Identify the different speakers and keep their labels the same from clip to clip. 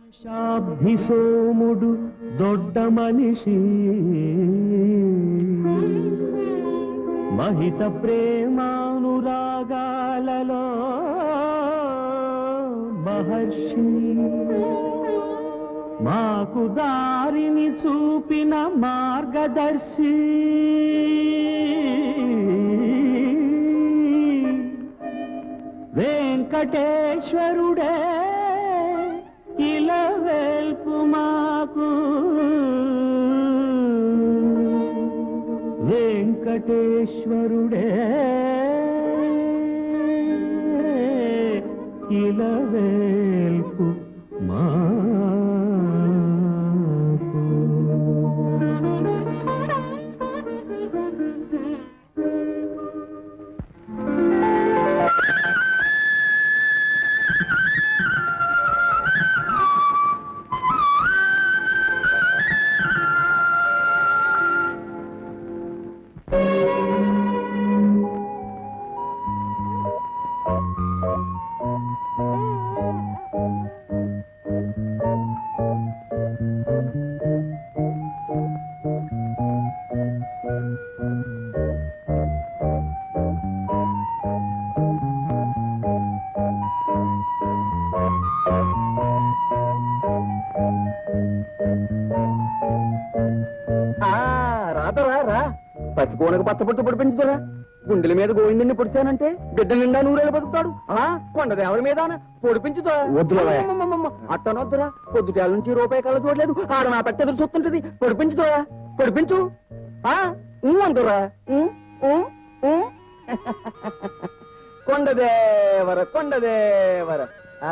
Speaker 1: శాబ్ది సోముడు దొడ్డ మనిషి మహిత ప్రేమానురాగాలలో మహర్షి మాకు దారిని చూపిన మార్గదర్శి వెంకటేశ్వరుడే ఇలా వెల్పు మాకు వెంకటేశ్వరుడే ఇలా వెల్పు
Speaker 2: ఆ, రాదరా రా పసికోనకు పచ్చబొట్టు పొడిపించుదురా గుండెల మీద గోవిందుని పొడిచానంటే బిడ్డ నిండా నూరేళ్ళు బతుకుతాడు ఆ కొండది ఎవరి మీద పొడిపించుదా
Speaker 3: వద్దులేవయ్య.
Speaker 2: అట్టనొద్దురా పొద్దుటేళ్ళ నుంచి రూపాయి కళ్ళ చూడలేదు ఆడ నా పెట్ట ఎదురు చూస్తుంటది పొడిపించుదా పొడిపించు ఆ ఊ అందురా ఊ, ఊ, ఊ. కొండదేవర కొండదేవర ఆ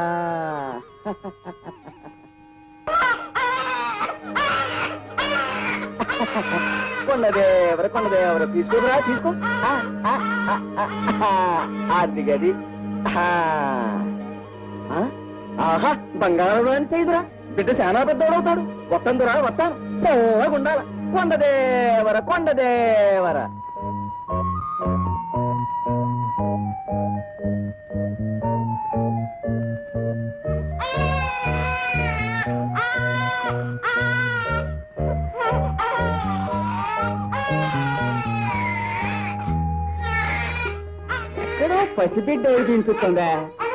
Speaker 2: కొండదేవర కొండదేవర తీసుకోదురా తీసుకో ఆ, ఆ, ఆ, ఆ, ఆ, అది గది ఆ. ఆ? ఆహా బంగారం అని చేయదురా బిడ్డ చాలా పెద్దోడవుతాడు వత్తందురా వస్తాను చల్లగుండాల కొండదేవర కొండదేవర ఎక్కడో పసిబిడ్డ ఏది తింటుందా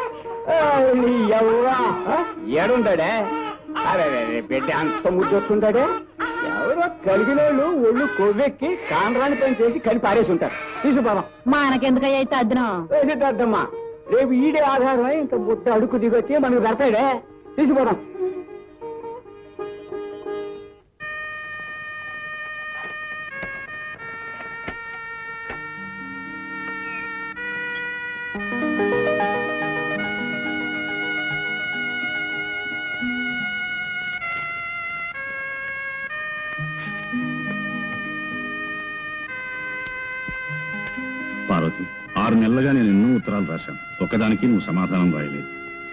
Speaker 2: ఎవరా ఏడుంటాడే అరే అరే, అరే, బిడ్డ అంత ముద్దొస్తుంటాడే ఎవరో కలిగిన వాళ్ళు ఒళ్ళు కొవ్వెక్కి కాండ్రాని పని చేసి కని పారేసి ఉంటారు తీసుకుపోదాం
Speaker 4: మనకెందుకయ్యా అయితే అద్దనం
Speaker 2: వేసేద్దమ్మా రేపు ఈడే ఆధారమై ఇంత బుట్ట అడుగు దిగొచ్చి మనకు పెడతాడే తీసుకుపోదాం
Speaker 5: పార్వతి ఆరు నెలలుగా నేను ఎన్నో ఉత్తరాలు రాశాను ఒక్కదానికి నువ్వు సమాధానం రాయలేదు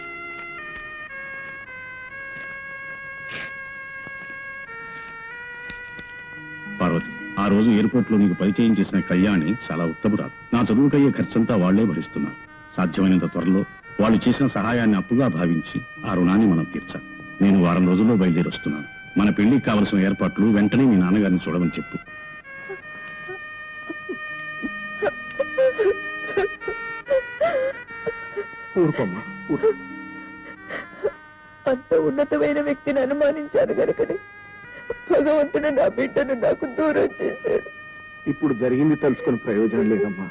Speaker 5: పార్వతి ఆ రోజు ఎయిర్పోర్ట్ లో నీకు పరిచయం చేసిన కళ్యాణి చాలా ఉత్తమురాలు నా చదువుకయ్యే ఖర్చంతా వాళ్లే భరిస్తున్నారు సాధ్యమైనంత త్వరలో వాళ్ళు చేసిన సహాయాన్ని అప్పుగా భావించి ఆ రుణాన్ని మనం తీర్చాలి నేను వారం రోజుల్లో బయలుదేరి వస్తున్నాను మన పెళ్లికి కావలసిన ఏర్పాట్లు వెంటనే మీ నాన్నగారిని చూడమని చెప్పు
Speaker 3: ఊరుకోమ్మా ఊరు
Speaker 4: అంత ఉన్నతమైన వ్యక్తిని అనుమానించాను గనుకనే భగవంతుడు నా బిడ్డను నాకు దూరం చేశాడు
Speaker 3: ఇప్పుడు జరిగింది తలుచుకుని ప్రయోజనం లేదమ్మా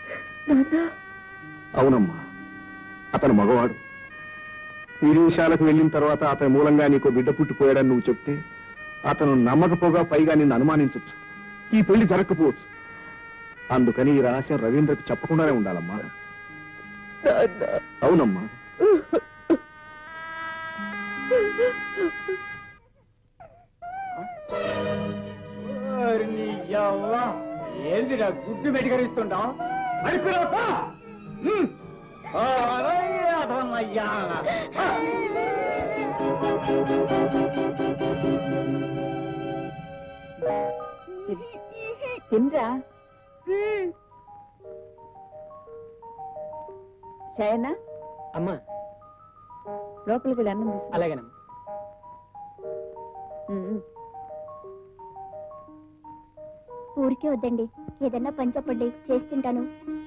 Speaker 3: అవునమ్మా అతను మగవాడు విదేశాలకు వెళ్ళిన తర్వాత అతని మూలంగా నీకు బిడ్డ పుట్టిపోయాడని నువ్వు చెప్తే అతను నమ్మకపోగా పైగా నిన్ను అనుమానించవచ్చు ఈ పెళ్లి జరగకపోవచ్చు అందుకని ఈ రహస్యం రవీంద్రకు చెప్పకుండానే ఉండాలమ్మా
Speaker 4: నాన్న
Speaker 3: అవునమ్మా
Speaker 2: ఏందిరా గుడ్డు మెడికరిస్తుంటావు
Speaker 4: తినరా శయనా
Speaker 2: అమ్మా
Speaker 4: లోపలికి వెళ్ళి అన్నం తీసుకో
Speaker 2: అలాగేనమ్మా
Speaker 4: ఉమ్.
Speaker 6: ఊరికే వద్దండి ఏదన్నా పని చెప్పండి చేస్తుంటాను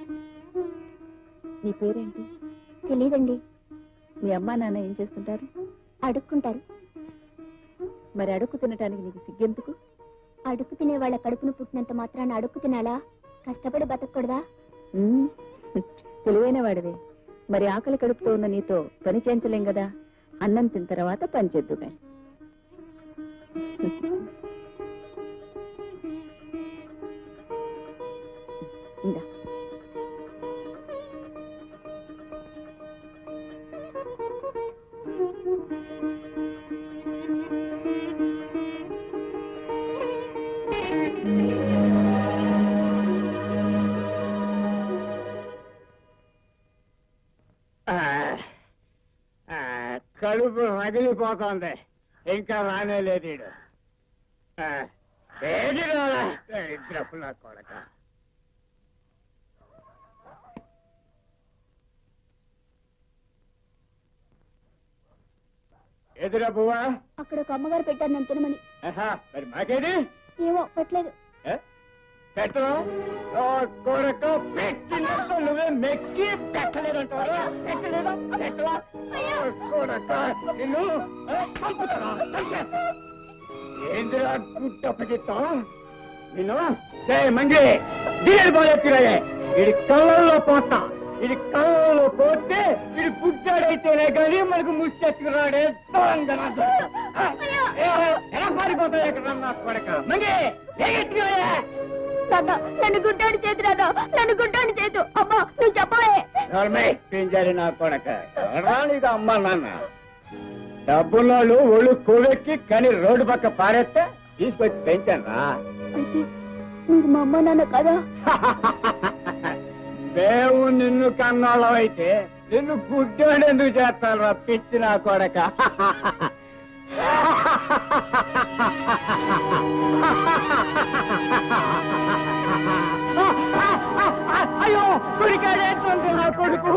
Speaker 4: నీ పేరేంటి
Speaker 6: తెలీదండి
Speaker 4: మీ అమ్మా నాన్న ఏం చేస్తుంటారు
Speaker 6: అడుక్కుంటారు
Speaker 4: మరి అడుక్కు తినటానికి నీకు సిగ్గెందుకు
Speaker 6: అడుక్కు తినే వాళ్ళ కడుపును పుట్టినంత మాత్రాన అడుక్కు తినాలా కష్టపడి బతకూడదా
Speaker 4: ఉమ్. తెలివైన వాడివే మరి ఆకలి కడుపుతో ఉన్న నీతో పని చేయించలేం కదా అన్నం తిన్న తర్వాత పని చేద్దు కానీ ఇందా
Speaker 2: ఆ, ఆ, కడుపు రగిలిపోతోంది ఇంకా రానే లేదు ఈడు. ఆ, ఏది రాలా? దరిద్రపు నా కొడక ఎదురా పువ్వా
Speaker 6: అక్కడ ఒక అమ్మగారు పెట్టారు నన్ను తినమని
Speaker 2: ఆహా, మరి మాకేది
Speaker 6: ఏమో పెట్టలేదు
Speaker 2: ఏ? పెట్టరు ఓ కొడక పెట్టినట్టు నువ్వే మెక్కి పెట్టలేదంటావా పెట్టలేదా పెట్టరా ఓ కొడక నిన్ను ఏ, చంపుతారా చంపేస్తా ఏందిరా గుట్టప్పగిత్తా నిన్ను ఏ మంగి దీని పోలెత్తిరాయే ఇది కళ్ళల్లో పోతా ఇది కళ్ళల్లో పోతే ఇది పుట్టాడైతేనే కానీ మనకు ముచ్చెత్తుకురాడే దొంగన ఎలా పారిపోతాయి ఎక్కడ నా కొడక మంగి ఎగెత్తిరాయే
Speaker 6: నాన్న నన్ను గుడ్డాడు చేతి నాన్న నన్ను గుడ్డాడు చేతు అమ్మా నువ్వు చెప్పవే
Speaker 2: నోర్మై పింజారి నా కొడక ఎవరా నీకు అమ్మ నాన్న డబ్బున్నోళ్ళు ఒళ్ళు కొవ్వెక్కి కానీ రోడ్డు పక్క పారేస్తే తీసుకొచ్చి పెంచాను రా
Speaker 6: అయితే మీరు మా అమ్మ నాన్న కదా
Speaker 2: దేవు నిన్ను కన్నోళ్ళం అయితే నిన్ను గుడ్డోడు ఎందుకు చేస్తాను రా పిచ్చి నా కొడక అయ్యో కొడుకాడేటువంటి నా కొడుకు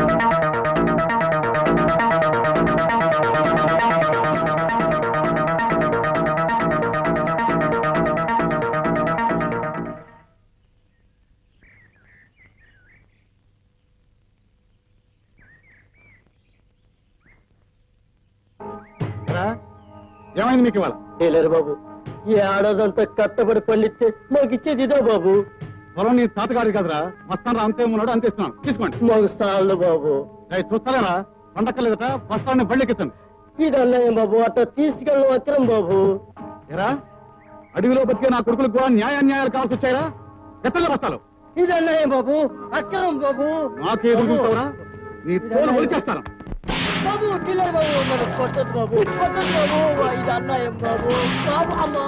Speaker 3: ఏమైంది మీకు ఇవాళ
Speaker 1: లేరు బాబు ఈ ఆడదంతా కట్టబడి పండితే మాకు ఇచ్చేది ఇదే బాబు
Speaker 3: పొలం నీ తాతగారి కదరా మస్తాన్ అంతే ఉన్నాడు అంతే ఇస్తున్నాను తీసుకోండి
Speaker 1: మాకు సాళ్ళు బాబు
Speaker 3: అవి చూస్తారా పండక్కలేదట బస్తాన్ని బళ్ళెక్కించండి
Speaker 1: ఇది అన్నయ్యం బాబు అట్లా తీసుకెళ్ళడం అక్రం బాబు
Speaker 3: ఎరా అడవిలో బతికే నా కొడుకులకు కూడా న్యాయ న్యాయాలు కావాల్సి వచ్చాయరా ఎత్తలే బస్తాలు
Speaker 1: ఇది అన్నయ్యం బాబు అక్రం బాబు
Speaker 3: నాకే ఎదుగుతావురా నీ తోలు ఒలిచేస్తాను
Speaker 1: బాబు డిలే బాబు మరి కొట్టదు బాబు కొట్టదు బాబు ఇది అన్నయ్యం బాబు బాబు అమ్మా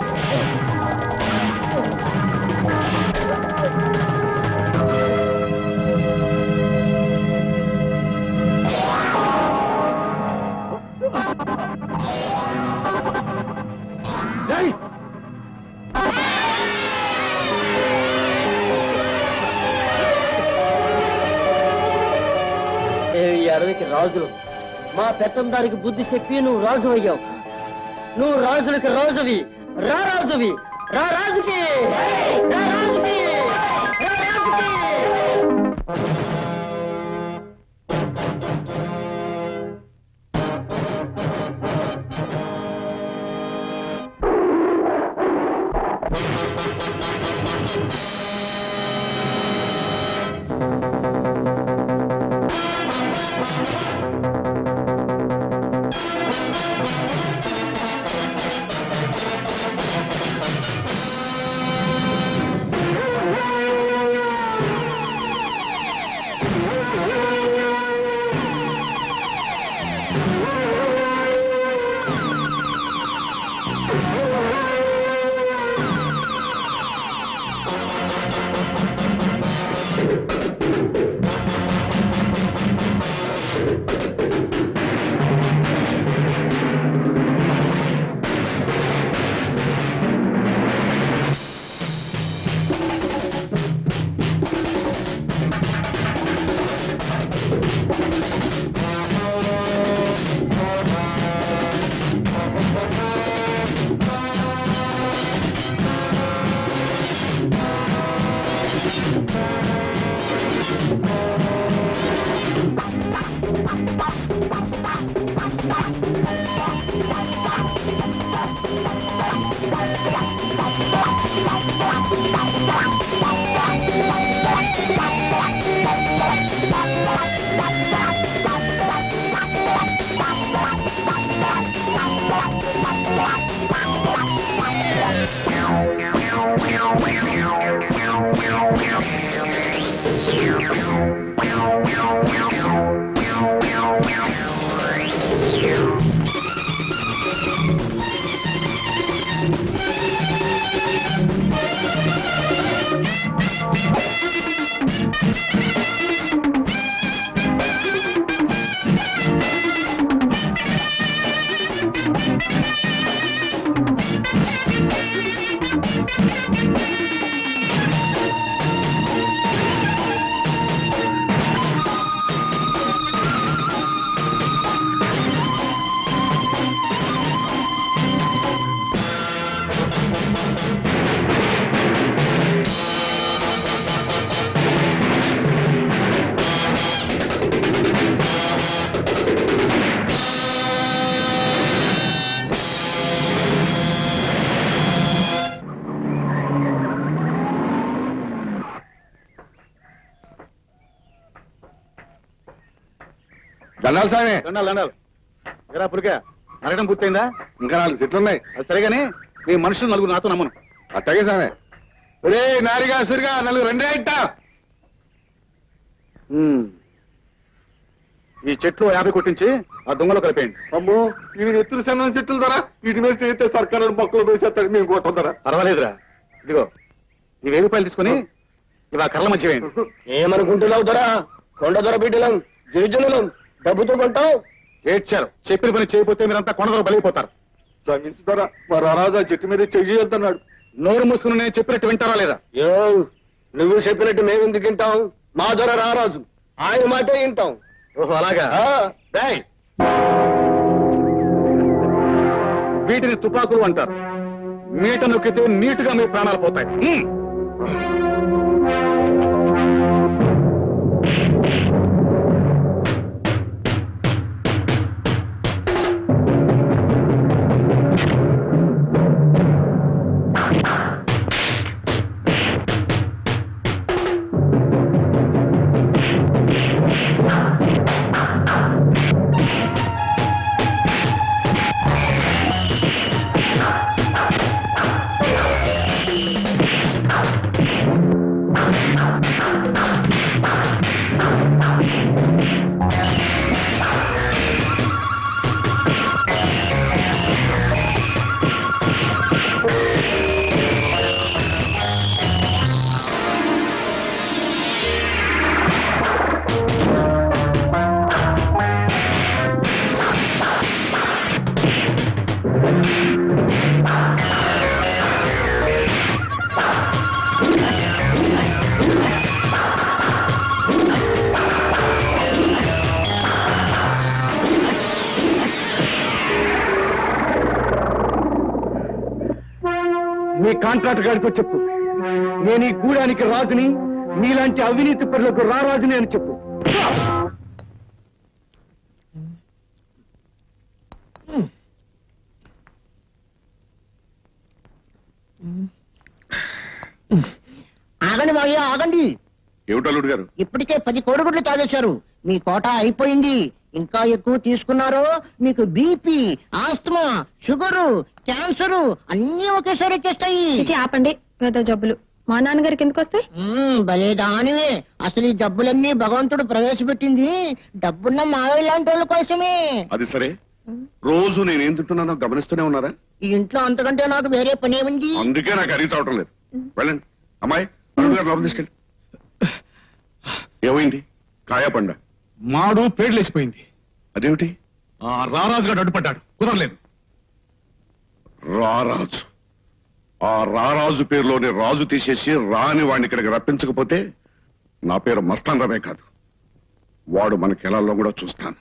Speaker 3: జై
Speaker 1: నేను ఈ అడవికి రాజు మా పెత్తందారికి బుద్ధి చెప్పి నువ్వు రాజు అయ్యావు నువ్వు రాజులకి రాజువి రా రాజువి రా రాజుకి రా రాజుకి రా రాజుకి
Speaker 2: ఆ
Speaker 3: దండాలు సామే
Speaker 2: దండాలు దండాలు ఎరా పురికా నరకడం పూర్తయిందా
Speaker 3: ఇంకా నాలుగు చెట్లు ఉన్నాయి
Speaker 2: అది సరేగాని నీ మనుషులు నలుగురు నాతో నమ్మను
Speaker 3: అట్టగే సామే రే నారిగా సురిగా నలుగురు రెండే ఇట్టా
Speaker 2: ఈ చెట్లు యాభై కొట్టించి ఆ దొంగలో కలిపేయండి
Speaker 3: అమ్మో ఇవి ఎత్తులు సన్న చెట్టుల ధర వీటి మీద చేస్తే సర్కారు మొక్కలు వేసేస్తాడు మేము కొట్టం
Speaker 2: పర్వాలేదురా ఇదిగో ఈ వెయ్యి రూపాయలు తీసుకుని ఇవి ఆ కర్ల మధ్య వేయండి
Speaker 1: ఏమనుకుంటున్నావు దొరా కొండ దొర బిడ్డలం గిరిజనులం డబ్బుతో కొంటావు
Speaker 2: ఏడ్చారు చెప్పిన పని చేయకపోతే మీరంతా కొండదర బలైపోతారు
Speaker 3: శ్రమించు ధర మా రారాజు ఆ చెట్టు మీద చెయ్యి వెళ్తున్నాడు
Speaker 2: నోరు మూసుకుని నేను చెప్పినట్టు వింటారా లేదా
Speaker 1: యో నువ్వు చెప్పినట్టు మేము ఎందుకు వింటాం మా దొర రారాజు ఆయన మాటే వింటాం
Speaker 2: ఓహో అలాగా
Speaker 1: ఆ,
Speaker 2: డేయ్! వీటిని తుపాకులు అంటారు మీట నొక్కితే నీటుగా మీ ప్రాణాలు పోతాయి హ్మ్. మీ కాంట్రాక్ట్ గారితో చెప్పు నేను ఈ గూడానికి రాజుని మీలాంటి అవినీతి పరులకు రారాజుని అని చెప్పు
Speaker 7: ఆగండి మావయ్య ఆగండి
Speaker 3: ఏమిటల్లుడు గారు
Speaker 7: ఇప్పటికే పది కోడిగుడ్లు తాగేశారు మీ కోట అయిపోయింది ఇంకా ఎక్కువ తీసుకున్నారో మీకు బీపీ ఆస్తమా షుగరు క్యాన్సరు అన్నీ ఒకేసారి వచ్చేస్తాయి
Speaker 8: చిచి ఆపండి పెద్ద జబ్బులు మా నాన్నగారికి ఎందుకు వస్తాయి
Speaker 7: మ్మ్, భలే దానివే అసలు ఈ జబ్బులన్నీ భగవంతుడు ప్రవేశపెట్టింది డబ్బున్న మావయ్య లాంటి వాళ్ళ కోసమే
Speaker 3: అది సరే రోజు నేనేం తింటున్నానో గమనిస్తూనే ఉన్నారా
Speaker 7: ఈ ఇంట్లో అంతకంటే నాకు వేరే పనేముంది
Speaker 3: అందుకే నాకు అరిగి చావటం లేదు వెళ్ళండి అమ్మాయి అల్లుడు గారు లోపల తీసుకెళ్ళి ఏమైంది కాయా పండ
Speaker 5: మాడు పేర్లేసిపోయింది
Speaker 3: అదేమిటి
Speaker 5: ఆ రారాజు గారు అడ్డుపడ్డాడు కుదరలేదు
Speaker 3: రారాజు ఆ రారాజు పేరులోని రాజు తీసేసి రాని వాడిని ఇక్కడికి రప్పించకపోతే నా పేరు మస్తాన్ రమే కాదు వాడు మనకి ఎలా కూడా చూస్తాను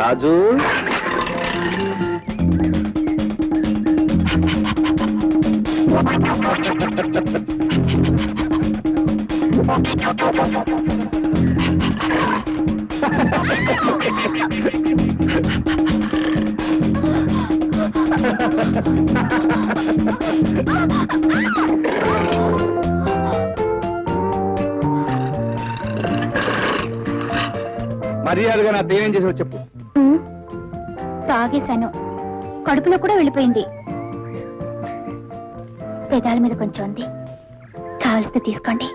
Speaker 3: రాజు మర్యాదగా నా దేనేం చేసావు చెప్పు
Speaker 6: ఉమ్, తాగేశాను కడుపులో కూడా వెళ్ళిపోయింది పెదాల మీద కొంచెం ఉంది కావలిస్తే తీసుకోండి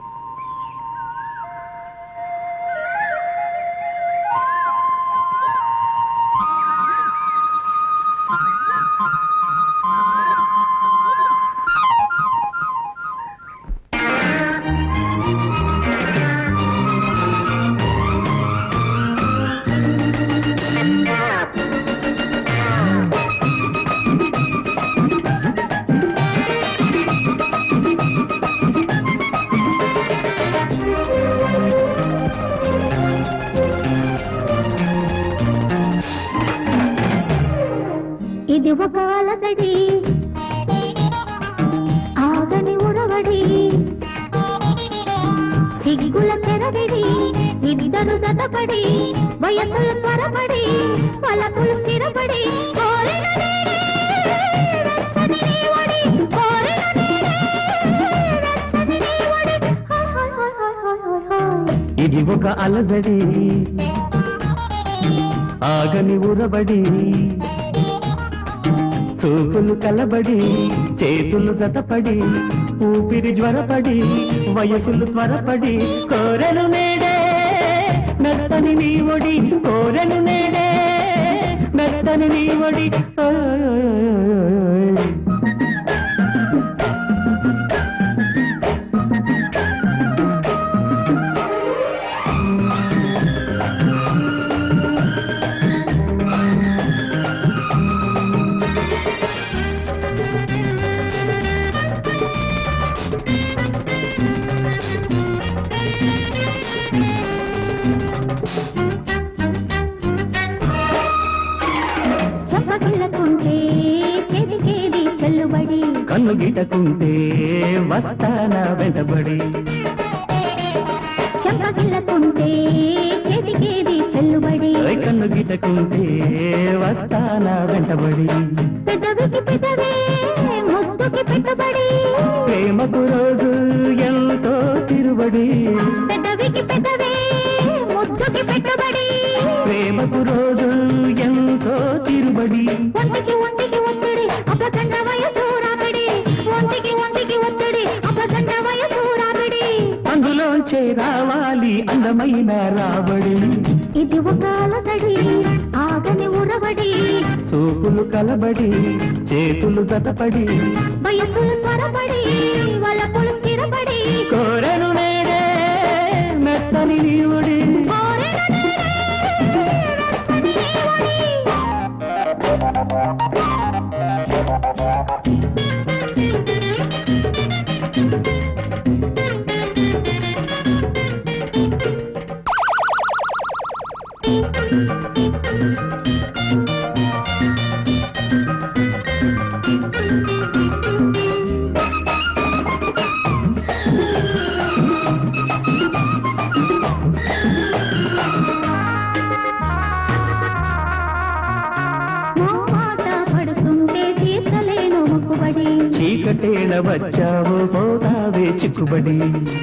Speaker 6: ఇది ఒక అలసడి ఆగని ఉడవడి సిగ్గుల తెరవిడి ఇద్దరు జతపడి వయసులు త్వరపడి పలకులు స్థిరపడి కోరిన నేడే, వెచ్చని నీ ఒడి, కోరిన నేడే, వెచ్చని నీ ఒడి. Hi hi hi hi hi hi hi.
Speaker 1: ఇది ఒక అలజడి ఆగని ఉరబడి చూపులు కలబడి చేతులు జతపడి ఊపిరి జ్వరపడి వయసులు త్వరపడి కోరెను నేడే మెత్తని నీ ఒడి కోరెను నేడే మెత్తని నీ ఒడి ఓయ్.
Speaker 6: చెప్పగిల్లకుంటే చేతికేది చెల్లుబడి
Speaker 1: కన్ను గిటకుంటే వస్తానా వెంటబడి
Speaker 6: చెప్పగిల్లకుంటే చేతికేది చెల్లుబడి
Speaker 1: ఓయ్ కన్ను గిటకుంటే వస్తానా వెంటబడి
Speaker 6: పెదవికి పెదవే ముద్దుకి పెట్టుబడి
Speaker 1: ప్రేమకు రోజు ఎంతో తిరుబడి
Speaker 6: పెదవికి పెదవే ముద్దుకి పెట్టుబడి
Speaker 1: ప్రేమకు రోజు ఎంతో తిరుబడి
Speaker 6: ఒంటికి ఒంటికి ఒత్తిడి అపచండ వయసు రాబడి ఒంటికి ఒంటికి ఒత్తిడి అపచండ వయసు రాబడి
Speaker 1: అందులోంచే రావాలి అందమైన రాబడి
Speaker 6: ఇది ఒక అలసడి ఆగని ఉరబడి
Speaker 1: చూపులు కలబడి చేతులు జతపడి
Speaker 6: వయసులు త్వరపడి వలపులు స్థిరపడి
Speaker 1: కోరెను నేడే మెత్తని నీవుడి
Speaker 6: కోరిన నేడే, వెచ్చని నీ ఒడి. నా మాట పడుతుంటే తీర్చలేను మొక్కుబడి
Speaker 1: చీకటేళ వచ్చావు పోతావే చిక్కుబడి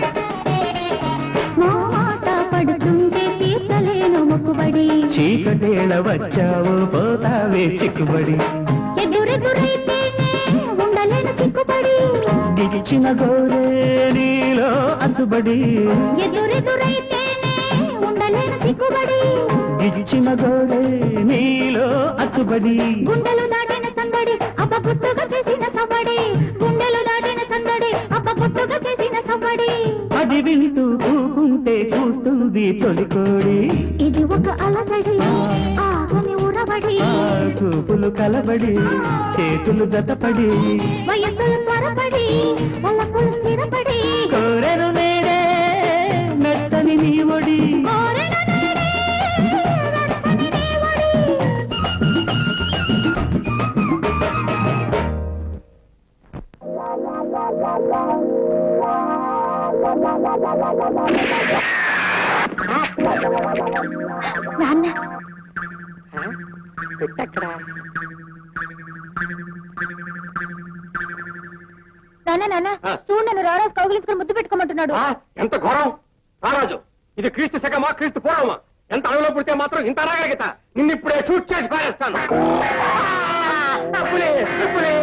Speaker 6: నా మాట పడుతుంటే తీర్చలేను మొక్కుబడి
Speaker 1: చీకటేళ వచ్చావు పోతావే చిక్కుబడి
Speaker 6: ఎదురెదురైతేనే ఉండలేను సిగ్గుపడి
Speaker 1: గిచ్చిన గోరే నీలో అచ్చుబడి
Speaker 6: ఎదురెదురైతేనే ఉండలేను సిగ్గుపడి
Speaker 1: గిచ్చిన గోరే నీలో అచ్చుబడి
Speaker 6: గుండెలు దాటిన సందడి అప్ప గుట్టుగా చేసిన సవ్వడి గుండెలు దాటిన సందడి అప్ప గుట్టుగా చేసిన సవ్వడి
Speaker 1: అది వింటూ కూకుంటే కూస్తుంది తొలికోడి
Speaker 6: ఇది ఒక అలసడి ఆగని ఉరబడి
Speaker 1: ఆ చూపులు కలబడి చేతులు జతపడి
Speaker 6: వయసులు త్వరపడి వల్లపులు స్థిరపడి
Speaker 1: కోరెను నేడే మెత్తని నీ ఒడి
Speaker 6: కోరిన నేడే, వెచ్చని నీ ఒడి. నాన్న నాన్న నాన్న చూడు నన్ను రారాజు కౌగిలించుకుని ముద్దు పెట్టుకోమంటున్నాడు
Speaker 2: ఆ, ఎంత ఘోరం రారాజు ఇది క్రీస్తు శకమా క్రీస్తు పూర్వమా ఎంత అడవిలో పుడితే మాత్రం ఇంత అనాగరికత నిన్ను ఇప్పుడే షూట్ చేసి పారేస్తాను ఆ, పులి, పులి.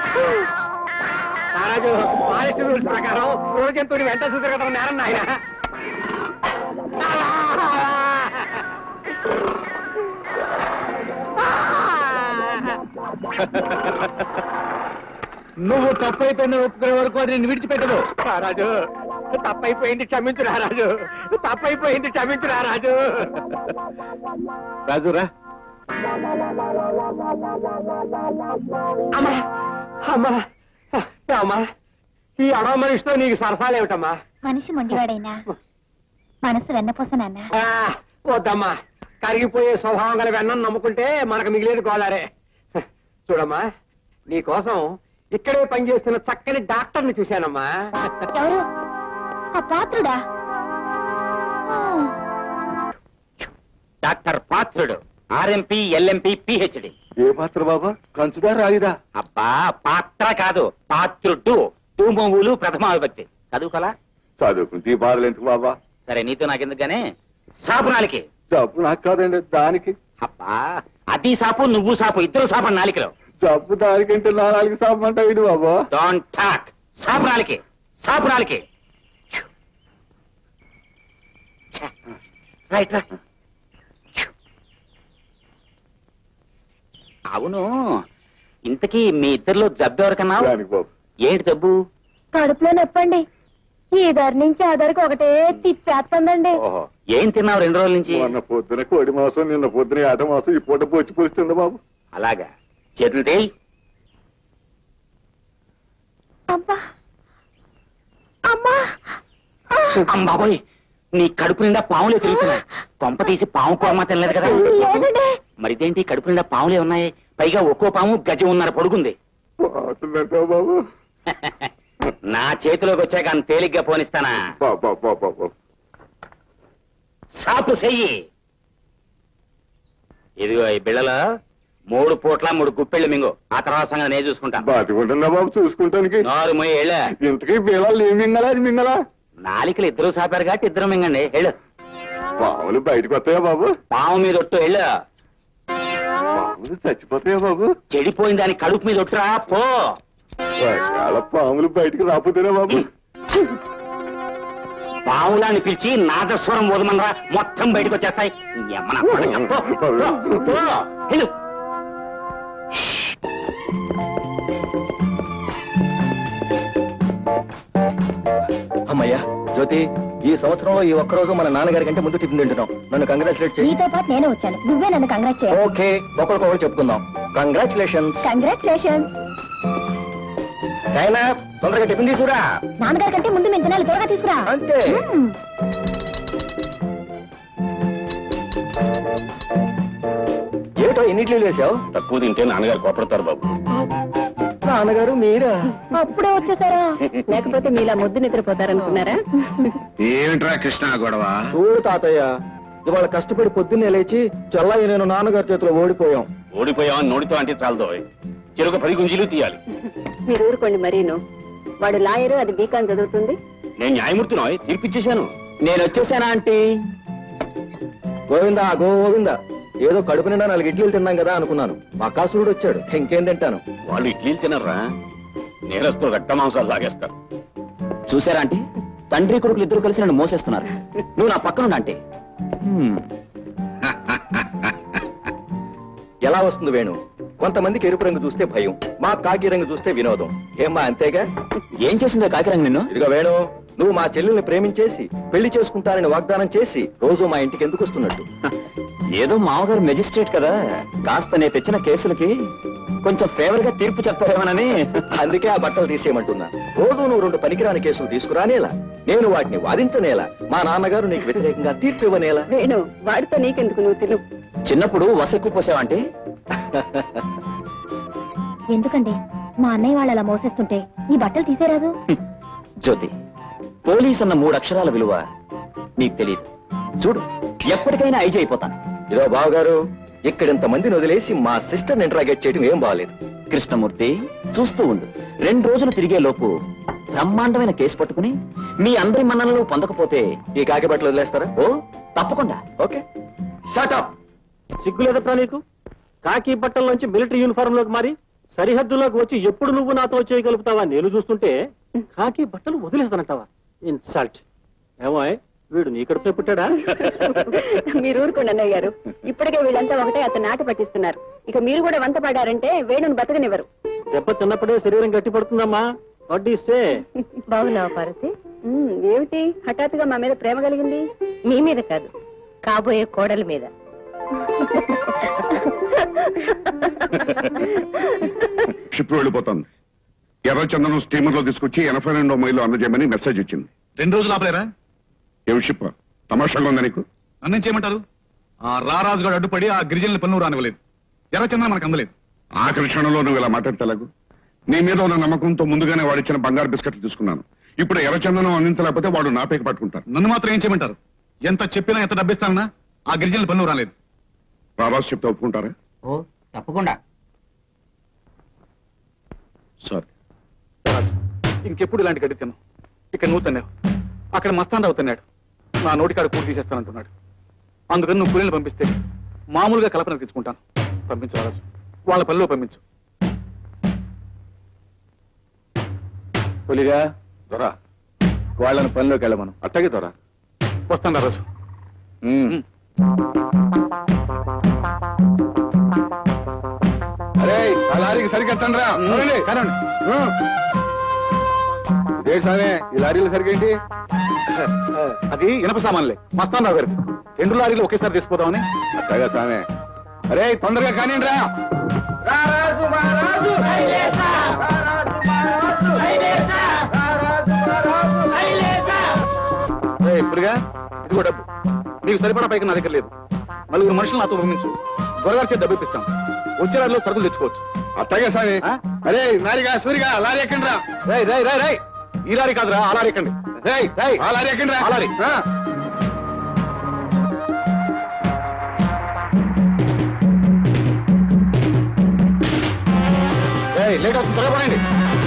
Speaker 2: రారాజు ఫారెస్ట్ రూల్స్ ప్రకారం క్రూర జంతువుని వెంట సుతిరగడం నేరం నాయన
Speaker 1: నువ్వు తప్పైపోయిన ఒప్పుకునే వరకు అది నేను విడిచిపెట్టదు
Speaker 2: రారాజు తప్పైపోయింది క్షమించు రారాజు తప్పైపోయింది క్షమించు రారాజు
Speaker 3: రాజురా
Speaker 2: అమ్మా అమ్మా అమ్మా ఈ అడవ మనిషితో నీకు సరసాలేమిటమ్మా
Speaker 6: మనిషి మొండివాడైనా మనసు వెన్నపోస నాన్న
Speaker 2: ఆ, వద్దమ్మా కరిగిపోయే స్వభావం గల వెన్నం నమ్ముకుంటే మనకు మిగిలేదు గోదారే చూడమ్మా నీ కోసం ఇక్కడే పనిచేస్తున్న చక్కని డాక్టర్ని చూశానమ్మా
Speaker 6: ఎవరు ఆ పాత్రుడా ఆ,
Speaker 9: doctor Patrudu RMP LMP PhD
Speaker 3: ఏ పాత్ర బాబా కంచుదా రాయిదా
Speaker 9: అబ్బా పాత్ర కాదు పాత్రుడు తూమూలు ప్రథమ విభక్తి చదువుకోలా
Speaker 3: చదువుకుంటే ఈ బాధలు ఎందుకు బాబా
Speaker 9: సరే నీతో నాకెందుకుగానే సాపు నాలికి
Speaker 3: జబ్బు నాకు కాదండి దానికి
Speaker 9: అబ్బా అది సాపు నువ్వు సాపు ఇద్దరు సాపు నాలికలో
Speaker 3: జబ్బు దానికంటే నా నాలుగు సాపమంటా ఇది బాబా
Speaker 9: డోంట్ టాక్ సాపు నాలికి సాపు నాలికి రైట్ రా అవును ఇంతకీ మీ ఇద్దరిలో జబ్బు ఎవరికన్నా
Speaker 3: దానికి బాబు
Speaker 9: ఏంటి జబ్బు
Speaker 6: కడుపులో నొప్పండి ఈ దారి నుంచి ఆ దారికి ఒకటే తిప్పేస్తుందండి
Speaker 3: ఓహో
Speaker 9: ఏం తిన్నావు రెండు రోజుల నుంచి
Speaker 3: మొన్న పొద్దున కోడి మాసం నిన్న పొద్దున ఆట మాసం ఈ పూట పొచ్చి పులుస్తుంది బాబు
Speaker 9: అలాగా చేతులు తేయ్
Speaker 6: అబ్బా అమ్మా
Speaker 9: అమ్మాబోయ్ నీ కడుపు నిండా పాములే తిరుగుతున్నాయి కొంప తీసి పాము కోరమా తినలేదు కదా
Speaker 6: లేదండి
Speaker 9: మరి ఇదేంటి కడుపు నిండా పాములే ఉన్నాయి పైగా ఒక్కో పాము గజం ఉన్నర పొడుగుంది
Speaker 3: పాటలంటావు బాబు
Speaker 9: నా చేతిలోకి వచ్చాక అంత తేలిగ్గా పోనిస్తానా
Speaker 3: బాబా బాబా బాబు
Speaker 9: సాపు చెయ్యి ఇదిగో ఈ బిళ్ళలో మూడు పూట్ల మూడు గుప్పెళ్ళు మింగు ఆ తర్వాత సంగతి నేను చూసుకుంటా
Speaker 3: బాతికుంటుందా బాబు చూసుకుంటానికి
Speaker 9: నోరు మొయ్యి వెళ్ళు
Speaker 3: ఇంతకీ పిల్లలు ఏం మింగలా అది మింగలా
Speaker 9: నాలికలు ఇద్దరు సాపారు కాబట్టి ఇద్దరు మింగండి వెళ్ళు
Speaker 3: పాములు బయటకు వస్తాయా బాబు
Speaker 9: పాము మీద ఒట్టు వెళ్ళు
Speaker 3: పాములు చచ్చిపోతాయా బాబు
Speaker 9: చెడిపోయిన దాని కడుపు మీద ఒట్టురా పో
Speaker 3: రకాల పాములు బయటకు రాకపోతేనా బాబు
Speaker 9: పావులాన్ని పిలిచి నాదస్వరం ఓదమనరా మొత్తం బయటకు వచ్చేస్తాయి ఎమ్మన కొడక, పో, పో, పో, వెళ్ళు.
Speaker 1: అమ్మయ్యా జ్యోతి ఈ సంవత్సరంలో ఈ ఒక్క రోజు మన నాన్నగారి కంటే ముందు టిఫిన్ తింటున్నాం నన్ను కంగ్రాచులేట్ చేయి
Speaker 6: నీతో పాటు నేను వచ్చాను నువ్వే నన్ను కంగ్రాట్ చేయాలి
Speaker 1: ఓకే ఒకరికొకరు చెప్పుకుందాం కంగ్రాచులేషన్స్
Speaker 6: కంగ్రాచులేషన్
Speaker 1: అయినా తొందరగా టిఫిన్ తీసుకురా
Speaker 6: నాన్నగారి కంటే ముందు మేము తినాలి త్వరగా తీసుకురా
Speaker 1: అంతే
Speaker 6: మ్మ్.
Speaker 1: ఏమిటో ఎన్నిట్లు వేసావు
Speaker 5: తక్కువ తింటే నాన్నగారు కోపడతారు బాబు
Speaker 1: నాన్నగారు మీరా
Speaker 4: అప్పుడే వచ్చేసారా లేకపోతే మీలా ముద్దు నిద్రపోతారనుకున్నారా
Speaker 5: ఏమిట్రా కృష్ణ గొడవ
Speaker 1: చూడు తాతయ్య ఇవాళ కష్టపడి పొద్దున్నే లేచి చెల్లయ్య నేను నాన్నగారి చేతిలో ఓడిపోయాం
Speaker 5: ఓడిపోయావని నోడితో అంటే చాలదో చెరుకు పది గుంజీలు తీయాలి
Speaker 4: మీరు ఊరుకోండి మరీను వాడు లాయరు అది బీకాన్ చదువుతుంది
Speaker 5: నేను న్యాయమూర్తినో తీర్పిచ్చేశాను
Speaker 1: నేను వచ్చేసానా ఆంటీ గోవిందా గోవిందా ఏదో కడుపు నిండా నాలుగు ఇడ్లీలు తిన్నాం కదా అనుకున్నాను మా కాసురుడు వచ్చాడు ఇంకేం తింటాను
Speaker 5: వాళ్ళు ఇడ్లీలు తినరా నేరస్తులు రక్త మాంసాలు లాగేస్తారు
Speaker 1: చూసారా ఆంటీ తండ్రి కొడుకులు ఇద్దరు కలిసి నన్ను మోసేస్తున్నారు నువ్వు నా పక్కన ఆంటీ ఎలా వస్తుంది వేణు కొంతమందికి ఎరుపు రంగు చూస్తే భయం మా కాకి రంగు చూస్తే వినోదం ఏమ్మా అంతేగా ఏం చేసిందో కాకి రంగు నిన్ను ఇదిగో వేణు నువ్వు మా చెల్లెల్ని ప్రేమించేసి పెళ్లి చేసుకుంటానని వాగ్దానం చేసి రోజు మా ఇంటికి ఎందుకు వస్తున్నట్టు ఏదో మామగారు మెజిస్ట్రేట్ కదా కాస్త నేను తెచ్చిన కేసులకి కొంచెం ఫేవర్ గా తీర్పు చెప్తారేమోనని అందుకే ఆ బట్టలు తీసేయమంటున్నా రోజు నువ్వు రెండు పనికిరాని కేసులు తీసుకురానేలా నేను వాటిని వాదించనేలా మా నాన్నగారు నీకు వ్యతిరేకంగా తీర్పు ఇవ్వనేలా
Speaker 4: వేణు వాడితో నీకెందుకు నువ్వు తిను
Speaker 1: చిన్నప్పుడు వసెక్కు పోసావంటే
Speaker 6: ఎందుకండి మా అన్నయ్య వాళ్ళు అలా మోసేస్తుంటే ఈ బట్టలు తీసేరాదు
Speaker 10: జ్యోతి పోలీస్ అన్న మూడు అక్షరాల విలువ నీకు తెలియదు చూడు ఎప్పటికైనా ఐజీ అయిపోతాను
Speaker 11: ఇదో బావగారు ఇక్కడింత మందిని వదిలేసి మా సిస్టర్ని ఇంట్రాగేట్ చేయడం ఏం బాగాలేదు
Speaker 10: కృష్ణమూర్తి చూస్తూ ఉండు రెండు రోజులు తిరిగే లోపు బ్రహ్మాండమైన కేసు పట్టుకుని మీ అందరి మన్ననలు పొందకపోతే
Speaker 11: ఈ కాకి బట్టలు వదిలేస్తారా
Speaker 10: ఓ తప్పకుండా
Speaker 11: ఓకే షాటప్
Speaker 2: సిగ్గులేదట్రా నీకు కాకి బట్టల నుంచి మిలిటరీ యూనిఫామ్ లోకి మారి సరిహద్దులోకి వచ్చి ఎప్పుడు నువ్వు నాతో చేయగలుగుతావా నేను చూస్తుంటే కాకి బట్టలు వదిలేస్తానంటావా ఇన్సల్ట్ ఏమో వీడు నీ కడుపునే పుట్టాడా
Speaker 4: మీరు ఊరుకోండి అన్నయ్య గారు ఇప్పటికే వీళ్ళంతా ఒకటే అతను నాట పట్టిస్తున్నారు ఇక మీరు కూడా వంత పడారంటే వేణుని బతకనివ్వరు
Speaker 2: దెబ్బ తిన్నప్పుడే శరీరం గట్టి పడుతుందమ్మా వడ్డీ సే
Speaker 4: బాగున్నావా పార్వతి ఏమిటి హఠాత్తుగా మా మీద ప్రేమ కలిగింది మీ మీద కాదు కాబోయే కోడల మీద
Speaker 3: షిప్ వెళ్ళిపోతుంది ఎర్రచందనం స్టీమర్ లో తీసుకొచ్చి ఎనభై రెండో మైలు అందజేయమని మెసేజ్ వచ్చింది
Speaker 5: రెండు రోజులు ఆపలేరా
Speaker 3: ఏమి షిప్ తమాషాగా ఉందా నీకు
Speaker 5: నన్నేం చేయమంటారు ఆ రారాజు గారు అడ్డుపడి ఆ గిరిజనుల పన్ను రానివ్వలేదు ఎర్రచందనం మనకు అందలేదు
Speaker 3: ఆఖరి క్షణంలో నువ్వు ఇలా మాట్లాడతలేగు నీ మీద ఉన్న నమ్మకంతో ముందుగానే వాడిచ్చిన బంగారు బిస్కెట్లు తీసుకున్నాను ఇప్పుడు ఎర్రచందనం అందించలేకపోతే వాడు నా పేక పట్టుకుంటారు
Speaker 5: నన్ను మాత్రం ఏం చేయమంటారు ఎంత చెప్పినా ఎంత డబ్బిస్తానన్నా ఆ గిరిజనుల పన్ను రాలేదు
Speaker 3: రారాజు చెప్తే ఒప్పుకుంటారా
Speaker 10: ఓ తప్పకుండా
Speaker 3: సారీ
Speaker 5: ఇంకెప్పుడు ఇలాంటి గడ్డి తిన్నావు ఇక్కడ నువ్వు తిన్నావు అక్కడ మస్తాన్ రావు తిన్నాడు నా నోటికాడ కూడి తీసేస్తానంటున్నాడు అందుకని నువ్వు కూలీలు పంపిస్తే మామూలుగా కలపన తెచ్చుకుంటాను పంపించు రాజు వాళ్ళ పనిలో పంపించు
Speaker 3: పులిగా దొరా వాళ్ళని పనిలోకి వెళ్ళమను అట్టగే దొరా
Speaker 5: వస్తాను రాజు
Speaker 3: అరే ఆ లారీకి సరికెత్తండి రా
Speaker 5: కానండి
Speaker 3: ఇదే సామే ఈ లారీలు సరిగేంటి
Speaker 5: అది ఇనప సామాన్లే మస్తాన్ రావు గారి రెండు లారీలు ఒకేసారి తీసుకుపోదామని
Speaker 3: అట్టగా సామే అరే తొందరగా కానివ్వండి రా
Speaker 5: ఏయ్, ఇప్పుడుగా ఇదిగో డబ్బు నీకు సరిపడా పైకి నా దగ్గర లేదు నలుగురు మనుషులు నాతో పంపించు దొరగారు చేతి డబ్బు ఇప్పిస్తాం వచ్చే వారిలో సరుకులు తెచ్చుకోవచ్చు
Speaker 3: అట్టగే సామి
Speaker 5: ఆ?
Speaker 3: అరే నారిగా సూరిగా లారీ ఎక్కండి రా
Speaker 5: రై రై రై రై ఈ లారీ కాదురా ఆ లారీ ఎక్కండి
Speaker 3: రేయ్
Speaker 5: రేయ్.
Speaker 3: ఆ లారీ ఎక్కండి రా
Speaker 5: ఆ లారీ.
Speaker 3: ఆ.
Speaker 5: ఏయ్, లేట్ అవుతుంది త్వరగా పడండి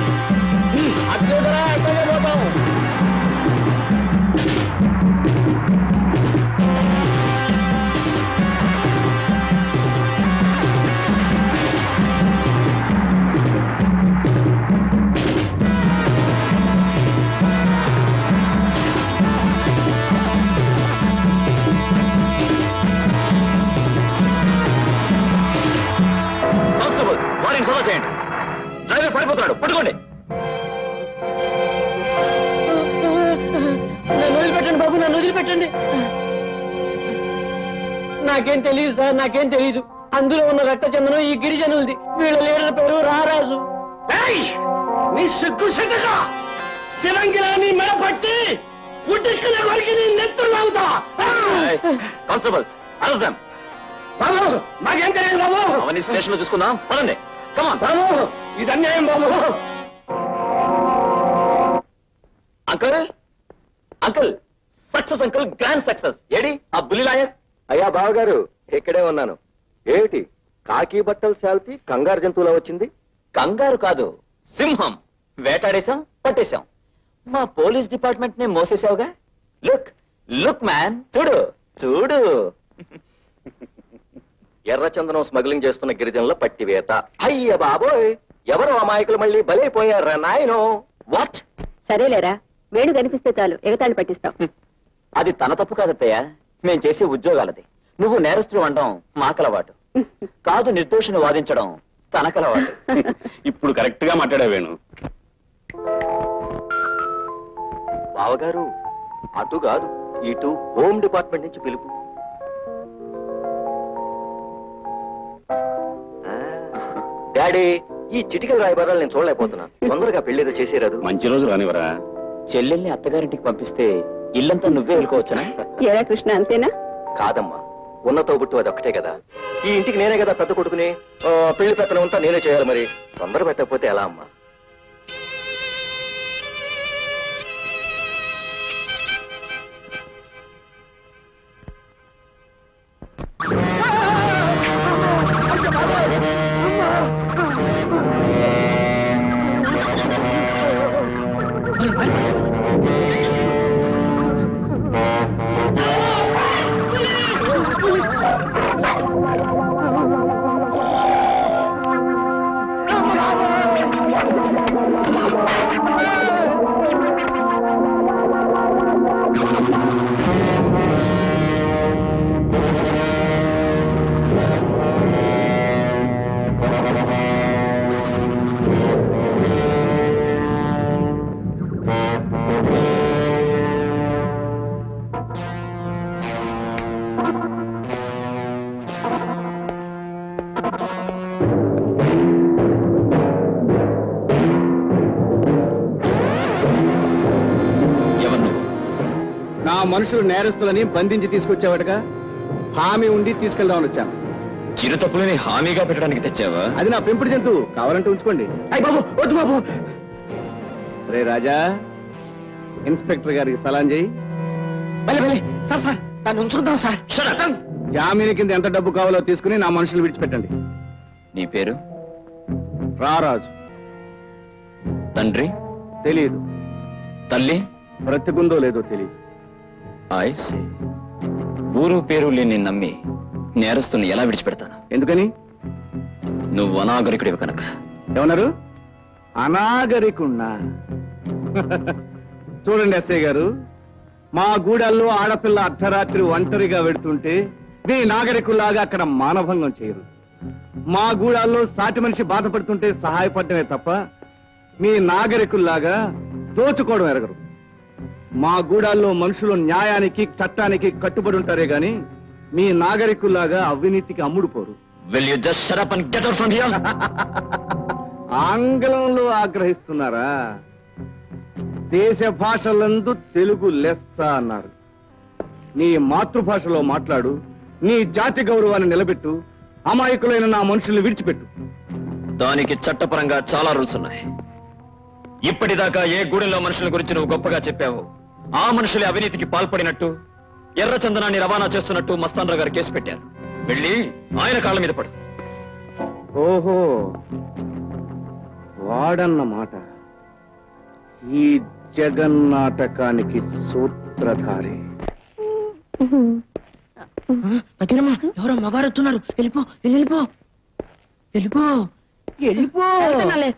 Speaker 10: కానిస్టేబుల్స్ వారిని సోదా చేయండి డ్రైవర్ పడిపోతున్నాడు పట్టుకోండి
Speaker 1: నన్ను వదిలిపెట్టండి బాబు నన్ను వదిలిపెట్టండి నాకేం తెలియదు సార్ నాకేం తెలియదు అందులో ఉన్న రక్త చందనం ఈ గిరిజనులది వీళ్ళ లీడర్ పేరు రారాజు నీ సిగ్గు సిగ్గుగా శివంగిరాని మెడపట్టి పుట్టిక్కుల కొరికి నీ నెత్తులు అవుతా
Speaker 10: కానిస్టేబుల్స్ అరెస్ట్ దెం
Speaker 1: బాబు నాకేం తెలియదు బాబు
Speaker 10: అవన్నీ స్టేషన్ లో చూసుకుందాం పదండి కమాన్
Speaker 1: బాబు ఇది అన్యాయం బాబు
Speaker 10: uncle uncle success uncle grand success ఏడి ఆ బుల్లి లాయర్
Speaker 11: అయ్యా బావగారు ఇక్కడే ఉన్నాను ఏమిటి కాకి బట్టలు శాల్తి కంగారు జంతువులా వచ్చింది
Speaker 10: కంగారు కాదు సింహం వేటాడేశాం పట్టేశాం మా పోలీస్ డిపార్ట్మెంట్ నే మోసేసావుగా లుక్ లుక్ మ్యాన్ చూడు చూడు
Speaker 11: ఎర్రచందనం స్మగ్లింగ్ చేస్తున్న గిరిజనుల పట్టివేత అయ్య బాబోయ్ ఎవరు అమాయకులు మళ్ళీ బలైపోయారా నాయనో
Speaker 10: వాట్
Speaker 4: సరేలేరా వేణు కనిపిస్తే చాలు ఎగతాళి పట్టిస్తాం
Speaker 10: అది తన తప్పు కాదత్తయ్య మేం చేసే ఉద్యోగాలది నువ్వు నేరస్తులు అనడం మాకలవాటు కాదు నిర్దోషిని వాదించడం తనకలవాటు
Speaker 5: ఇప్పుడు కరెక్ట్ గా మాట్లాడావేణు
Speaker 11: బావగారు అటు కాదు ఇటు హోమ్ డిపార్ట్మెంట్ నుంచి పిలుపు ఆ, డాడీ ఈ చిటికల రాయబారాలు నేను చూడలేకపోతున్నాను తొందరగా పెళ్లిదో చేసేరాదు
Speaker 5: మంచి రోజు రానివరా
Speaker 10: చెల్లెల్ని అత్తగారింటికి పంపిస్తే ఇల్లంతా నువ్వే వెళ్ళుకోవచ్చునా
Speaker 4: ఏరా కృష్ణ అంతేనా
Speaker 11: కాదమ్మా ఉన్న తోబుట్టు అది ఒకటే కదా ఈ ఇంటికి నేనే కదా పెద్ద కొడుకుని ఆ, పెళ్లి పెత్తనం అంతా నేనే చేయాలి మరి తొందర పెట్టకపోతే ఎలా అమ్మా
Speaker 10: ఎవరు నువ్వు
Speaker 3: నా మనుషులు నేరస్తులని బంధించి తీసుకొచ్చావటగా హామీ ఉండి తీసుకెళ్దామని వచ్చాను
Speaker 10: చిరు తప్పులని హామీగా పెట్టడానికి తెచ్చావా
Speaker 3: అది నా పెంపుడు జంతువు కావాలంటే ఉంచుకోండి అయ్యి బాబు వద్దు బాబు రే రాజా ఇన్స్పెక్టర్ గారికి సలాం చేయి
Speaker 7: వెళ్ళి వెళ్ళి సార్ సార్ దాన్ని ఉంచుకుందాం సార్
Speaker 3: జామీన్ కింద ఎంత డబ్బు కావాలో తీసుకుని నా మనుషులు విడిచిపెట్టండి
Speaker 10: నీ పేరు
Speaker 3: రారాజు
Speaker 10: తండ్రి
Speaker 3: తెలియదు
Speaker 10: తల్లి
Speaker 3: బ్రతికుందో లేదో తెలియదు
Speaker 10: ఐసి ఊరు పేరు లేని నమ్మి నేరస్తుని ఎలా విడిచిపెడతాను
Speaker 3: ఎందుకని
Speaker 10: నువ్వు అనాగరికుడివి కనుక
Speaker 3: ఏమన్నారు అనాగరికున్నా చూడండి ఎస్ఐ గారు మా గూడల్లో ఆడపిల్ల అర్ధరాత్రి ఒంటరిగా వెడుతుంటే మీ నాగరికుల్లాగా అక్కడ మానభంగం చేయరు మా గూడాల్లో సాటి మనిషి బాధపడుతుంటే సహాయపడమే తప్ప మీ నాగరికుల్లాగా దోచుకోవడం ఎరగరు మా గూడాల్లో మనుషులు న్యాయానికి చట్టానికి కట్టుబడి ఉంటారే గాని మీ నాగరికుల్లాగా అవినీతికి అమ్ముడుపోరు
Speaker 10: will you just shut up and get out from here
Speaker 3: ఆంగ్లంలో ఆగ్రహిస్తున్నారా దేశ భాషలందు తెలుగు లెస్స అన్నారు నీ మాతృభాషలో మాట్లాడు నీ జాతి గౌరవాన్ని నిలబెట్టు అమాయకులైన నా మనుషుల్ని విడిచిపెట్టు
Speaker 10: దానికి చట్టపరంగా చాలా రూల్స్ ఉన్నాయి ఇప్పటిదాకా ఏ గూడెంలో మనుషుల గురించి నువ్వు గొప్పగా చెప్పావు ఆ మనుషులే అవినీతికి పాల్పడినట్టు ఎర్ర చందనాన్ని రవాణా చేస్తున్నట్టు మస్తాన్రావు గారు కేసు పెట్టారు వెళ్ళి ఆయన కాళ్ళ మీద పడు
Speaker 3: ఓహో వాడన్న మాట ఈ జగన్నాటకానికి సూత్రధారి
Speaker 7: పతిరమ్మ ఎవరో మగారు వస్తున్నారు వెళ్ళిపో వెళ్ళి వెళ్ళిపో వెళ్ళిపో వెళ్ళిపో
Speaker 8: వెళ్తున్నాలే.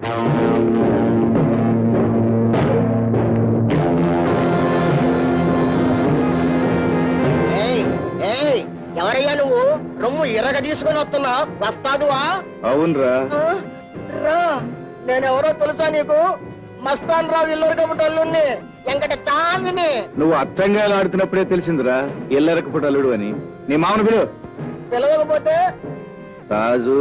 Speaker 7: ఏయ్, ఏయ్, ఎవరయ్యా నువ్వు రొమ్ము ఎర్రగ తీసుకొని వస్తున్నా వస్తాదువా
Speaker 3: అవునరా
Speaker 7: ఆ? రా నేనెవరో తెలుసా నీకు మస్తాన్ రావు ఇల్లరు కబుటోళ్ళుని వెంకట చామిని
Speaker 3: నువ్వు అచ్చంగా ఆడుతున్నప్పుడే తెలిసిందిరా ఎల్లరకు పుట్టలుడు అని నీ మామను పిలువు
Speaker 7: పిలవకపోతే
Speaker 3: రాజు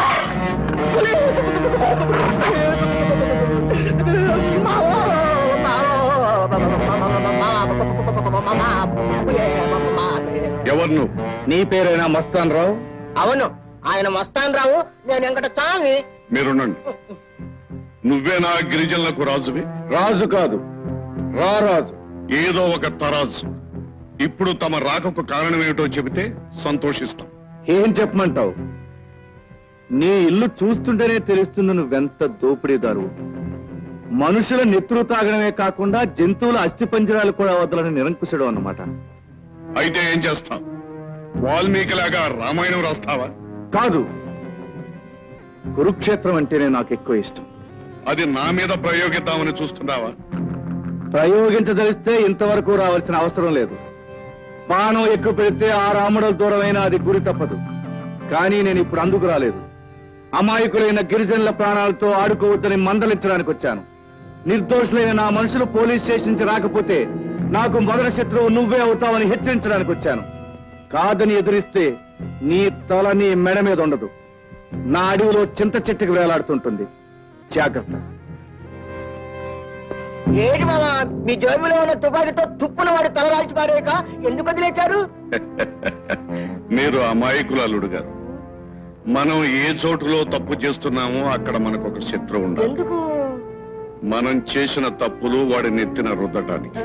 Speaker 5: ఎవరు నువ్వు
Speaker 3: నీ పేరైనా మస్తాన్ రావు
Speaker 7: అవును ఆయన మస్తాన్ రావు నేను వెంకట చామి
Speaker 5: మీరుండండి నువ్వేనా గిరిజనులకు రాజువి
Speaker 3: రాజు కాదు రారాజు
Speaker 5: ఏదో ఒక తరాజు ఇప్పుడు తమ రాకకు కారణం ఏమిటో చెబితే సంతోషిస్తాం
Speaker 3: ఏం చెప్పమంటావు నీ ఇల్లు చూస్తుంటేనే తెలుస్తుంది నువ్వెంత దోపిడీదారు మనుషుల నెత్తురు తాగడమే కాకుండా జంతువుల అస్థిపంజరాలు కూడా వదలని నిరంకుశుడు అన్నమాట
Speaker 5: అయితే ఏం చేస్తావు వాల్మీకిలాగా రామాయణం రాస్తావా
Speaker 3: కాదు కురుక్షేత్రం అంటేనే నాకు ఎక్కువ ఇష్టం
Speaker 5: అది నా మీద ప్రయోగిద్దామని చూస్తున్నావా
Speaker 3: ప్రయోగించదలిస్తే ఇంతవరకు రావాల్సిన అవసరం లేదు బాణం ఎక్కువ పెడితే ఆ రాముడల దూరమైన అది గురి తప్పదు కానీ నేను ఇప్పుడు అందుకు రాలేదు అమాయకులైన గిరిజనుల ప్రాణాలతో ఆడుకోవద్దని మందలించడానికి వచ్చాను నిర్దోషులైన నా మనుషులు పోలీస్ స్టేషన్ నుంచి రాకపోతే నాకు మొదటి శత్రువు నువ్వే అవుతావని హెచ్చరించడానికి వచ్చాను కాదని ఎదిరిస్తే నీ తల నీ మెడ మీద ఉండదు నా అడవిలో చింత చెట్టుకు వేలాడుతుంటుంది జాగ్రత్త
Speaker 7: ఏంటి మామ మీ జేబులో ఉన్న తుపాకీతో తుప్పున వాడి తలరాల్చి పారేక ఎందుకు వదిలేశారు
Speaker 12: మీరు అమాయకులు అల్లుడు గారు మనం ఏ చోటులో తప్పు చేస్తున్నామో అక్కడ మనకు ఒక శత్రువు ఉండాలి
Speaker 7: ఎందుకు
Speaker 12: మనం చేసిన తప్పులు వాడి నెత్తిన రుద్దటానికి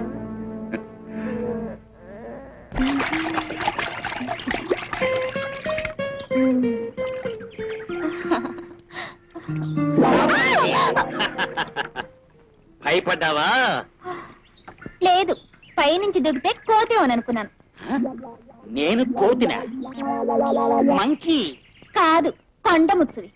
Speaker 9: భయపడ్డావా
Speaker 6: లేదు పైనుంచి దిగితే కోతే అని అనుకున్నాను
Speaker 9: నేను కోతిన మంకీ
Speaker 6: కాదు కొండ ముచ్చువి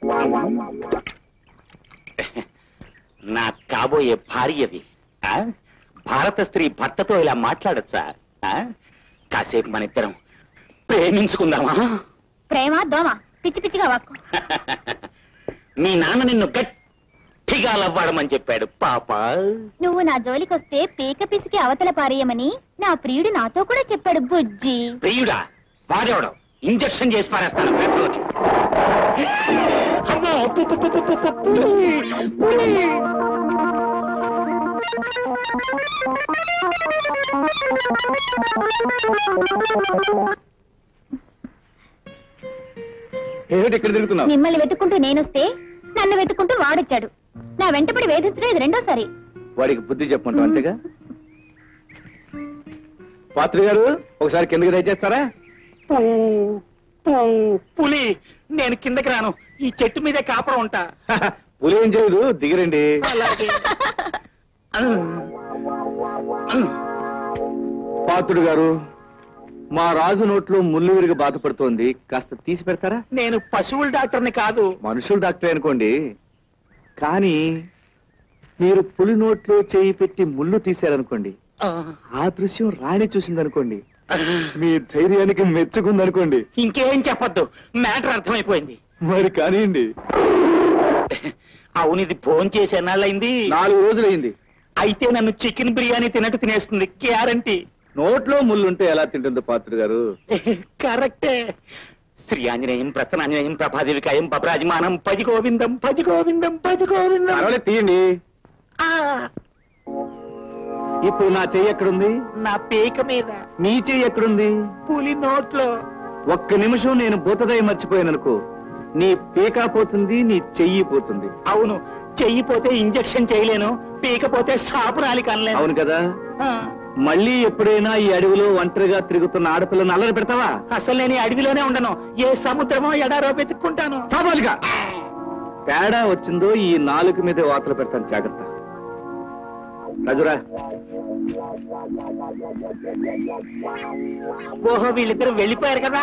Speaker 9: నా కాబోయే భార్యవి ఆ? భారత స్త్రీ భర్తతో ఇలా మాట్లాడొచ్చా ఆ? కాసేపు మన ఇద్దరం ప్రేమించుకుందామా
Speaker 6: ప్రేమ దోమ పిచ్చి పిచ్చిగా వాక్కు
Speaker 9: మీ నాన్న నిన్ను గట్టిగా లవ్వాడమని చెప్పాడు పాప
Speaker 6: నువ్వు నా జోలికొస్తే పీక పిసికి అవతల పారేయమని నా ప్రియుడు నాతో కూడా చెప్పాడు బుజ్జి
Speaker 9: ప్రియుడా వాడేవడం ఇంజెక్షన్ చేసి పారేస్తాను పేపర్లోకి. అమ్మో, పు, పు, పు, పు, పు, పు, పులి, పులి.
Speaker 3: ఏమిటి ఇక్కడ తిరుగుతున్నావు
Speaker 6: మిమ్మల్ని వెతుక్కుంటూ నేనొస్తే నన్ను వెతుక్కుంటూ వాడొచ్చాడు నా వెంటపడి వేధించడం ఇది రెండోసారి
Speaker 3: వాడికి బుద్ధి చెప్పమంటావు అంతేగా పాత్రి గారు ఒకసారి కిందకి దయచేస్తారా
Speaker 9: పూ, పూ, పులి నేను కిందకి రాను ఈ చెట్టు మీదే కాపురం ఉంటా
Speaker 3: పులి ఏం చేయదు దిగిరండి
Speaker 9: అలాగే
Speaker 3: పాత్రుడు గారు మా రాజు నోట్లో ముళ్ళు విరిగి బాధపడుతోంది కాస్త తీసి పెడతారా
Speaker 9: నేను పశువుల డాక్టర్ని కాదు
Speaker 3: మనుషులు డాక్టర్ అనుకోండి కానీ మీరు పులి నోట్లో చేయి పెట్టి ముళ్ళు తీశారనుకోండి ఆ దృశ్యం రాణి చూసిందనుకోండి మీ ధైర్యానికి మెచ్చుకుందనుకోండి
Speaker 9: ఇంకేం చెప్పొద్దు మ్యాటర్ అర్థమైపోయింది
Speaker 3: మరి కానివ్వండి
Speaker 9: అవును ఇది ఫోన్ చేసి ఎన్నాళ్ళైంది
Speaker 3: నాలుగు రోజులైంది
Speaker 9: అయితే నన్ను చికెన్ బిర్యానీ తినట్టు తినేస్తుంది గ్యారంటీ
Speaker 3: నోట్లో ముళ్ళుంటే ఎలా తింటుందో పాత్రుడు గారు
Speaker 9: కరెక్టే శ్రీ ఆంజనేయం ప్రసన్నాంజనేయం ప్రభాదేవికాయం పబ్రాజమానం పది గోవిందం పది గోవిందం పది గోవిందం
Speaker 3: పర్వాలేదు తీయండి
Speaker 9: ఆ,
Speaker 3: ఇప్పుడు నా చెయ్యి ఎక్కడుంది
Speaker 9: నా పీక మీద
Speaker 3: నీ చెయ్యి ఎక్కడుంది
Speaker 9: పులి నోట్లో
Speaker 3: ఒక్క నిమిషం నేను భూతదయ మర్చిపోయాననుకో నీ పీకా పోతుంది నీ చెయ్యి పోతుంది
Speaker 9: అవును చెయ్యి పోతే ఇంజెక్షన్ చేయలేను పీక పోతే సాపురాలి కనలేను
Speaker 3: అవును కదా
Speaker 9: ఆ,
Speaker 3: మళ్ళీ ఎప్పుడైనా ఈ అడవిలో ఒంటరిగా తిరుగుతున్న ఆడపిల్లని అల్లరి పెడతావా
Speaker 9: అసలు నేను ఈ అడవిలోనే ఉండను ఏ సముద్రమో ఎడారో వెతుక్కుంటాను
Speaker 3: చాపాలిగా తేడా వచ్చిందో ఈ నాలుగు మీదే వాతలు పెడతాను జాగ్రత్త రజురా
Speaker 9: ఓహో వీళ్ళిద్దరు వెళ్ళిపోయారు కదా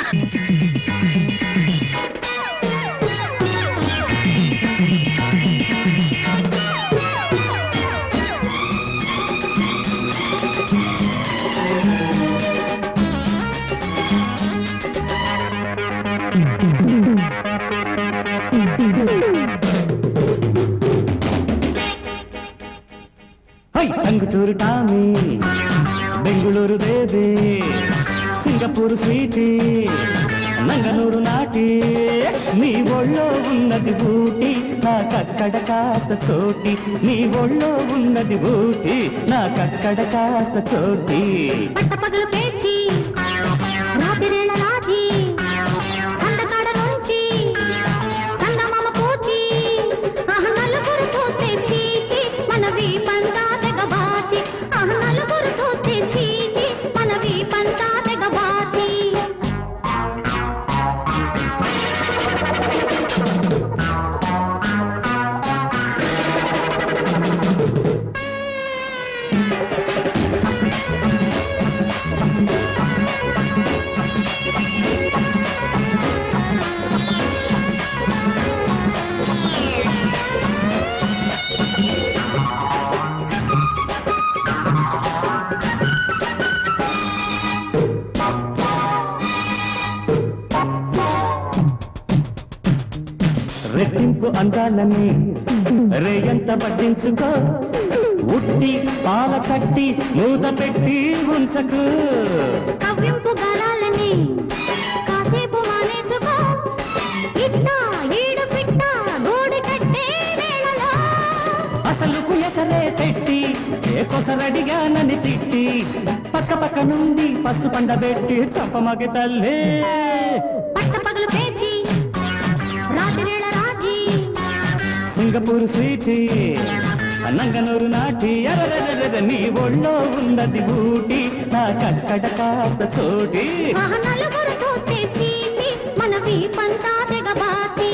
Speaker 13: hi Tanguturu Tommy Bengaluru baby Singapore sweetie Nanganuru నాటి నీ ఒళ్ళో ఉన్నది బూటి నాకక్కడ కాస్త చోటి నీ ఒళ్ళో ఉన్నది బూటి నాకక్కడ కాస్త చోటి
Speaker 6: పట్టపగలు పేర్చి రాత్రిరేళ రాజీ సందకాడ నుంచి చందమామ పూచి ఆహ నలుగురు చూస్తే చీచి మన వీపంతా తెగబాచి ఆహ నలుగురు చూస్తే చీచి మన వీపంతా తెగబాచి
Speaker 13: రెట్టింపు అందాలని రేయంత పట్టించుకో ఉట్టి పాల కట్టి మూత పెట్టి ఉంచకు
Speaker 6: కవ్వింపు గాలాలని కాసేపు మానేసుకో ఇట్ట ఈడు పిట్ట గూడు కట్టే వేళలో
Speaker 13: అసలుకు ఎసరే పెట్టి ఏ కొసరడిగా నన్ను తిట్టి పక్క పక్క నుండి పసు పండబెట్టి చంపమగ తల్లే
Speaker 6: పట్ట పగలు పేచి రాత్రివేళ రాజీ
Speaker 13: సింగపూర్ స్వీటి నంగనూరు నాటి అరరరరర నీ ఒళ్ళో ఉన్నది బూటి నాకక్కడ కాస్త చోటి
Speaker 6: ఆహ నలుగురు చూస్తే చీచి మన వీపంతా తెగబాచి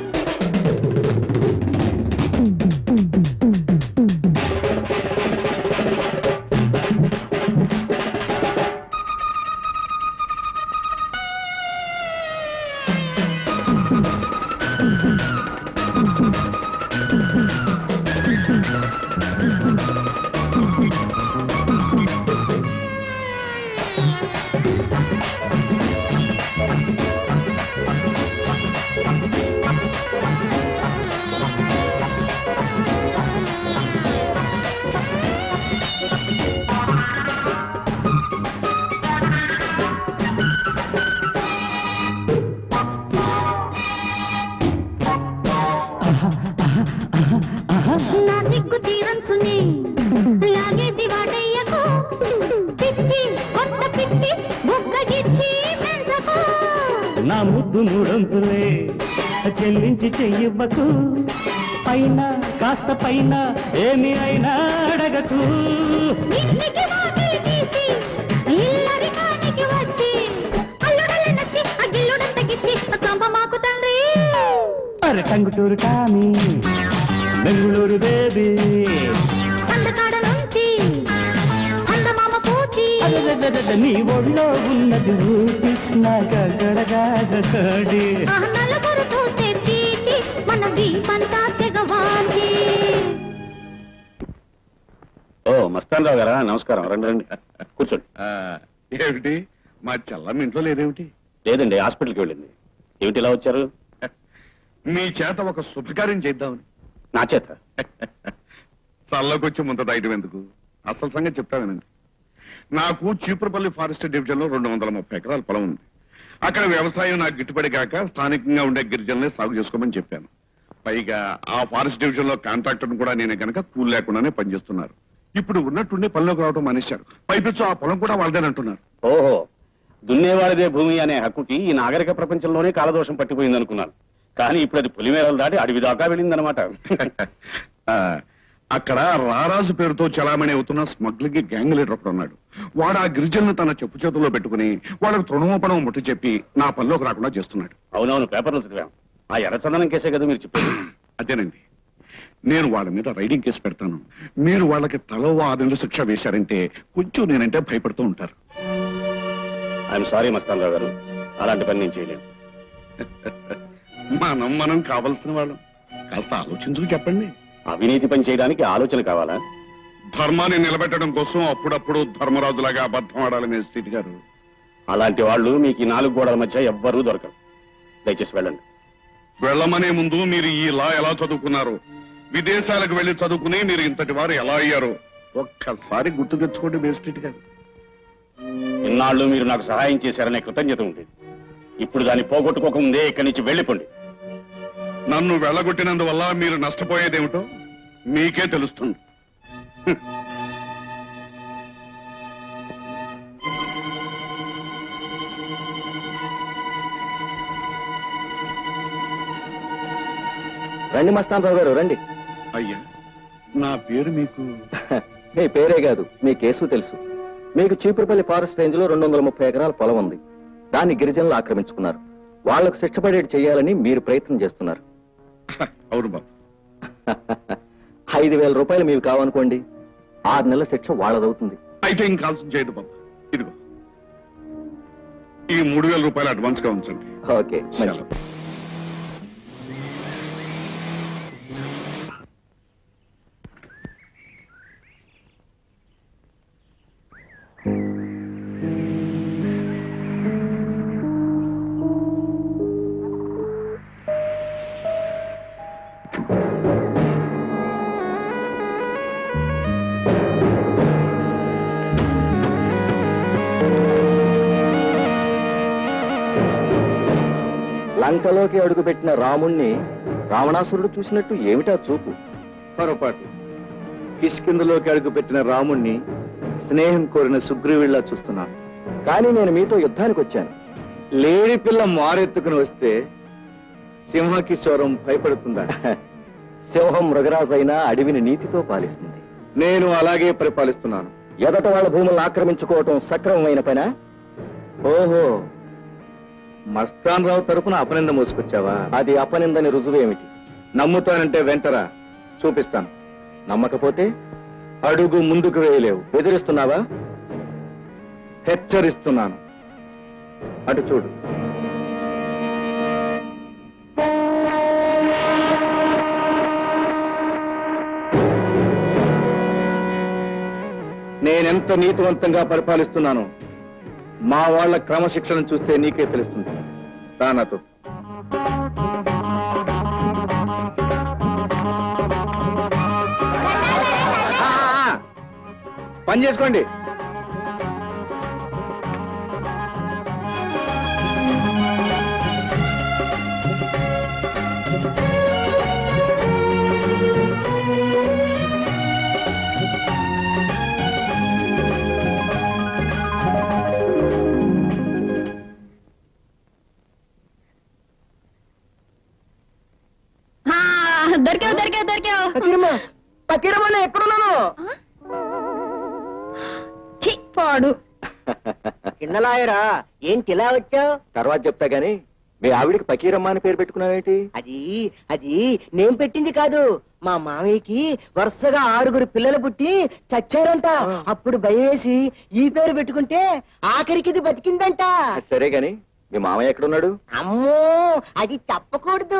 Speaker 6: నా సిగ్గు తీరంచుని లాగేసి వాడయ్యకు పిచ్చి కొత్త పిచ్చి బుగ్గగిచ్చి పెంచకు
Speaker 13: నా ముద్దు మూడొంతులే చెల్లించి చెయ్యవ్వకు పైన కాస్త పైన ఏమి అయినా అడగకు
Speaker 6: ఇంటికి వాకిలి తీసి ఇల్లరికానికి వచ్చి అల్లుడల నచ్చి ఆ గిల్లుడంత గిచ్చి చంప మాకు తండ్రి
Speaker 13: అరే టంగుటూరు టామీ బెంగుళూరు బేబీ
Speaker 6: సందకాడ నుంచి చందమామ పూచి
Speaker 13: అరెరెరెరె, నీ ఒళ్ళో ఉన్నది ఊపి నాకక్కడ సోడి
Speaker 6: ఆ నలుగురు చూస్తే చీచి మన దీపంతా తెగవాచి
Speaker 5: ఓ మస్తాన్ రావు గారా నమస్కారం రండి రండి కూర్చోండి
Speaker 12: ఏమిటి మా చెల్లం ఇంట్లో లేదేమిటి
Speaker 5: లేదండి హాస్పిటల్కి వెళ్ళింది ఏమిటి ఇలా వచ్చారు
Speaker 12: మీ చేత ఒక శుభకార్యం చేద్దామని
Speaker 5: నా చేత
Speaker 12: చల్లకొచ్చి ముంత దాయటం ఎందుకు అసలు సంగతి చెప్తా వినండి నాకు చీపురపల్లి ఫారెస్ట్ డివిజన్ లో రెండు వందల ముప్పై ఎకరాల పొలం ఉంది అక్కడ వ్యవసాయం నాకు గిట్టుబడి కాక స్థానికంగా ఉండే గిరిజనులే సాగు చేసుకోమని చెప్పాను పైగా ఆ ఫారెస్ట్ డివిజన్ లో కాంట్రాక్టర్ కూడా నేనే కనుక కూలి లేకుండానే పనిచేస్తున్నారు ఇప్పుడు ఉన్నట్టుండి పనిలోకి రావడం మానేశారు పైపించు ఆ పొలం కూడా వాళ్ళదేనంటున్నారు
Speaker 5: ఓహో దున్నేవాడిదే భూమి అనే హక్కుకి ఈ నాగరిక ప్రపంచంలోనే కాలదోషం పట్టిపోయింది అనుకున్నాను కానీ ఇప్పుడు అది పులిమేరలు దాటి అడవి దాకా వెళ్ళిందనమాట
Speaker 12: ఆ, అక్కడ రారాజు పేరుతో చలామణి అవుతున్న స్మగ్లింగ్ గ్యాంగ్ లీడర్ ఒకడు ఉన్నాడు వాడు ఆ గిరిజనులు తన చెప్పు చేతుల్లో పెట్టుకుని వాళ్ళకు తృణమోపణం ముట్టి చెప్పి నా పనిలోకి రాకుండా చేస్తున్నాడు
Speaker 5: అవునవును పేపర్లు చదివాం ఆ ఎర్రచందనం కేసే కదా మీరు చెప్పేది
Speaker 12: అదేనండి నేను వాళ్ళ మీద రైడింగ్ కేసు పెడతాను మీరు వాళ్ళకి తలో ఆరు నెలలు శిక్ష వేశారంటే కొంచెం నేనంటే భయపడుతూ ఉంటారు
Speaker 5: ఐఎమ్ సారీ మస్తాన్ రావు గారు అలాంటి పని నేను చేయలేను
Speaker 12: మనం మనం కావలసిన వాళ్ళం కాస్త ఆలోచించుకు చెప్పండి
Speaker 5: అవినీతి పని చేయడానికి ఆలోచన కావాలా
Speaker 12: ధర్మాన్ని నిలబెట్టడం కోసం అప్పుడప్పుడు ధర్మరాజులాగా అబద్ధం ఆడాలి మేస్ట్రీట్ గారు
Speaker 5: అలాంటి వాళ్ళు మీకు ఈ నాలుగు గోడల మధ్య ఎవ్వరూ దొరకరు దయచేసి వెళ్ళండి
Speaker 12: వెళ్ళమనే ముందు మీరు ఈ లా ఎలా చదువుకున్నారు విదేశాలకు వెళ్లి చదువుకుని మీరు ఇంతటి వారు ఎలా అయ్యారు ఒక్కసారి గుర్తు తెచ్చుకోండి మేస్ట్రీట్ గారు
Speaker 5: ఇన్నాళ్ళు మీరు నాకు సహాయం చేశారనే కృతజ్ఞత ఉండేది ఇప్పుడు దాన్ని పోగొట్టుకోకముందే ఇక్కడి నుంచి వెళ్ళిపోండి
Speaker 12: నన్ను వెళ్ళగొట్టినందువల్ల మీరు నష్టపోయేదేమిటో మీకే తెలుస్తుంది హ్మ్.
Speaker 11: రండి మస్తాన్ రావు గారు రండి
Speaker 12: అయ్యా నా పేరు మీకు
Speaker 11: మీ పేరే కాదు మీ కేసు తెలుసు మీకు చీపురుపల్లి ఫారెస్ట్ రేంజ్ లో రెండు వందల ముప్పై ఎకరాల పొలం ఉంది దాన్ని గిరిజనులు ఆక్రమించుకున్నారు వాళ్లకు శిక్ష పడేటి చేయాలని మీరు ప్రయత్నం చేస్తున్నారు
Speaker 12: అవును బాబు
Speaker 11: ఐదు వేల రూపాయలు మీకు కావనుకోండి ఆరు నెలల శిక్ష వాళ్ళదవుతుంది
Speaker 12: అయితే ఇంకా ఆలస్యం చేయదు బాబు ఇదిగో ఈ మూడు వేల రూపాయలు అడ్వాన్స్ గా ఉంచండి
Speaker 11: ఓకే మంచిది లంకలోకి అడుగుపెట్టిన రాముణ్ణి రావణాసురుడు చూసినట్టు ఏమిటా చూపు
Speaker 3: పొరపాటు
Speaker 11: కిష్కిందులోకి అడుగుపెట్టిన రాముణ్ణి స్నేహం కోరిన సుగ్రీవిళ్ళ చూస్తున్నాను కానీ నేను మీతో యుద్ధానికి వచ్చాను లేడి పిల్ల మారెత్తుకుని వస్తే సింహకిశోరం భయపడుతుందా సింహం మృగరాజైనా అడవిని నీతితో పాలిస్తుంది నేను అలాగే పరిపాలిస్తున్నాను ఎదట వాళ్ళ భూములను ఆక్రమించుకోవటం సక్రమమైన పనా ఓహో మస్తాన్ రావు తరపున అపనింద మోసుకొచ్చావా అది అపనిందని రుజువేమిటి నమ్ముతానంటే వెంటరా చూపిస్తాను నమ్మకపోతే అడుగు ముందుకు వేయలేవు బెదిరిస్తున్నావా హెచ్చరిస్తున్నాను అటు చూడు నేనెంత నీతివంతంగా పరిపాలిస్తున్నాను మా వాళ్ళ క్రమశిక్షణ చూస్తే నీకే తెలుస్తుంది రా నాతో ఆ, ఆ, పని చేసుకోండి
Speaker 8: ఆ, దొరికావు దొరికావు దొరికావు
Speaker 1: పకీరమ్మ పకీరమ్మ నేను ఎక్కడున్నాను
Speaker 8: ఛీ, పాడు
Speaker 1: కిందలాయరా ఏంటి ఇలా వచ్చావు
Speaker 11: తర్వాత చెప్తా గాని మీ ఆవిడికి పకీరమ్మ అని పేరు పెట్టుకున్నావేంటి
Speaker 1: అది అది నేను పెట్టింది కాదు మా మామయ్యకి వరుసగా ఆరుగురు పిల్లలు పుట్టి చచ్చారంట అప్పుడు భయం వేసి ఈ పేరు పెట్టుకుంటే ఆఖరికి ఇది బతికిందంట
Speaker 11: సరే గాని మీ మామయ్య ఎక్కడున్నాడు
Speaker 1: అమ్మో అది చెప్పకూడదు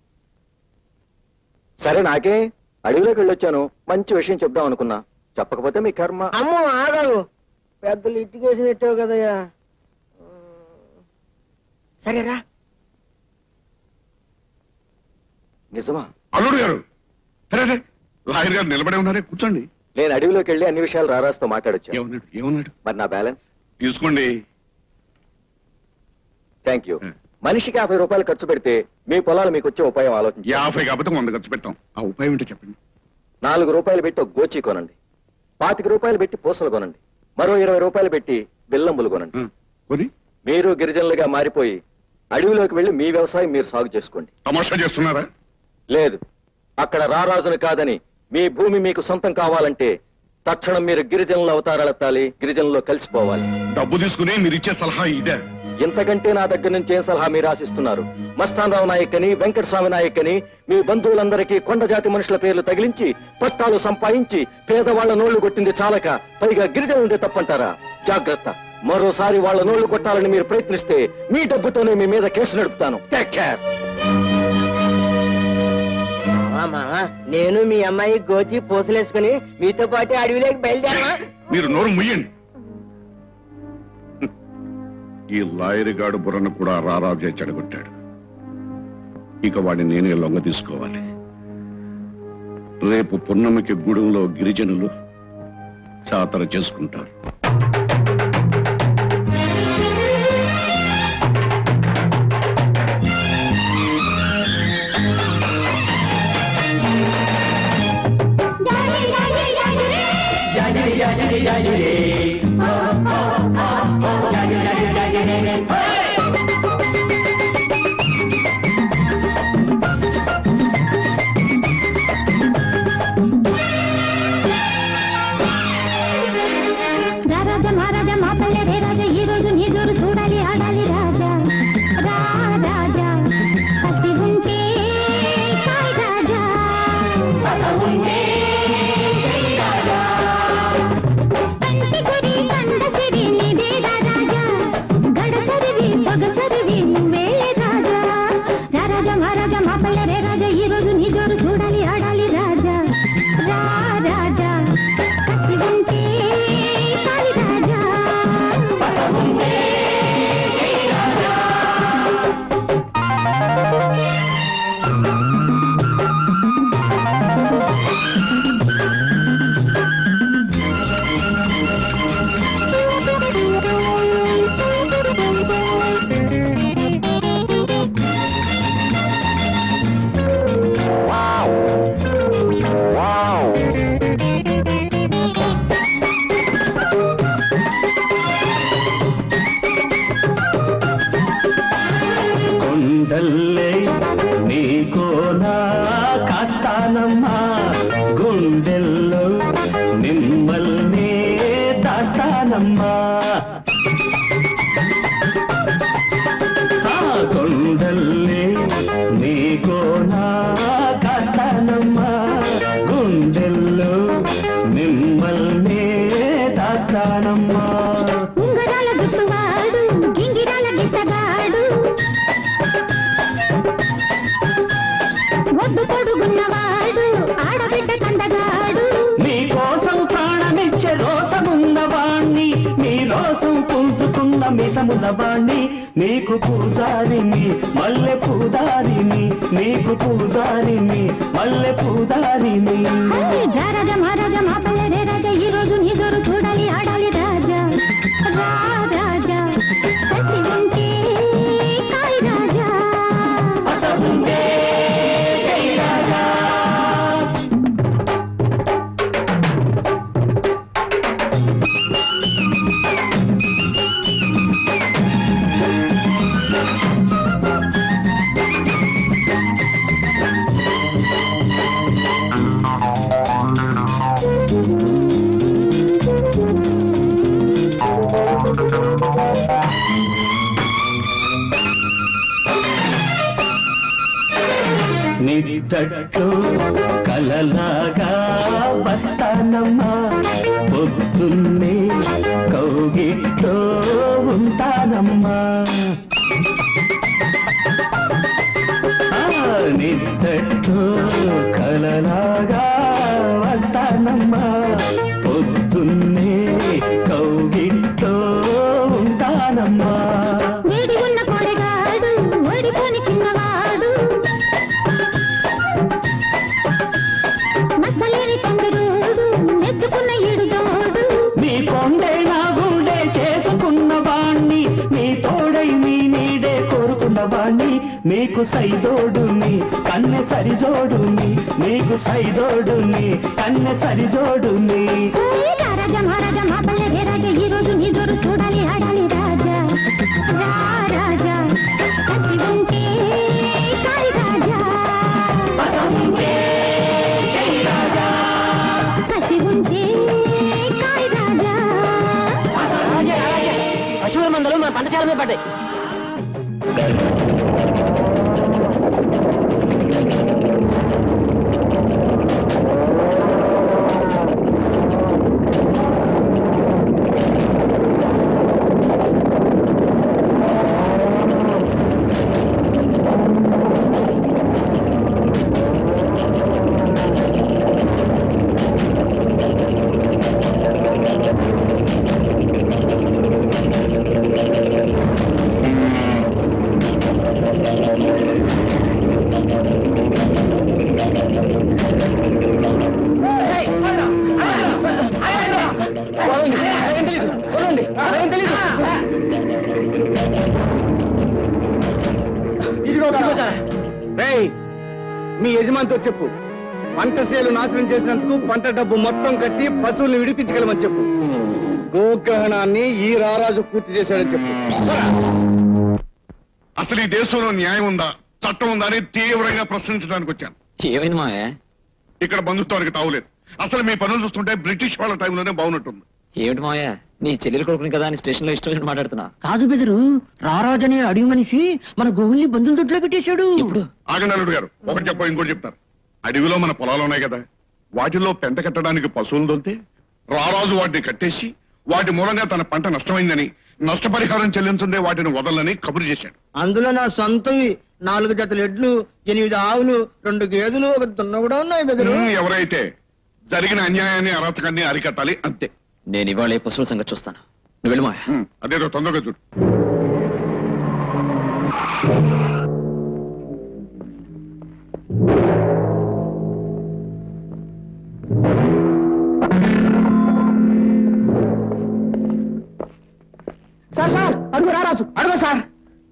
Speaker 11: సరే నాకే అడవిలోకి వెళ్ళొచ్చాను మంచి విషయం చెప్దాం అనుకున్నా చెప్పకపోతే మీ కర్మ
Speaker 1: అమ్మో ఆగాగు పెద్దలు ఇటుకేసి నెట్టావు కదయ్యా సరేరా
Speaker 11: నిజమా
Speaker 12: అల్లుడు గారు అరే అరే, లాయర్ గారు నిలబడే ఉన్నారే కూర్చోండి
Speaker 11: నేను అడవిలోకి వెళ్ళి అన్ని విషయాలు రారాజుతో మాట్లాడొచ్చాను
Speaker 12: ఏమన్నాడు ఏమన్నాడు
Speaker 11: మరి నా బ్యాలెన్స్
Speaker 12: తీసుకోండి
Speaker 11: థ్యాంక్ యూ మనిషికి యాభై రూపాయలు ఖర్చు పెడితే మీ పొలాలు మీకు వచ్చే ఉపాయం ఆలోచించి
Speaker 12: యాభై కాకపోతే వంద ఖర్చు పెడతాం ఆ ఉపాయం ఏంటో చెప్పండి
Speaker 11: నాలుగు రూపాయలు పెట్టి ఒక గోచి కొనండి పాతిక రూపాయలు పెట్టి పూసలు కొనండి మరో ఇరవై రూపాయలు పెట్టి బెల్లంబులు కొనండి
Speaker 12: కొని
Speaker 11: మీరు గిరిజనులుగా మారిపోయి అడవిలోకి వెళ్ళి మీ వ్యవసాయం మీరు సాగు చేసుకోండి
Speaker 12: తమాషా చేస్తున్నారా
Speaker 11: లేదు అక్కడ రారాజును కాదని మీ భూమి మీకు సొంతం కావాలంటే తక్షణం మీరు గిరిజనుల అవతారాలెత్తాలి గిరిజనుల్లో కలిసిపోవాలి
Speaker 12: డబ్బు తీసుకుని మీరు ఇచ్చే సలహా ఇదే
Speaker 11: ఇంతకంటే నా దగ్గర నుంచి ఏం సలహా మీరు ఆశిస్తున్నారు మస్తానరావు నాయక్ అని వెంకటస్వామి నాయక్ అని మీ బంధువులందరికీ కొండ జాతి మనుషుల పేర్లు తగిలించి పట్టాలు సంపాదించి పేదవాళ్ల నోళ్లు కొట్టింది చాలక పైగా గిరిజనులదే తప్పంటారా జాగ్రత్త మరోసారి వాళ్ళ నోళ్లు కొట్టాలని మీరు ప్రయత్నిస్తే మీ డబ్బుతోనే మీ మీద కేసు నడుపుతాను టేక్ కేర్
Speaker 1: మామా నేను మీ అమ్మాయి గోచి పూసలేసుకుని మీతో పాటు అడవిలోకి బయలుదేరమా
Speaker 12: మీరు నోరు ముయ్యండి ఈ లాయర్ గాడు బుర్రను కూడా రారాజే చెడగొట్టాడు ఇక వాడిని నేనే లొంగ తీసుకోవాలి రేపు పున్నమికి గూడెంలో గిరిజనులు జాతర చేసుకుంటారు
Speaker 6: రారాజ
Speaker 13: కాస్తానమ్మా ఆ కొండల్లే నీకో నా కాస్తానమ్మా గుండెల్లో మిమ్మల్నే దాస్తానమ్మా
Speaker 6: ఉంగరాల జుట్టువాడు గింగిరాల గిట్టగాడు ఒడ్డు పొడుగున్నవాడు ఆడబిడ్డ కందగాడు
Speaker 13: నీ కోసం ప్రాణమిచ్చే రోసమున్నవాణ్ణి నీ రోసం పుంజుకున్న మిసమున్నవాణ్ణి నీకు పూజారిని మల్లె పూదారిని నీకు పూజారిని మల్లె పూదారిని
Speaker 6: హే, రా రాజా మహారాజా మా పల్లె రే రాజా ఈ రోజు నీ జోరు చూడాలి ఆడాలి రాజా రా రాజా కసి ఉంటే కాయ్ రాజా
Speaker 13: అసలుంటే జై రాజా నిద్దట్లో కలలాగా వస్తానమ్మా పొద్దున్నే కౌగిట్లో ఉంటానమ్మా ఆ, నిద్దట్లో కలలాగా వస్తానమ్మా పొద్దున్నే కౌగిట్లో ఉంటానమ్మా
Speaker 6: వేడి ఉన్న కొడగాడు ఓడిపోని చిన్నవాడు మచ్చలేని చంద్రుడు మెచ్చుకున్న ఏడు జోడు
Speaker 13: నీ కొండే నా గుండె చేసుకున్న వాణ్ణి నీ తోడై నీ నీడే కోరుకున్న వాణ్ణి నీకు సైదోడుని కన్నె సరిజోడుని నీకు సైదోడుని కన్నె సరిజోడుని
Speaker 6: హే, రా రాజా మహారాజా మా పల్లె రే రాజా ఈ రోజు నీ జోరు చూడాలి ఆడాలి రాజా రా రాజా కసి ఉంటే కాయ్ రాజా కసి ఉంటే కాయ్ రాజా
Speaker 1: పశువుల మందలు మన పంటశాల మీద పడ్డాయి
Speaker 3: రేయ్ మీ యజమానితో చెప్పు పంట సేలు నాశనం చేసినందుకు పంట డబ్బు మొత్తం కట్టి పశువుల్ని విడిపించగలమని చెప్పు గోగ్రహణాన్ని ఈ రారాజు పూర్తి చేశాడని చెప్పు
Speaker 12: అసలు ఈ దేశంలో న్యాయం ఉందా చట్టం ఉందా అని తీవ్రంగా ప్రశ్నించడానికి వచ్చాను
Speaker 10: ఏమైంది మావయ్య
Speaker 12: ఇక్కడ బంధుత్వానికి తావులేదు అసలు మీ పనులు చూస్తుంటే బ్రిటిష్ వాళ్ళ టైంలోనే బాగున్నట్టుంది
Speaker 10: ఏమిటి మావయ్య నీ చెల్లెలు కొడుకుని కదా అని స్టేషన్ లో ఇష్టం వచ్చినట్టు మాట్లాడుతున్నా
Speaker 7: కాదు బెదరు రారాజు అనే అడిగి మనిషి మన గోవుల్ని బంధుల దొడ్లో పెట్టేశాడు
Speaker 12: ఆగనల్లుడు గారు ఒకటి చెప్ప ఇంకోటి చెప్తారు అడవిలో మన పొలాలు ఉన్నాయి కదా వాటిలో పెంట కట్టడానికి పశువులు దొలితే రారాజు వాటిని కట్టేసి వాటి మూలంగా తన పంట నష్టమైందని నష్టపరిహారం చెల్లించందే వాటిని వదలని కబురు చేశాడు
Speaker 7: అందులో నా సొంతవి నాలుగు జతలు ఎడ్లు ఎనిమిది ఆవులు రెండు గేదెలు ఒక దున్న కూడా ఉన్నాయి బెదరు
Speaker 12: ఉమ్, ఎవరైతే జరిగిన అన్యాయాన్ని అరాచకాన్ని అరికట్టాలి అంతే
Speaker 10: నేను ఇవాళ ఈ పశువుల సంగతి చూస్తాను నువ్వు వెళ్ళు మావయ్య
Speaker 12: ఉమ్, అదేదో తొందరగా చూడు
Speaker 1: సార్ సార్ అడుగు రారాజు అడుగు సార్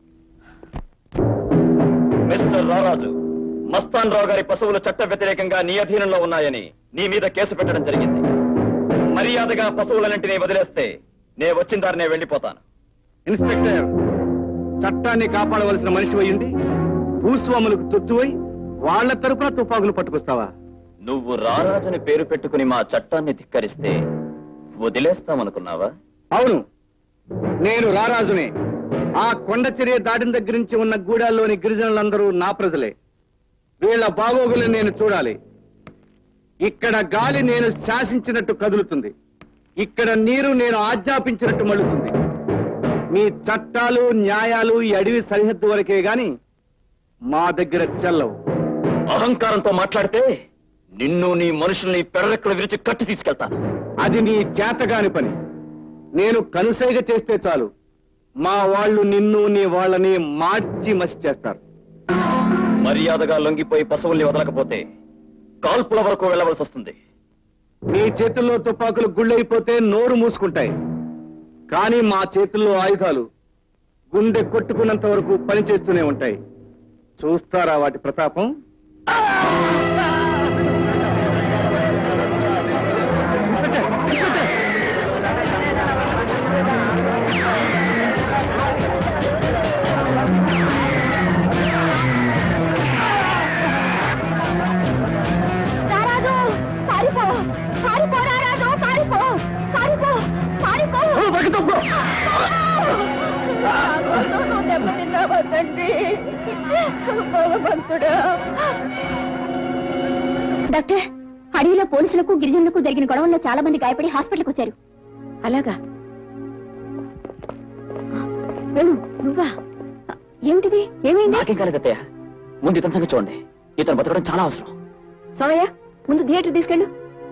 Speaker 10: మిస్టర్ రారాజు మస్తాన్ రావు గారి పశువులు చట్ట వ్యతిరేకంగా నీ అధీనంలో ఉన్నాయని నీ మీద కేసు పెట్టడం జరిగింది మర్యాదగా పశువులన్నింటినీ వదిలేస్తే నే వచ్చిన దారినే వెళ్ళిపోతాను
Speaker 3: ఇన్స్పెక్టర్ చట్టాన్ని కాపాడవలసిన మనిషి అయ్యింది భూస్వాములకు తొత్తువై వాళ్ళ తరపున తుపాకులు పట్టుకొస్తావా
Speaker 10: నువ్వు రారాజుని పేరు పెట్టుకుని మా చట్టాన్ని ధిక్కరిస్తే వదిలేస్తామనుకున్నావా
Speaker 11: అవును నేను రారాజునే ఆ కొండ చర్య దాటిన దగ్గర నుంచి ఉన్న గూడాల్లోని గిరిజనులందరూ నా ప్రజలే వీళ్ళ బాగోగులు నేను చూడాలి ఇక్కడ గాలి నేను శాసించినట్టు కదులుతుంది ఇక్కడ నీరు నేను ఆజ్ఞాపించినట్టు మళ్ళుతుంది మీ చట్టాలు న్యాయాలు ఈ అడవి సరిహద్దు వరకే గాని మా దగ్గర చెల్లవు
Speaker 10: అహంకారంతో మాట్లాడితే నిన్ను నీ మనుషుల్ని పెడరెక్కలు విరిచి కట్టి తీసుకెళ్తాను
Speaker 11: అది నీ చేతగాని పని నేను కనుసైగ చేస్తే చాలు మా వాళ్ళు నిన్ను నీ వాళ్ళని మార్చి మసి చేస్తారు
Speaker 10: మర్యాదగా లొంగిపోయి పశువుల్ని వదలకపోతే కాల్పుల వరకు వెళ్ళవలసి వస్తుంది
Speaker 11: నీ చేతుల్లో తుపాకులు గుళ్ళైపోతే నోరు మూసుకుంటాయి కానీ మా చేతుల్లో ఆయుధాలు గుండె కొట్టుకున్నంత వరకు పనిచేస్తూనే ఉంటాయి చూస్తారా వాటి ప్రతాపం
Speaker 6: రారాజు పారిపో పారిపో రారాజు పారిపో పారిపో పారిపో దెబ్బతిన్నావద్దండి భగవంతుడా డాక్టర్ అడవిలో పోలీసులకు గిరిజనులకు జరిగిన గొడవల్లో చాలా మంది గాయపడి హాస్పిటల్కి వచ్చారు
Speaker 4: అలాగా వేణు నువ్వా
Speaker 6: ఏమిటిది ఏమైంది
Speaker 10: నాకేం కాలేదు అత్తయ్య ముందు ఇతని సంగతి చూడండి ఇతను బతకడం చాలా అవసరం
Speaker 4: సోమయ్య ముందు థియేటర్ తీసుకెళ్ళు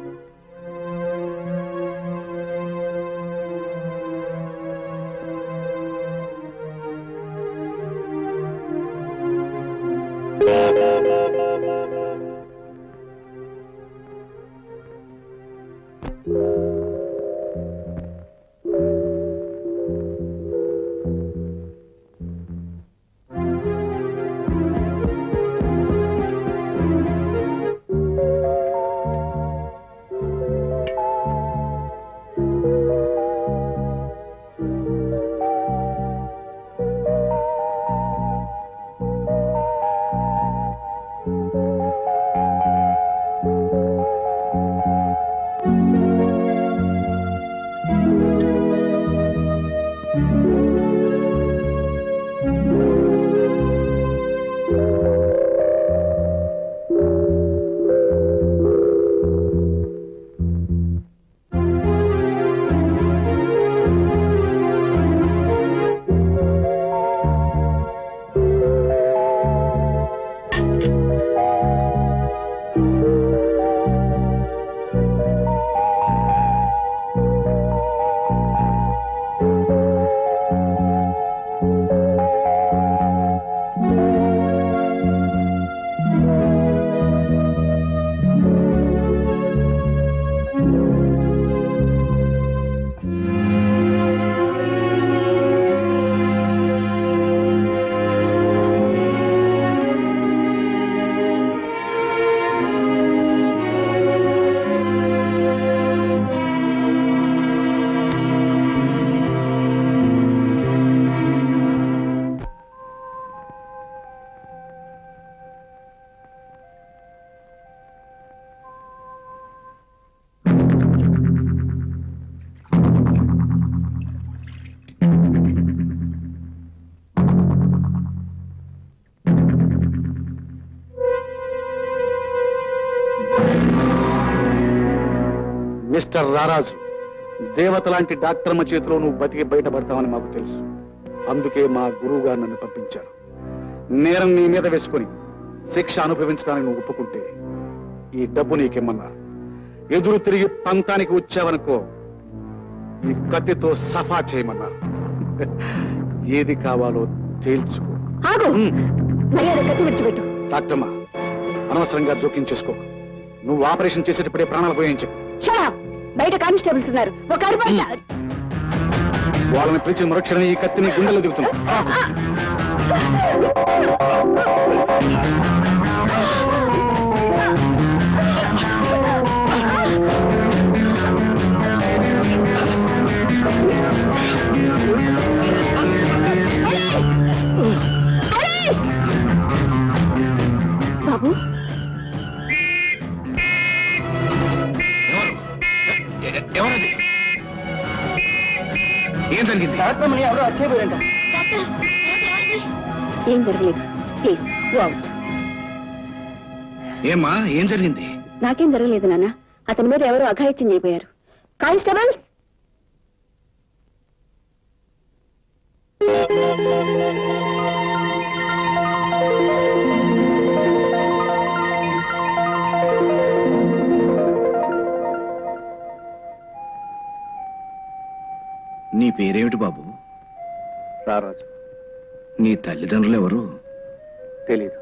Speaker 11: మిస్టర్ రారాజు దేవత లాంటి డాక్టర్మ చేతిలో నువ్వు బతికి బయటపడతావని మాకు తెలుసు అందుకే మా గురువు గారు నన్ను పంపించారు నేరం నీ మీద వేసుకొని శిక్ష అనుభవించడానికి నువ్వు ఒప్పుకుంటే ఈ డబ్బు నీకేమన్నారు ఎదురు తిరిగి పంతానికి వచ్చావనుకో ఈ కత్తితో సఫా చేయమన్నారు ఏది కావాలో తేల్చుకో
Speaker 4: ఆగు మర్యాద కత్తి విడిచిపెట్టు
Speaker 11: డాక్టర్మా అనవసరంగా జోక్యం చేసుకో నువ్వు ఆపరేషన్ చేసేటప్పుడే ప్రాణాలు పోయించు
Speaker 4: Shut up! బయట కానిస్టేబుల్స్ ఉన్నారు ఒక అరుపు
Speaker 11: వాళ్ళని పిలిచిన మరుక్షణం ఈ కత్తిని గుండెలో దిగుతుంది
Speaker 4: బాబు
Speaker 12: ఎవరది
Speaker 3: ఏం జరిగింది
Speaker 1: డాక్టర్ని ఎవరో వచ్చేపోయారంట
Speaker 4: ఏం జరగలేదు ప్లీజ్ గో అవుట్
Speaker 3: ఏమ్మా ఏం జరిగింది
Speaker 4: నాకేం జరగలేదు నాన్న అతని మీద ఎవరో అఘాయిత్యం చేయబోయారు కానిస్టేబుల్స్
Speaker 3: నీ పేరేమిటి బాబు
Speaker 11: రారాజు
Speaker 3: నీ తల్లిదండ్రులు ఎవరు
Speaker 11: తెలీదు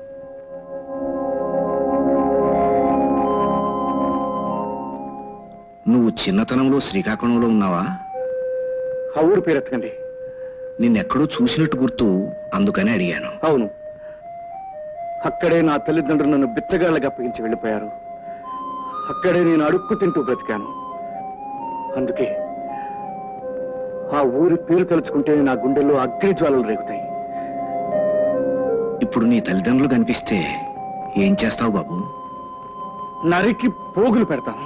Speaker 3: నువ్వు చిన్నతనంలో శ్రీకాకుళంలో ఉన్నావా
Speaker 11: ఆ ఊరు పేరు ఎత్తకండి
Speaker 3: నిన్నెక్కడో చూసినట్టు గుర్తు అందుకని అడిగాను
Speaker 11: అవును అక్కడే నా తల్లిదండ్రులు నన్ను బిచ్చగాళ్ళకి అప్పగించి వెళ్ళిపోయారు అక్కడే నేను అడుక్కు తింటూ బ్రతికాను అందుకే ఆ ఊరి పేరు తలుచుకుంటే నా గుండెల్లో అగ్ని జ్వాలలు రేగుతాయి
Speaker 3: ఇప్పుడు నీ తల్లిదండ్రులు కనిపిస్తే ఏం చేస్తావు బాబు
Speaker 11: నరికి పోగులు పెడతాను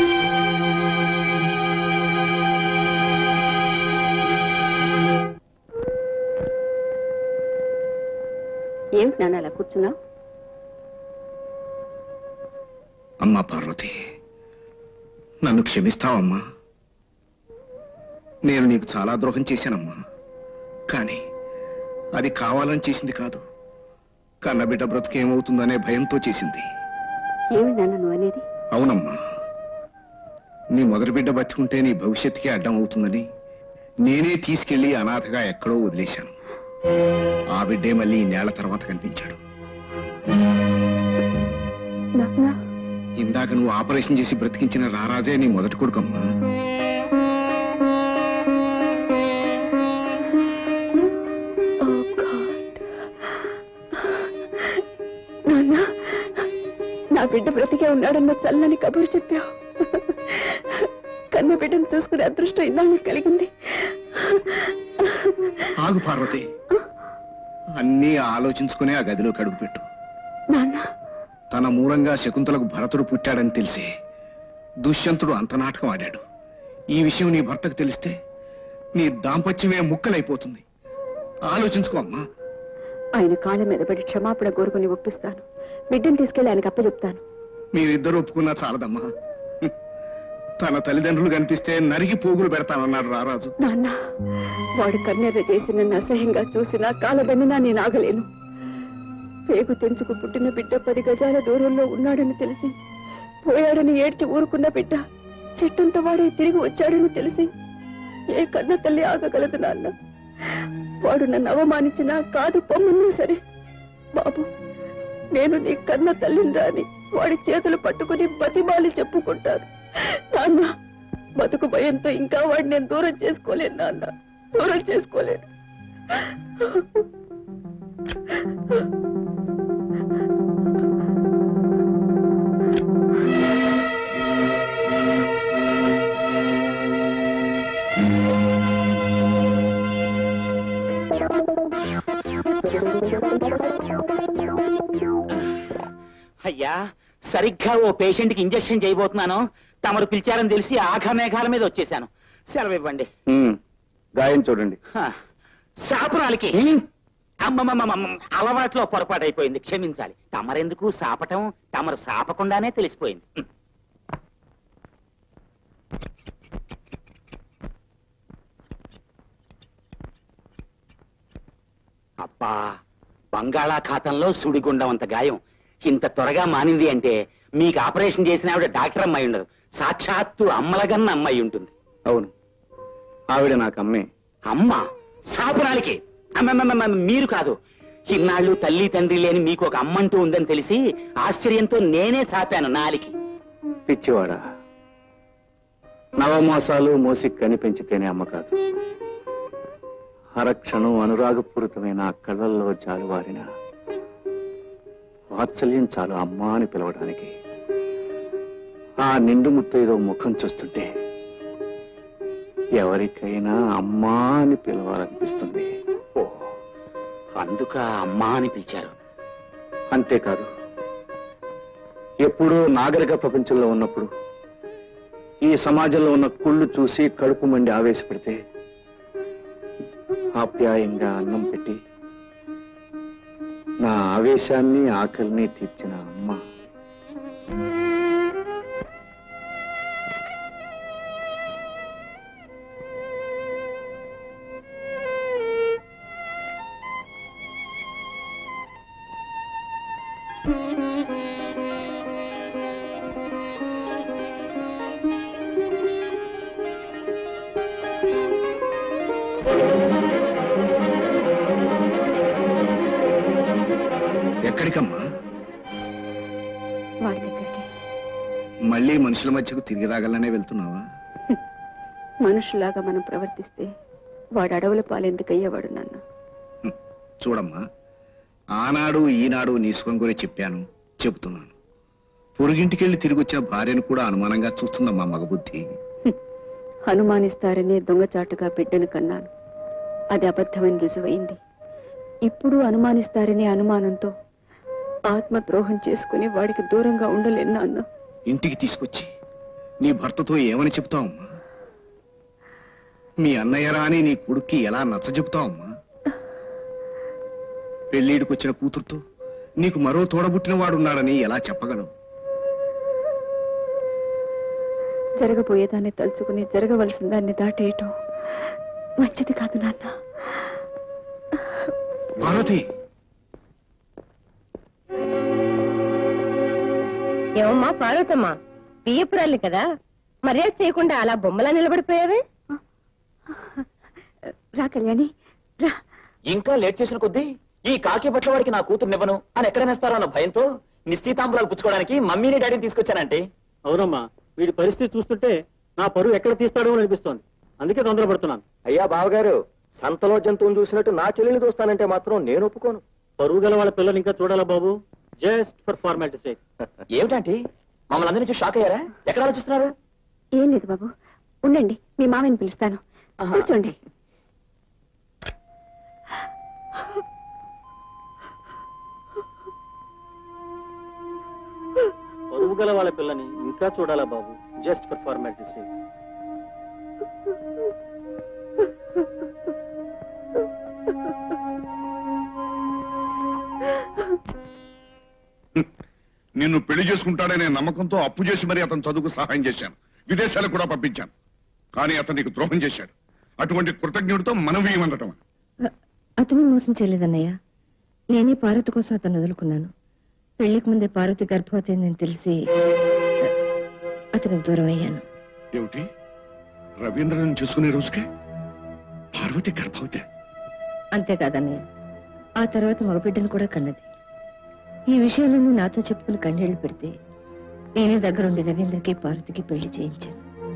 Speaker 4: ఏమిటి నాన్న అలా కూర్చున్నావు
Speaker 3: అమ్మా పార్వతి నన్ను క్షమిస్తావమ్మా నేను నీకు చాలా ద్రోహం చేశానమ్మా కానీ అది కావాలని చేసింది కాదు కన్నబిడ్డ బ్రతుకేమవుతుందనే భయంతో చేసింది
Speaker 4: ఏమిటి నాన్న నువ్వు అనేది
Speaker 3: అవునమ్మా నీ మొదటి బిడ్డ బతికుంటే నీ భవిష్యత్తుకి అడ్డం అవుతుందని నేనే తీసుకెళ్లి అనాథగా ఎక్కడో వదిలేశాను ఆ బిడ్డే మళ్ళీ నేల తర్వాత కనిపించాడు
Speaker 4: నాన్న
Speaker 3: ఇందాక నువ్వు ఆపరేషన్ చేసి బ్రతికించిన రారాజే నీ మొదటి కొడుకమ్మా
Speaker 4: నాన్న నా బిడ్డ బ్రతికే ఉన్నాడన్న చల్లని కబురు చెప్పావు కన్న బిడ్డను చూసుకునే అదృష్టం ఇన్నాళ్ళు కలిగింది
Speaker 3: ఆగు పార్వతి అన్నీ ఆలోచించుకునే ఆ గదిలోకి అడుగుపెట్టు
Speaker 4: నాన్న
Speaker 3: తన మూలంగా శకుంతలకు భరతుడు పుట్టాడని తెలిసి దుష్యంతుడు అంత నాటకం ఆడాడు ఈ విషయం నీ భర్తకు తెలిస్తే నీ దాంపత్యమే ముక్కలైపోతుంది ఆలోచించుకో అమ్మా
Speaker 4: ఆయన కాళ్ళ మీద పడి క్షమాపణ కోరుకుని ఒప్పిస్తాను బిడ్డను తీసుకెళ్లి ఆయనకు అప్పచెప్తాను
Speaker 3: మీరిద్దరు ఒప్పుకున్నా చాలదమ్మా హ్మ్. తన తల్లిదండ్రులు కనిపిస్తే నరిగి పోగులు పెడతానన్నాడు రారాజు
Speaker 4: నాన్న వాడు కన్నెర్ర చేసి నన్ను అసహ్యంగా చూసినా కాలదన్నినా నేను ఆగలేను పేగు తెంచుకు పుట్టిన బిడ్డ పది గజాల దూరంలో ఉన్నాడని తెలిసి పోయాడని ఏడ్చి ఊరుకున్న బిడ్డ చెట్టంత వాడే తిరిగి వచ్చాడని తెలిసి ఏ కన్న తల్లి ఆగగలదు నాన్న వాడు నన్ను అవమానించినా కాదు పొమ్మన్నా సరే బాబు నేను నీ కన్న తల్లిని రాని వాడి చేతులు పట్టుకుని బతిమాలి చెప్పుకుంటాను నాన్న బతుకు భయంతో ఇంకా వాడిని నేను దూరం చేసుకోలేను నాన్న దూరం చేసుకోలేను
Speaker 9: అయ్యా సరిగ్గా ఓ పేషెంట్ కి ఇంజెక్షన్ చేయబోతున్నాను తమరు పిలిచారని తెలిసి ఆఖ మేఘాల మీద వచ్చేసాను సెలవు ఇవ్వండి
Speaker 11: ఉమ్, గాయం చూడండి
Speaker 9: హ, సాపురాలకి అమ్మమ్మమ్మమ్మ అలవాట్లో పొరపాటు అయిపోయింది క్షమించాలి తమరెందుకు సాపటం తమరు సాపకుండానే తెలిసిపోయింది హ్మ్. అబ్బా బంగాళాఖాతంలో సుడిగుండం అంత గాయం ఇంత త్వరగా మానింది అంటే మీకు ఆపరేషన్ చేసిన ఆవిడ డాక్టర్ అమ్మాయి ఉండదు సాక్షాత్తు అమ్మలగన్న అమ్మాయి ఉంటుంది
Speaker 11: అవును ఆవిడ నాకు అమ్మే
Speaker 9: అమ్మ సాపురాలకి అమ్మమ్మమ్మ మీరు కాదు ఇన్నాళ్ళు తల్లి తండ్రి లేని మీకు ఒక అమ్మంటూ ఉందని తెలిసి ఆశ్చర్యంతో నేనే చాపాను నాలికి
Speaker 11: పిచ్చివాడా నవమాసాలు మోసి కని పెంచితేనే అమ్మ కాదు అరక్షణం అనురాగపూరితమైన ఆ కళ్ళల్లో జాలువారిన వాత్సల్యం చాలు అమ్మా అని పిలవడానికి ఆ నిండు ముత్తైదో ముఖం చూస్తుంటే ఎవరికైనా అమ్మా అని పిలవాలనిపిస్తుంది
Speaker 9: ఓ అందుక అమ్మా అని పిలిచారు
Speaker 11: అంతేకాదు ఎప్పుడూ నాగరిక ప్రపంచంలో ఉన్నప్పుడు ఈ సమాజంలో ఉన్న కుళ్ళు చూసి కడుపు మండి ఆవేశపడితే ఆప్యాయంగా అన్నం పెట్టి నా ఆవేశాన్ని ఆకలిని తీర్చిన అమ్మ
Speaker 3: ఎక్కడికమ్మా
Speaker 4: వాడి దగ్గరికి
Speaker 3: మళ్ళీ మనుషుల మధ్యకు తిరిగి రాగలనే వెళ్తున్నావా
Speaker 4: మనుషులాగా మనం ప్రవర్తిస్తే వాడు అడవుల పాలెందుకు అయ్యేవాడు నాన్న
Speaker 3: చూడమ్మా ఆనాడు ఈనాడు నీ సుఖం గురించి చెప్పాను చెబుతున్నాను పొరుగింటికెళ్ళి తిరిగి వచ్చిన భార్యను కూడా అనుమానంగా చూస్తుందమ్మా మగబుద్ధి
Speaker 4: అనుమానిస్తారనే దొంగచాటుగా బిడ్డను కన్నాను అది అబద్ధమని రుజువైంది ఇప్పుడు అనుమానిస్తారనే అనుమానంతో ఆత్మద్రోహం చేసుకుని వాడికి దూరంగా ఉండలేను నాన్న
Speaker 3: ఇంటికి తీసుకొచ్చి నీ భర్తతో ఏమని చెప్తావమ్మా మీ అన్నయ్యరా అని నీ కొడుక్కి ఎలా నచ్చ చెప్తావమ్మా పెళ్ళిడికొచ్చిన కూతురుతో నీకు మరో తోడబుట్టిన వాడున్నాడని ఎలా చెప్పగలవు
Speaker 4: జరగబోయేదాన్ని తలుచుకుని జరగవలసిన దాన్ని దాటేయటం మంచిది కాదు నాన్న
Speaker 3: పార్వతి
Speaker 14: ఏమమ్మా పార్వతమ్మ బియ్యపురాలి కదా మర్యాద చేయకుండా అలా బొమ్మలా నిలబడిపోయావే
Speaker 4: రా కళ్యాణి రా
Speaker 10: ఇంకా లేట్ చేసిన కొద్దీ ఈ కాకి బట్ల వాడికి నా కూతురునివ్వను అని ఎక్కడనేస్తారో అన్న భయంతో నిశ్చితాంబరాలు పుచ్చుకోవడానికి మమ్మీని డాడీని తీసుకొచ్చానంటే
Speaker 2: అవునమ్మా వీడి పరిస్థితి చూస్తుంటే నా పరువు ఎక్కడ తీస్తాడో అని అనిపిస్తోంది అందుకే తొందరపడుతున్నాను
Speaker 15: అయ్యా బావగారు సంతలో జంతువుని చూసినట్టు నా చెల్లిని చూస్తానంటే మాత్రం నేను ఒప్పుకోను
Speaker 2: పరువు గల వాళ్ళ పిల్లలు ఇంకా చూడాలా బాబు జస్ట్ ఫర్ ఫార్మాలిటీ సేక్
Speaker 10: ఏమిటంటే మమ్మల్ని అందరి నుంచి షాక్ అయ్యారా ఎక్కడ ఆలోచిస్తున్నారు
Speaker 4: ఏం లేదు బాబు ఉండండి మీ మామని పిలుస్తాను కూర్చోండి
Speaker 2: పరువు గల వాళ్ళ పిల్లని ఇంకా చూడాలా బాబు జస్ట్ ఫర్ ఫార్మాలిటీ సేక్
Speaker 12: నిన్ను పెళ్లి చేసుకుంటాడనే నమ్మకంతో అప్పు చేసి మరి అతని చదువుకు సహాయం చేశాను విదేశాలకు కూడా పంపించాను కానీ అతను నీకు ద్రోహం చేశాడు అటువంటి కృతజ్ఞుడితో మనం వేయమనటం
Speaker 14: అతను మోసం చేయలేదన్నయ్య నేనే పార్వతి కోసం అతను వదులుకున్నాను పెళ్లికి ముందే పార్వతి గర్భవతి అని తెలిసి అతనికి దూరం అయ్యాను
Speaker 12: ఏమిటి రవీంద్రను చేసుకునే రోజుకే పార్వతి గర్భవతి
Speaker 14: అంతేకాదన్నయ్య ఆ తర్వాత మగబిడ్డను కూడా కన్నది ఈ విషయాలన్నీ నాతో చెప్పుకుని కన్నీళ్లు పెడితే నేనే దగ్గరుండి రవీంద్రకి పార్వతికి పెళ్లి చేయించాను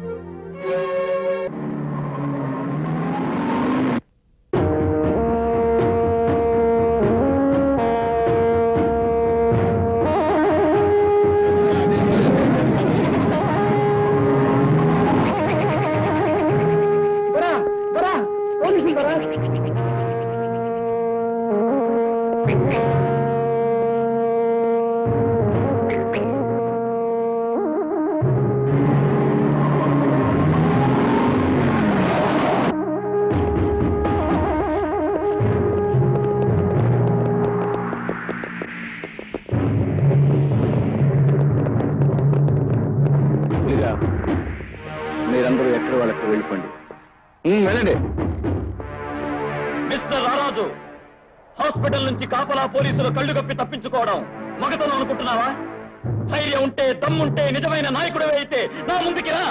Speaker 11: ఇక మీరందరూ ఎక్కడ వాళ్ళకి వెళ్ళిపోండి ఉమ్, వెళ్ళండి
Speaker 10: మిస్టర్ రారాజు హాస్పిటల్ నుంచి కాపలా పోలీసులు కళ్ళు కప్పి తప్పించుకోవడం మగతనం అనుకుంటున్నావా ధైర్యం ఉంటే దమ్ముంటే నిజమైన నాయకుడు అయితే నా ముందుకి రా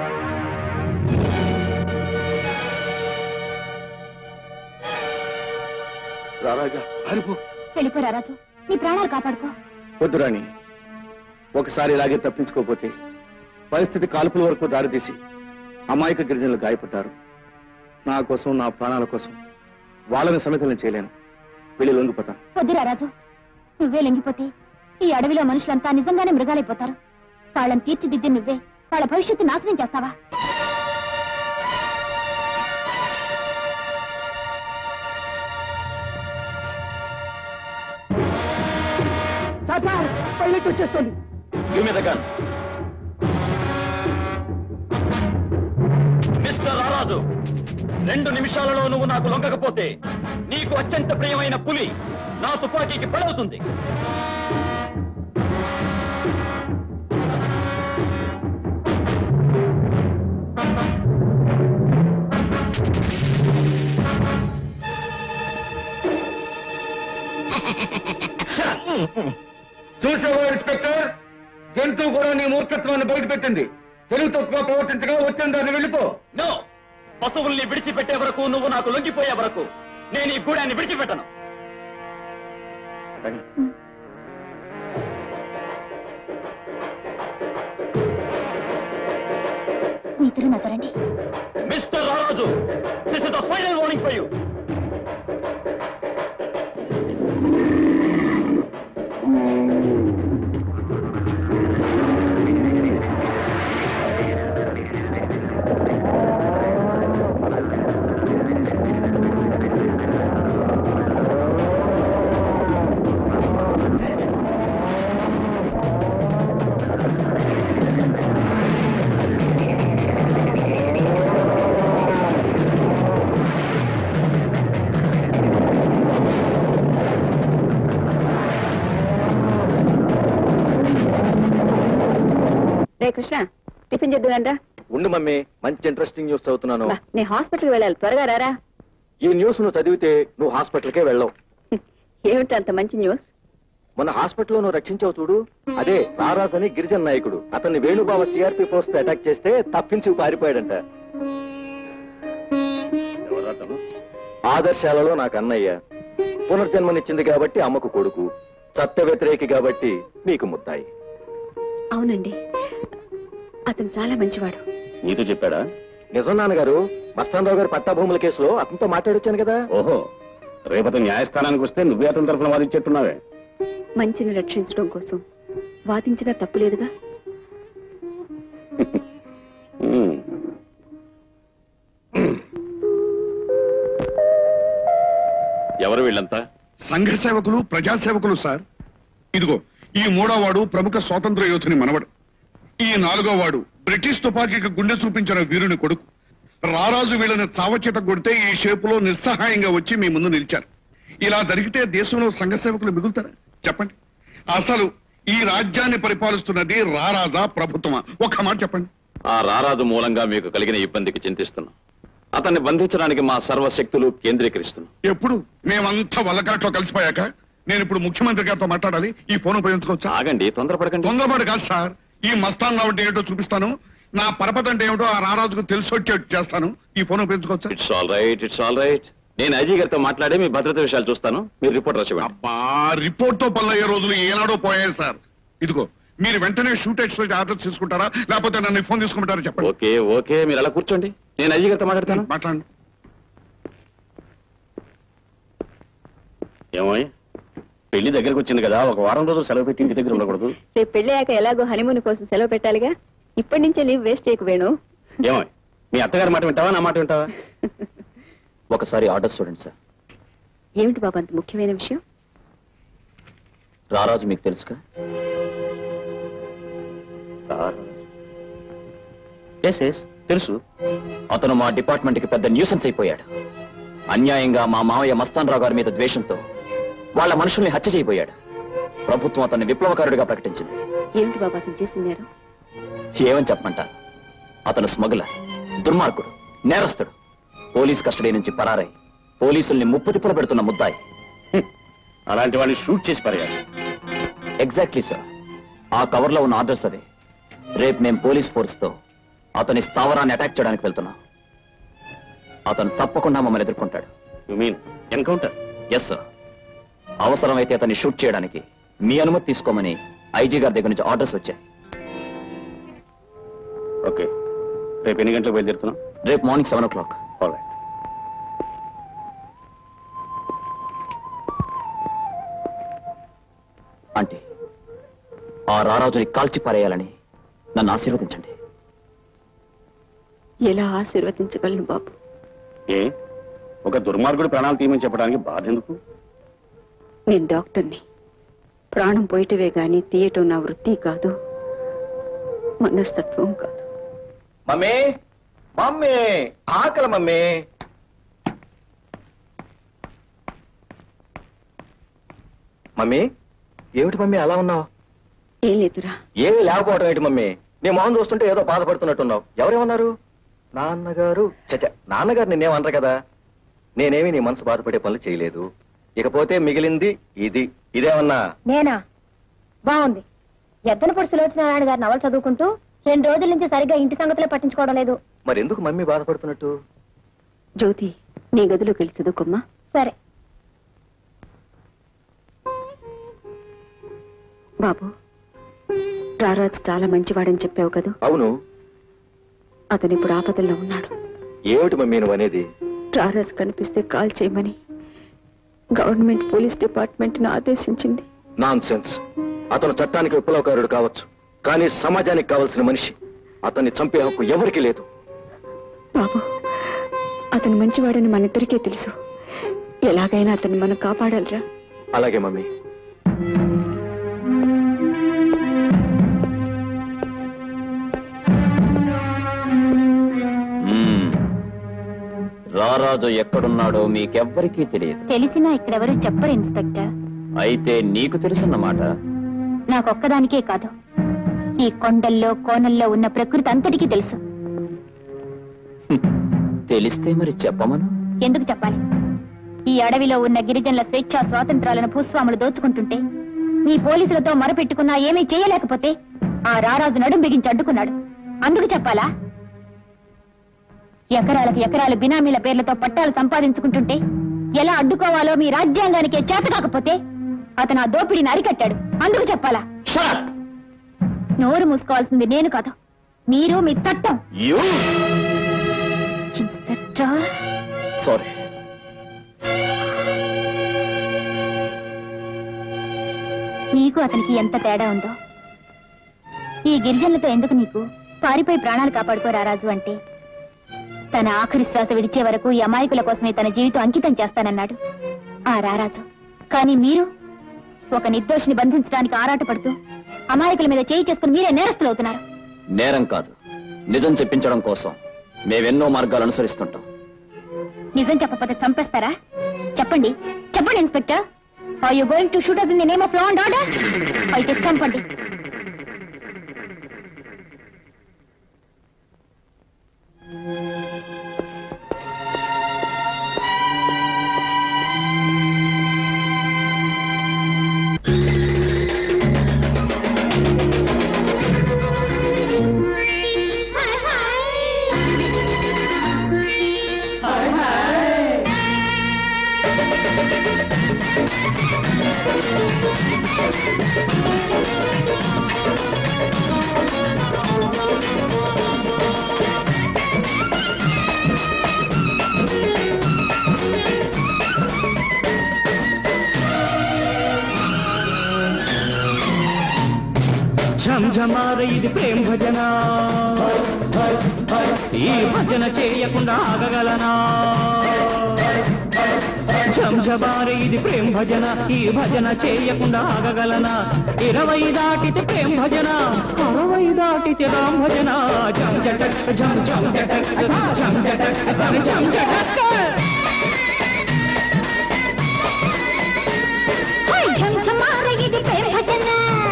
Speaker 11: రారాజా పారిపో
Speaker 8: వెళ్ళిపోరా రాజు నీ ప్రాణాలు కాపాడుకో
Speaker 11: వద్దు రాణి ఒకసారి ఇలాగే తప్పించుకోపోతే పరిస్థితి కాల్పుల వరకు దారితీసి అమాయక గిరిజనులు గాయపడ్డారు నా కోసం నా ప్రాణాల కోసం వాళ్ళని సమితలను చేయలేను వెళ్ళి లొంగిపోతాను
Speaker 8: వద్దురా రాజు నువ్వే లొంగిపోతే ఈ అడవిలో మనుషులంతా నిజంగానే మృగాలైపోతారు వాళ్ళని తీర్చిదిద్ది నువ్వే వాళ్ళ భవిష్యత్తు నాశనం చేస్తావా
Speaker 1: సార్ సార్ పైలట్ వచ్చేస్తుంది
Speaker 10: give me the gun mister Raraju రెండు నిమిషాలలో నువ్వు నాకు లొంగకపోతే నీకు అత్యంత ప్రియమైన పులి నా తుపాకీకి పడవుతుంది
Speaker 16: చూసావా ఇన్స్పెక్టర్ జంతువు కూడా నీ మూర్ఖత్వాన్ని బయటపెట్టింది తెలుగు తక్కువ ప్రవర్తించగా వచ్చిన దాన్ని వెళ్ళిపో
Speaker 10: నో పశువుల్ని విడిచిపెట్టే వరకు నువ్వు నాకు లొంగిపోయే వరకు నేను ఈ గూడాన్ని విడిచిపెట్టను
Speaker 8: మీ ఇద్దరు నాతో రండి
Speaker 10: mister Raraju this is the final warning for you
Speaker 4: రే కృష్ణ టిఫిన్ చేద్దాంరా
Speaker 15: ఉండు మమ్మీ మంచి ఇంట్రెస్టింగ్ న్యూస్ చదువుతున్నాను
Speaker 4: నేను హాస్పిటల్కి వెళ్ళాలి త్వరగా రారా
Speaker 15: ఈ న్యూస్ నువ్వు చదివితే నువ్వు హాస్పిటల్కే వెళ్ళవు
Speaker 4: ఏమిటి అంత మంచి న్యూస్
Speaker 15: మన హాస్పిటల్లో నువ్వు రక్షించావు చూడు అదే రారాజ్ అని గిరిజన్ నాయకుడు అతన్ని వేణుబావ సిఆర్పి ఫోర్స్ తో అటాక్ చేస్తే తప్పించి పారిపోయాడంట ఆదర్శాలలో నాకు అన్నయ్య పునర్జన్మనిచ్చింది కాబట్టి అమ్మకు కొడుకు సత్య వ్యతిరేకి కాబట్టి నీకు ముద్దాయి
Speaker 4: అవునండి అతను చాలా మంచివాడు
Speaker 5: నీతో చెప్పాడా
Speaker 15: నిజం నాన్నగారు మస్తానరావు గారి పట్టా భూముల కేసులో అతనితో మాట్లాడొచ్చాను కదా
Speaker 5: ఓహో రేపటి న్యాయస్థానానికి వస్తే నువ్వే అతని తరఫున వాదించేట్టున్నావే
Speaker 4: మంచిని రక్షించడం కోసం వాదించినా తప్పులేదుగా
Speaker 5: ఉమ్.
Speaker 10: ఎవరు వీళ్ళంతా
Speaker 12: సంఘ సేవకులు ప్రజా సేవకులు సార్ ఇదిగో ఈ మూడో వాడు ప్రముఖ స్వాతంత్ర యోధుని మనవడు ఈ నాలుగో వాడు బ్రిటిష్ తుపాకీకి గుండె చూపించిన వీరుని కొడుకు రారాజు వీళ్ళని చావచేట కొడితే ఈ షేపులో నిస్సహాయంగా వచ్చి మీ ముందు నిలిచారు ఇలా జరిగితే దేశంలో సంఘ సేవకులు మిగులుతారా చెప్పండి అసలు ఈ రాజ్యాన్ని పరిపాలిస్తున్నది రారాజా ప్రభుత్వమా ఒక్క మాట చెప్పండి
Speaker 10: ఆ రారాజు మూలంగా మీకు కలిగిన ఇబ్బందికి చింతిస్తున్నాం అతన్ని బంధించడానికి మా సర్వశక్తులు కేంద్రీకరిస్తున్నాం
Speaker 12: ఎప్పుడు మేమంతా వల్లకాట్లో కలిసిపోయాక నేను ఇప్పుడు ముఖ్యమంత్రి గారితో మాట్లాడాలి ఈ ఫోన్ ఉపయోగించుకోవచ్చా
Speaker 10: ఆగండి తొందరపడకండి
Speaker 12: తొందరపాటు కాదు సార్ ఈ మస్తాన్ రావు అంటే ఏంటో చూపిస్తాను నా పరపతి అంటే ఏమిటో ఆ రారాజుకు తెలిసి వచ్చేట్టు చేస్తాను ఈ ఫోన్ ఉపయోగించుకోవచ్చా
Speaker 10: it's all right it's all right నేను ఐజీ గారితో మాట్లాడి మీ భద్రత విషయాలు చూస్తాను మీరు రిపోర్ట్ రాసివ్వండి
Speaker 12: ఆ రిపోర్ట్ తో పల్లయ్యే రోజులు ఏనాడో పోయాయి సార్ ఇదిగో మీరు వెంటనే షూట్ ఎక్స్ప్రెస్ ఆర్డర్ తీసుకుంటారా లేకపోతే నన్ను ఫోన్ తీసుకుంటారా చెప్పండి
Speaker 10: ఓకే ఓకే మీరు అలా కూర్చోండి నేను ఐజీ గారితో మాట్లాడతాను
Speaker 12: మాట్లాడండి
Speaker 5: ఏమో పెళ్లి దగ్గరకు వచ్చింది కదా ఒక వారం రోజులు సెలవు పెట్టి ఇంటి దగ్గర ఉండకూడదు
Speaker 4: రేపు పెళ్ళయ్యాక ఎలాగో హనీమూన్ కోసం సెలవు పెట్టాలిగా ఇప్పటి నుంచే లీవ్ వేస్ట్ చేయకు వేణు
Speaker 5: ఏమో మీ అత్తగారి మాట వింటావా నా మాట వింటావా
Speaker 10: ఒకసారి ఆర్డర్ చూడండి సార్
Speaker 4: ఏమిటి బాబు అంత ముఖ్యమైన విషయం
Speaker 10: రారాజు మీకు తెలుసుగా ఎస్ ఎస్ తెలుసు అతను మా డిపార్ట్మెంట్ కి పెద్ద న్యూసెన్స్ అయిపోయాడు అన్యాయంగా మా మావయ్య మస్తాన్ రావు గారి మీద ద్వేషంతో వాళ్ళ మనుషుల్ని హత్య చేయబోయాడు ప్రభుత్వం అతన్ని విప్లవకారుడిగా ప్రకటించింది
Speaker 4: ఏమిటి బాబు అతను చేసిందారు
Speaker 10: ఏమని చెప్పమంటారు అతను స్మగ్లర్ దుర్మార్గుడు నేరస్తుడు పోలీస్ కస్టడీ నుంచి పరారై పోలీసుల్ని ముప్పు తిప్పులు పెడుతున్న ముద్దాయి
Speaker 5: అలాంటి వాడిని షూట్ చేసి పరేయాలి
Speaker 10: ఎగ్జాక్ట్లీ సార్ ఆ కవర్లో ఉన్న ఆర్డర్స్ అవే రేపు మేం పోలీస్ ఫోర్స్ తో అతని స్థావరాన్ని అటాక్ చేయడానికి వెళ్తున్నాం అతను తప్పకుండా మమ్మల్ని ఎదుర్కొంటాడు
Speaker 5: you mean encounter
Speaker 10: yes sir అవసరమైతే అతన్ని షూట్ చేయడానికి మీ అనుమతి తీసుకోమని ఐజీ గారి దగ్గర నుంచి ఆర్డర్స్ వచ్చాయి
Speaker 5: ఓకే రేపు ఎన్ని గంటలకు బయలుదేరుతున్నాం
Speaker 10: రేపు morning seven o'clock
Speaker 5: alright
Speaker 10: అంటే ఆ రారాజుని కాల్చి పారేయాలని నన్ను ఆశీర్వదించండి
Speaker 4: ఎలా ఆశీర్వదించగలను బాబు
Speaker 5: ఏ ఒక దుర్మార్గుడు ప్రాణాలు తీయమని చెప్పడానికి బాధ ఎందుకు
Speaker 4: నేను డాక్టర్ని ప్రాణం పోయటవే గాని తీయటం నా వృత్తి కాదు మనస్తత్వం కాదు
Speaker 15: మమ్మీ మమ్మీ ఆకలి మమ్మీ మమ్మీ ఏమిటి మమ్మీ అలా ఉన్నావు
Speaker 4: ఏం లేదురా
Speaker 15: ఏమీ లేకపోవడం ఏంటి మమ్మీ నీ మొహం చూస్తుంటే ఏదో బాధపడుతున్నట్టున్నావు ఎవరేమన్నారు నాన్నగారు చచ్చ నాన్నగారు నిన్నేమనరు కదా నేనేమి నీ మనసు బాధపడే పనులు చేయలేదు ఇకపోతే మిగిలింది ఇది ఇదేమన్నా
Speaker 8: నేనా బాగుంది ఎద్దనపొడి సులోచనారాయణ గారి నవలు చదువుకుంటూ రెండు రోజుల నుంచి సరిగ్గా ఇంటి సంగతులే పట్టించుకోవడం లేదు
Speaker 15: మరి ఎందుకు మమ్మీ బాధపడుతున్నట్టు
Speaker 4: జ్యోతి నీ గదిలోకి వెళ్ళి చదువుకోమ్మా
Speaker 8: సరే
Speaker 4: బాబు రారాజు చాలా మంచివాడని చెప్పావు కదా
Speaker 15: అవును
Speaker 4: అతను ఇప్పుడు ఆపదల్లో ఉన్నాడు
Speaker 15: ఏమిటి మమ్మీ నువ్వు అనేది
Speaker 4: రారాజు కనిపిస్తే కాల్ చేయమని గవర్నమెంట్ పోలీస్ డిపార్ట్మెంట్ ఆదేశించింది
Speaker 15: నాన్ సెన్స్ అతను చట్టానికి విప్లవకారుడు కావచ్చు కానీ సమాజానికి కావలసిన మనిషి అతన్ని చంపే హక్కు ఎవరికీ లేదు
Speaker 4: బాబు అతను మంచివాడని మనిద్దరికీ తెలుసు ఎలాగైనా అతన్ని మనం కాపాడాలిరా
Speaker 15: అలాగే మమ్మీ
Speaker 10: మ్మ్. రారాజు ఎక్కడున్నాడో మీకెవ్వరికీ తెలియదు
Speaker 8: తెలిసినా ఇక్కడెవరూ చెప్పరు ఇన్స్పెక్టర్
Speaker 10: అయితే నీకు తెలుసన్నమాట
Speaker 8: నాకొక్కదానికే కాదు ఈ కొండల్లో కోనల్లో ఉన్న ప్రకృతి అంతటికీ తెలుసు
Speaker 10: తెలిస్తే మరి చెప్పమను
Speaker 8: ఎందుకు చెప్పాలి ఈ అడవిలో ఉన్న గిరిజనుల స్వేచ్ఛా స్వాతంత్రాలను భూస్వాములు దోచుకుంటుంటే మీ పోలీసులతో మొరపెట్టుకున్నా ఏమీ చేయలేకపోతే ఆ రారాజు నడుం బిగించి అడ్డుకున్నాడు అందుకు చెప్పాలా ఎకరాలకు ఎకరాలు బినామీల పేర్లతో పట్టాలు సంపాదించుకుంటుంటే ఎలా అడ్డుకోవాలో మీ రాజ్యాంగానికే చేత కాకపోతే అతను ఆ దోపిడీని అరికట్టాడు అందుకు చెప్పాలా నోరు మూసుకోవాల్సింది నేను కాదు మీరు మీ చట్టం ఇన్స్పెక్టర్
Speaker 10: సారీ
Speaker 8: నీకు అతనికి ఎంత తేడా ఉందో ఈ గిరిజనులతో ఎందుకు నీకు పారిపోయి ప్రాణాలు కాపాడుకోరా రాజు అంటే తన ఆఖరి శ్వాస విడిచే వరకు ఈ అమాయకుల కోసమే తన జీవితం అంకితం చేస్తానన్నాడు ఆ రారాజు కానీ మీరు ఒక నిర్దోషిని బంధించడానికి ఆరాటపడుతూ అమాయకుల మీద చేయి చేసుకుని మీరే నేరస్తులు అవుతున్నారు
Speaker 10: నేరం కాదు నిజం చెప్పించడం కోసం మేవెన్నో మార్గాలు అనుసరిస్తుంటాం
Speaker 8: నిజం చెప్పకపోతే చంపేస్తారా చెప్పండి చెప్పండి inspector are you going to shoot us in the name of law and order అయితే చంపండి
Speaker 13: ఝంఝమార ఇది ప్రేమ భజన ఈ భజన చేయకుండా ఆగగలనా ఝంఝమార ఇది ప్రేమ భజన ఈ భజన చేయకుండా ఆగగలనా ఇరవై దాటితే ప్రేమ భజన అరవై దాటితే రామ్ భజన జం జటక్ జం జం జటక్ జం జటక్ జం జం జటక్
Speaker 6: ఝంఝమార ఇది ప్రేమ భజన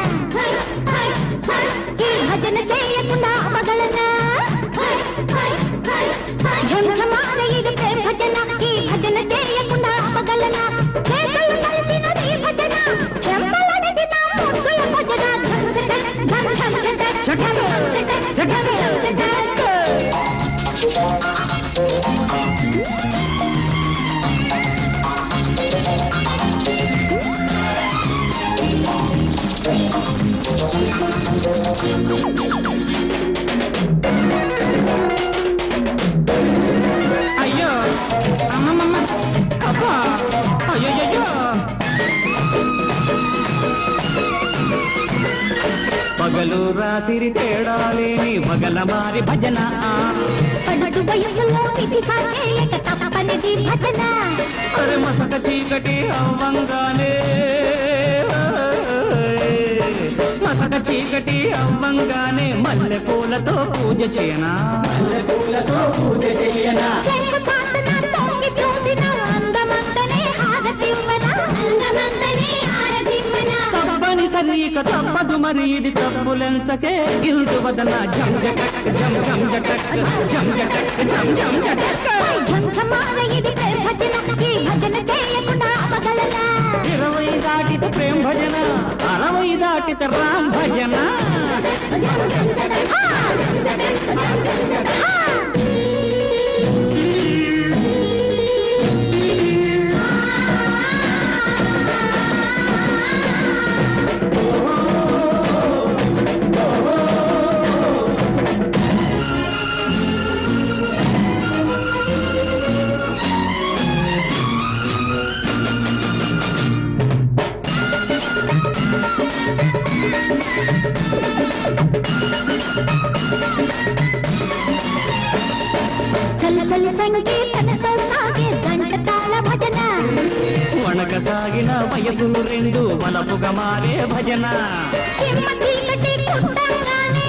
Speaker 6: ఈ భజన చేయకుండా ఆపగలనా ఝంఝమార ఇది ప్రేమ భజన ఈ భజన చేయకుండా ఆపగలనా చేతులు కలిసినది భజన చెంపలడిగిన ముద్దుల భజన ఝం జటక్ ఝం ఝం జటక్ ఝం జటక్ ఝం
Speaker 13: అయ్యో అమ్మమ్మ అబ్బా అయ్యయ్యో పగలు రాత్రి తేడా లేని మగల మారి భజన
Speaker 6: పన్నెండు వయసులో ఇది చేయక తప్పనిది భజన
Speaker 13: అరే మసక చీకటి అవ్వంగానే మసక చీకటి అవ్వంగానే మల్లె పూలతో పూజ చేయనా మల్లె పూలతో పూజ చేయనా
Speaker 6: చెంగు చాటున తొంగి చూసిన అందమంతనే హారతి ఇవ్వనా అందమంతనే హారతి
Speaker 13: తప్పదు మరి ఇది తప్పులెంచకే ఇల్లు వదన జం జటక్ జం జం జటక్ జం జటక్ జం జం జటక్
Speaker 6: ఇది ప్రేమ భజన ఈ భజన చేయకుండా ఆపగలనా
Speaker 13: ఇరవై దాటిత ప్రేమ భజన అరవై దాటిత రామ్ భజన
Speaker 6: చల్ల చల్ల సంగీతనతో సాగే గంట తాళ భజన
Speaker 13: వణక సాగిన వయసులు రెండు వలపుగా మారే భజన
Speaker 6: చిమ్మ చీకటి కుట్టంగానే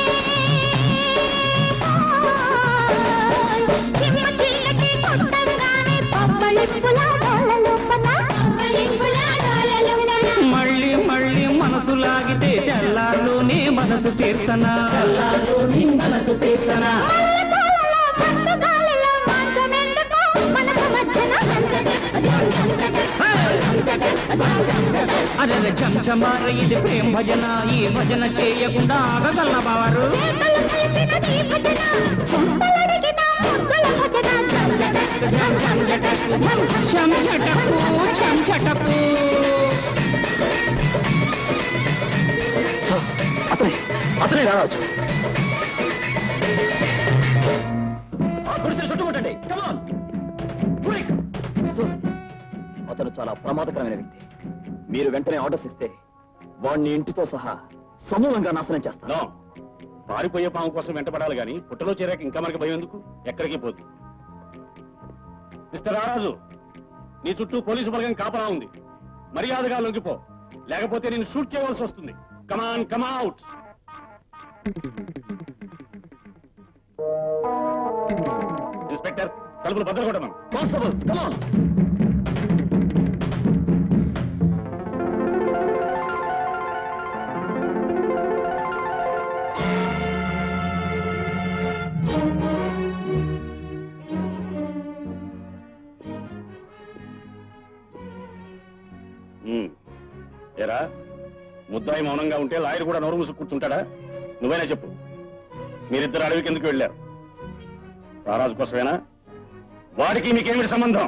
Speaker 6: చిమ్మ చీకటి కుట్టంగానే పబ్బళింపుల డోల లోపల పబ్బళింపుల డోల లోపల
Speaker 13: మళ్ళీ మళ్ళీ మనసు లాగితే తెల్లారులోనే మనసు తీర్చన తెల్లారులోని మనసు తీర్చన అరే చంచమార ఇది ప్రేమ భజన ఈ భజన చేయకుండా ఆగగల బావారు చెంచటపు చెంచటపు
Speaker 10: అతనే అతనే రావచ్చు గుడిసెలు చుట్టుముట్టండి Come on. Quick. అతను చాలా ప్రమాదకరమైన వ్యక్తి మీరు వెంటనే ఆర్డర్స్ ఇస్తే వాణ్ణి ఇంటితో సహా సమూలంగా నాశనం చేస్తాను
Speaker 5: నో పారిపోయే పాము కోసం వెంటపడాలి గాని పుట్టలో చేరాక ఇంకా మనకి భయం ఎందుకు ఎక్కడికి పోదు మిస్టర్ రారాజు నీ చుట్టూ పోలీసు బలగం కాపలా ఉంది మర్యాదగా లొంగిపో లేకపోతే నేను షూట్ చేయవలసి వస్తుంది కమాన్ కమౌట్ ఇన్స్పెక్టర్ తలుపులు భద్ర కొట్టమను
Speaker 10: కానిస్టేబుల్స్ కమాన్
Speaker 5: ఉమ్. ఏరా ముద్దాయి మౌనంగా ఉంటే లాయర్ కూడా నోరు మూసి కూర్చుంటాడా నువ్వైనా చెప్పు మీరిద్దరు అడవికి ఎందుకు వెళ్ళారు రారాజు కోసమేనా వాడికి మీకేమిటి సంబంధం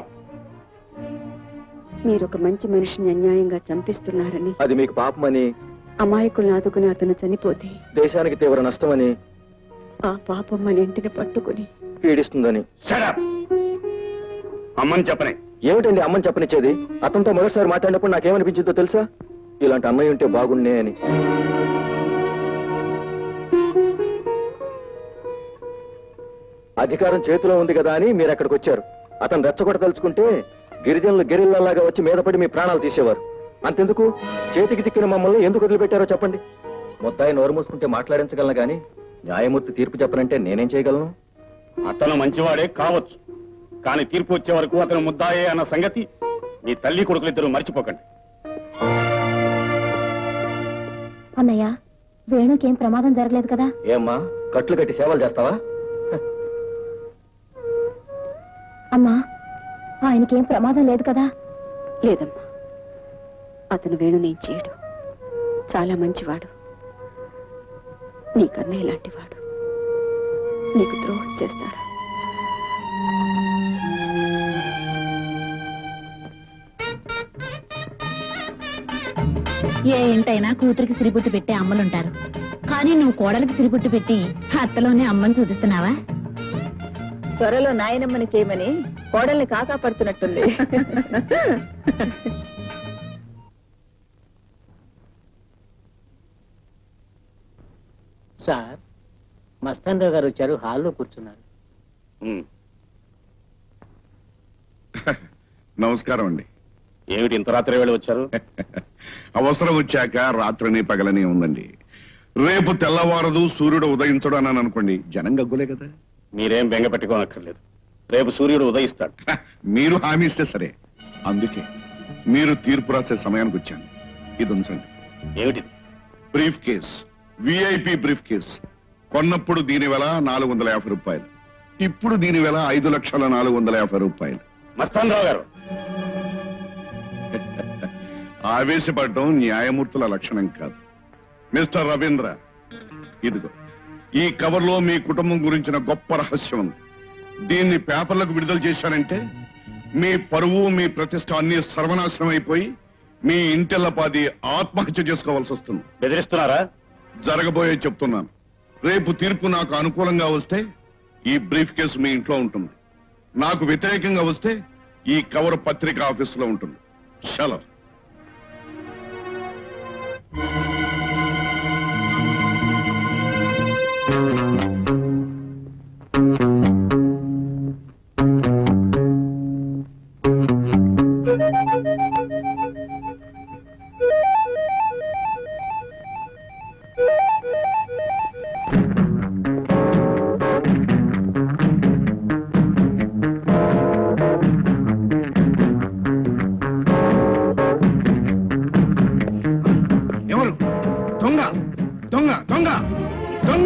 Speaker 4: మీరు ఒక మంచి మనిషిని అన్యాయంగా చంపిస్తున్నారని
Speaker 15: అది మీకు పాపమని
Speaker 4: అమాయకులను ఆదుకుని అతను చనిపోతే
Speaker 15: దేశానికి తీవ్ర నష్టమని
Speaker 4: ఆ పాపం మన ఇంటిని పట్టుకుని
Speaker 15: పీడిస్తుందని
Speaker 5: అమ్మని చెప్పనే
Speaker 15: ఏమిటండి అమ్మని చెప్పనిచ్చేది అతనితో మొదటిసారి మాట్లాడినప్పుడు నాకేమనిపించిందో తెలుసా ఇలాంటి అన్నయ్య ఉంటే బాగుండే అని అధికారం చేతిలో ఉంది కదా అని మీరు అక్కడికి వచ్చారు అతను రెచ్చగొట్టదలుచుకుంటే గిరిజనులు గెరిల్లలాగా వచ్చి మీద పడి మీ ప్రాణాలు తీసేవారు అంతెందుకు చేతికి తిక్కిన మమ్మల్ని ఎందుకు వదిలిపెట్టారో చెప్పండి మొత్తాయి నోరు మూసుకుంటే మాట్లాడించగలను గాని న్యాయమూర్తి తీర్పు చెప్పనంటే నేనేం చేయగలను
Speaker 5: అతను మంచివాడే కావచ్చు కానీ తీర్పు వచ్చే వరకు అతను ముద్దాయే అన్న సంగతి మీ తల్లి కొడుకులిద్దరూ మర్చిపోకండి
Speaker 8: అన్నయ్య వేణుకేం ప్రమాదం జరగలేదు కదా
Speaker 15: ఏమ్మా కట్లు కట్టి సేవలు చేస్తావా
Speaker 8: అమ్మా ఆయనకేం ప్రమాదం లేదు కదా
Speaker 4: లేదమ్మా అతను వేణునేం చేయడు చాలా మంచివాడు నీకన్నా ఇలాంటివాడు నీకు ద్రోహం చేస్తాడు
Speaker 17: ఏ ఇంటైనా కూతురికి సిరిబుట్టు పెట్టే అమ్మలుంటారు కానీ నువ్వు కోడలికి సిరిబుట్టు పెట్టి అత్తలోనే అమ్మని చూపిస్తున్నావా
Speaker 4: త్వరలో నాయనమ్మని చేయమని కోడల్ని కాకా పడుతున్నట్టుంది
Speaker 1: సార్ మస్తాన్రావు గారు వచ్చారు హాల్లో కూర్చున్నారు
Speaker 5: ఉమ్.
Speaker 12: నమస్కారం అండి
Speaker 5: ఏమిటి ఇంత రాత్రి వేళ వచ్చారు
Speaker 12: అవసరం వచ్చాక రాత్రని పగలని ఉందండి రేపు తెల్లవారదు సూర్యుడు ఉదయించడు అని అనుకోండి జనం గగ్గులే కదా
Speaker 5: మీరేం బెంగ పెట్టుకోనక్కర్లేదు రేపు సూర్యుడు ఉదయిస్తాడు
Speaker 12: మీరు హామీ ఇస్తే సరే అందుకే మీరు తీర్పు రాసే సమయానికి వచ్చాను ఇది ఉంచండి
Speaker 5: ఏమిటి
Speaker 12: briefcase VIP briefcase కొన్నప్పుడు దీని వెల నాలుగు వందల యాభై రూపాయలు ఇప్పుడు దీని వెల ఐదు లక్షల నాలుగు వందల యాభై రూపాయలు
Speaker 9: మస్తాన్ రావు గారు
Speaker 12: ఆవేశపడటం న్యాయమూర్తుల లక్షణం కాదు మిస్టర్ రవీంద్ర ఇదిగో ఈ కవర్లో మీ కుటుంబం గురించిన గొప్ప రహస్యం ఉంది దీన్ని పేపర్లకు విడుదల చేశారంటే మీ పరువు మీ ప్రతిష్ట అన్ని సర్వనాశనం అయిపోయి మీ ఇంటిల్లపాది ఆత్మహత్య చేసుకోవాల్సి వస్తుంది
Speaker 9: బెదిరిస్తున్నారా
Speaker 12: జరగబోయే చెప్తున్నాను రేపు తీర్పు నాకు అనుకూలంగా వస్తే ఈ బ్రీఫ్ కేసు మీ ఇంట్లో ఉంటుంది నాకు వ్యతిరేకంగా వస్తే ఈ కవర్ పత్రిక ఆఫీసులో ఉంటుంది సెలవు ఎవరు దొంగ దొంగ దొంగ దొంగ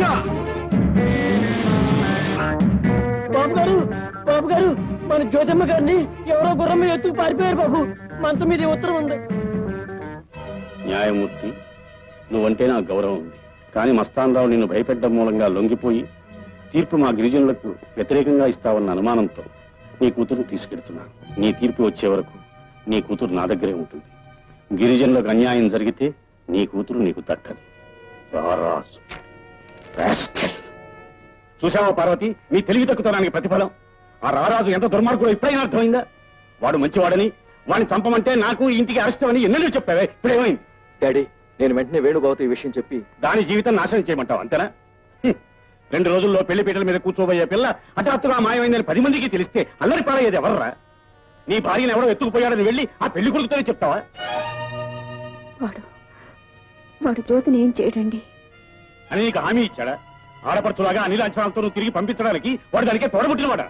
Speaker 1: బాబు గారు బాబు గారు మన జ్యోతమ్మ గారిని ఎవరో గుర్రం మీద ఎత్తుకు పారిపోయారు బాబు మంచం మీద ఈ ఉత్తరం ఉంది
Speaker 9: న్యాయమూర్తి నువ్వంటే నా గౌరవం ఉంది కానీ మస్తానరావు నిన్ను భయపెట్టడం మూలంగా లొంగిపోయి తీర్పు మా గిరిజనులకు వ్యతిరేకంగా ఇస్తావన్న అనుమానంతో నీ కూతురు తీసుకెడుతున్నాను నీ తీర్పు వచ్చే వరకు నీ కూతురు నా దగ్గరే ఉంటుంది గిరిజనులకు అన్యాయం జరిగితే నీ కూతురు నీకు దక్కదు రారాజు Rascal. చూసావా పార్వతి నీ తెలివి తక్కువతనానికి ప్రతిఫలం ఆ రారాజు ఎంత దుర్మార్గుడో ఇప్పుడైనా అర్థమైందా వాడు మంచివాడని వాడిని చంపమంటే నాకు ఈ ఇంటికి అరెస్ట్ అని ఎన్నెళ్ళు చెప్పావే ఇప్పుడేమైంది
Speaker 15: డాడీ నేను వెంటనే వేణుబాబుతో ఈ విషయం చెప్పి
Speaker 9: దాని జీవితం నాశనం చేయమంటావు అంతేనా హ్మ్. రెండు రోజుల్లో పెళ్లి పీటల మీద కూర్చోబోయే పిల్ల హఠాత్తుగా మాయమైందని పది మందికి తెలిస్తే అల్లరి పారయ్యేది ఎవర్రా నీ భార్యను ఎవడో ఎత్తుకుపోయాడని వెళ్ళి ఆ పెళ్లి కొడుకుతోనే చెప్తావా
Speaker 4: వాడు వాడు జ్యోతిని ఏం చేయడండి
Speaker 9: అని నీకు హామీ ఇచ్చాడా ఆడపడుచులాగా అనిల అంచనాలతో నువ్వు తిరిగి పంపించడానికి వాడు దానికే తోడబుట్టినవాడా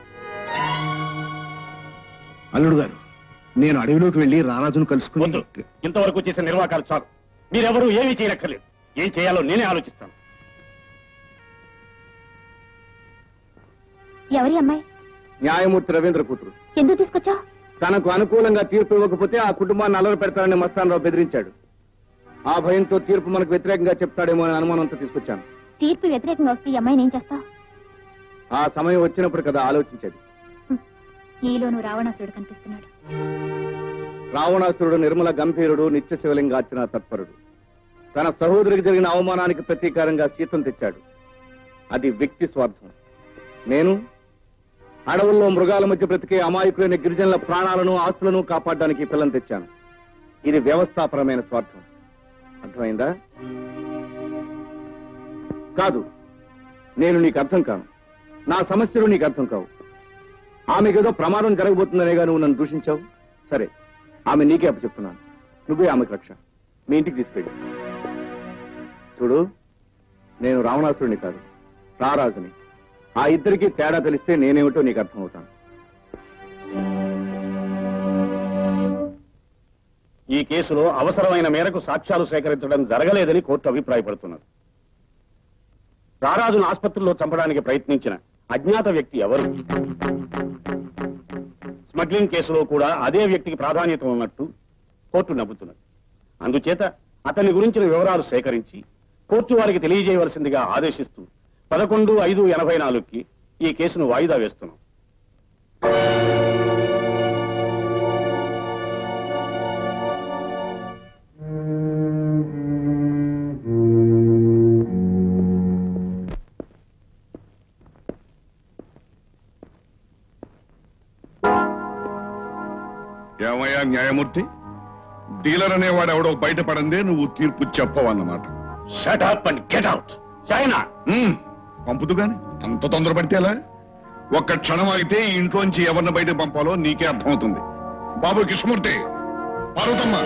Speaker 3: అల్లుడు గారు నేను అడవిలోకి వెళ్లి రారాజును కలుసుకుని
Speaker 9: వద్దు ఇంతవరకు చేసిన నిర్వాకాలు చాలు మీరెవరూ ఏమీ చేయనక్కర్లేదు ఏం చేయాలో నేనే ఆలోచిస్తాను
Speaker 8: ఎవరి అమ్మాయి
Speaker 11: న్యాయమూర్తి రవీంద్ర కూతురు
Speaker 8: ఎందుకు తీసుకొచ్చా
Speaker 11: తనకు అనుకూలంగా తీర్పు ఇవ్వకపోతే ఆ కుటుంబాన్ని అల్లరి పెడతానని మస్తానరావు బెదిరించాడు ఆ భయంతో తీర్పు మనకు వ్యతిరేకంగా చెప్తాడేమో అని అనుమానంతో తీసుకొచ్చాను
Speaker 8: తీర్పు వ్యతిరేకంగా వస్తే ఈ అమ్మాయిని ఏం చేస్తావు
Speaker 11: ఆ సమయం వచ్చినప్పుడు కదా ఆలోచించేది
Speaker 8: నీలోను రావణాసురుడు కనిపిస్తున్నాడు
Speaker 11: రావణాసురుడు నిర్మల గంభీరుడు నిత్య శివలింగార్చన తత్పరుడు తన సహోదరికి జరిగిన అవమానానికి ప్రతీకారంగా సీతం తెచ్చాడు అది వ్యక్తి స్వార్థం నేను అడవుల్లో మృగాల మధ్య బ్రతికే అమాయకులైన గిరిజనుల ప్రాణాలను ఆస్తులను కాపాడడానికి ఈ పిల్లని తెచ్చాను ఇది వ్యవస్థాపరమైన స్వార్థం అర్థమైందా కాదు నేను నీకు అర్థం కాను నా సమస్యలు నీకు అర్థం కావు ఆమెకేదో ప్రమాదం జరగబోతుందనేగా నువ్వు నన్ను దూషించావు సరే ఆమె నీకే అప్పు చెప్తున్నాను నువ్వే ఆమెకు రక్ష మీ ఇంటికి తీసుకెళ్ళి చూడు నేను రావణాసురుని కాదు రారాజుని ఆ ఇద్దరికి తేడా తెలిస్తే నేనేమిటో నీకు అర్థమవుతాను
Speaker 9: ఈ కేసులో అవసరమైన మేరకు సాక్ష్యాలు సేకరించడం జరగలేదని కోర్టు అభిప్రాయపడుతున్నది రారాజును ఆసుపత్రిలో చంపడానికి ప్రయత్నించిన అజ్ఞాత వ్యక్తి ఎవరు స్మగ్లింగ్ కేసులో కూడా అదే వ్యక్తికి ప్రాధాన్యత ఉన్నట్టు కోర్టు నమ్ముతున్నది అందుచేత అతని గురించిన వివరాలు సేకరించి కోర్టు వారికి తెలియజేయవలసిందిగా ఆదేశిస్తూ పదకొండు ఐదు ఎనభై నాలుగుకి ఈ కేసును వాయిదా వేస్తున్నాం
Speaker 12: ఏమయ్యా న్యాయమూర్తి డీలర్ అనేవాడు ఎవడో బయటపడందే నువ్వు తీర్పు చెప్పవన్నమాట
Speaker 9: shut up and get out చైనా
Speaker 12: పంపుతూ గాని అంత తొందరపడితే ఎలా ఒక్క క్షణం ఆగితే ఈ ఇంట్లోంచి ఎవరిని బయట పంపాలో నీకే అర్థమవుతుంది బాబు కృష్ణమూర్తి పార్వతమ్మ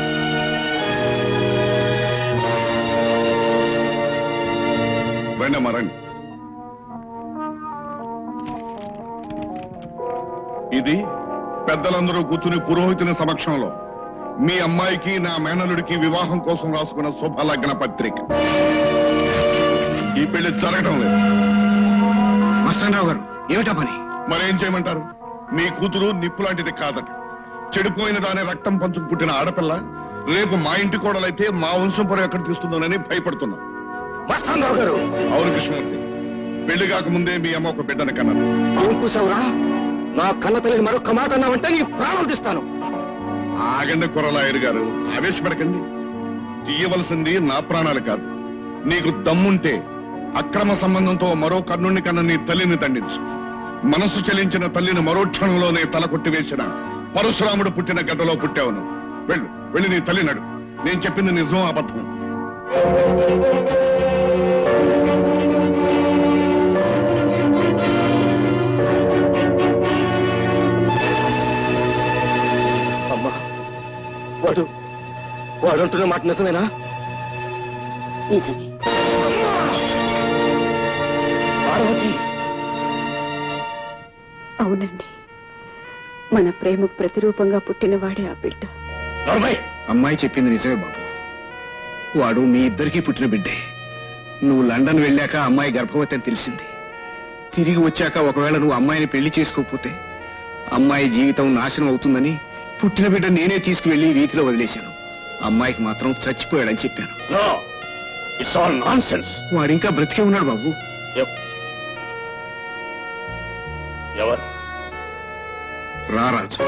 Speaker 12: రండమ్మా రండి ఇది పెద్దలందరూ కూర్చుని పురోహితుని సమక్షంలో మీ అమ్మాయికి నా మేనలుడికి వివాహం కోసం రాసుకున్న శుభలగ్న పత్రిక ఈ పెళ్లి జరగడం లేదు
Speaker 3: మస్తానరావు గారు ఏమిటా పని
Speaker 12: మరేం చేయమంటారు మీ కూతురు నిప్పు లాంటిది కాదట చెడిపోయిన దాని రక్తం పంచుకు పుట్టిన ఆడపిల్ల రేపు మా ఇంటి కోడలైతే మా వంశం పొర ఎక్కడ తీస్తుందోనని భయపడుతున్నా
Speaker 16: మస్తానరావు గారు
Speaker 12: అవును కృష్ణమూర్తి పెళ్లి కాకముందే మీ అమ్మ ఒక బిడ్డను కన్నారు
Speaker 16: ఏం కూసావురా నా కన్న తల్లిని మరొక్క మాట అన్నావంటే నీ ప్రాణాలు తీస్తాను
Speaker 12: ఆగండి కురలాయరు గారు ఆవేశపడకండి తీయవలసింది నా ప్రాణాలు కాదు నీకు దమ్ముంటే అక్రమ సంబంధంతో మరో కర్ణుణ్ణి కన్న నీ తల్లిని దండించు మనస్సు చెలించిన తల్లిని మరో క్షణంలోనే తల కొట్టివేసిన పరశురాముడు పుట్టిన గడ్డలో పుట్టావు నువ్వు వెళ్ళు వెళ్ళి నీ తల్లి నడు నేను చెప్పింది నిజం అబద్ధం
Speaker 16: అమ్మా వాడు వాడు అంటున్న మాట నిజమేనా
Speaker 4: నిజమే
Speaker 16: పార్వతి
Speaker 4: అవునండి మన ప్రేమకు ప్రతిరూపంగా పుట్టినవాడే ఆ బిడ్డ
Speaker 3: అమ్మాయి చెప్పింది నిజమే బాబు వాడు మీ ఇద్దరికీ పుట్టిన బిడ్డే నువ్వు లండన్ వెళ్ళాక అమ్మాయి గర్భవతి అని తెలిసింది తిరిగి వచ్చాక ఒకవేళ నువ్వు అమ్మాయిని పెళ్లి చేసుకోకపోతే అమ్మాయి జీవితం నాశనం అవుతుందని పుట్టిన బిడ్డ నేనే తీసుకువెళ్లి వీధిలో వదిలేశాను అమ్మాయికి మాత్రం చచ్చిపోయాడని చెప్పాను
Speaker 9: ఇట్స్ ఆల్ నాన్ సెన్స్
Speaker 3: వాడు ఇంకా బ్రతికే ఉన్నాడు బాబు
Speaker 9: ఎవరు
Speaker 3: రారాజు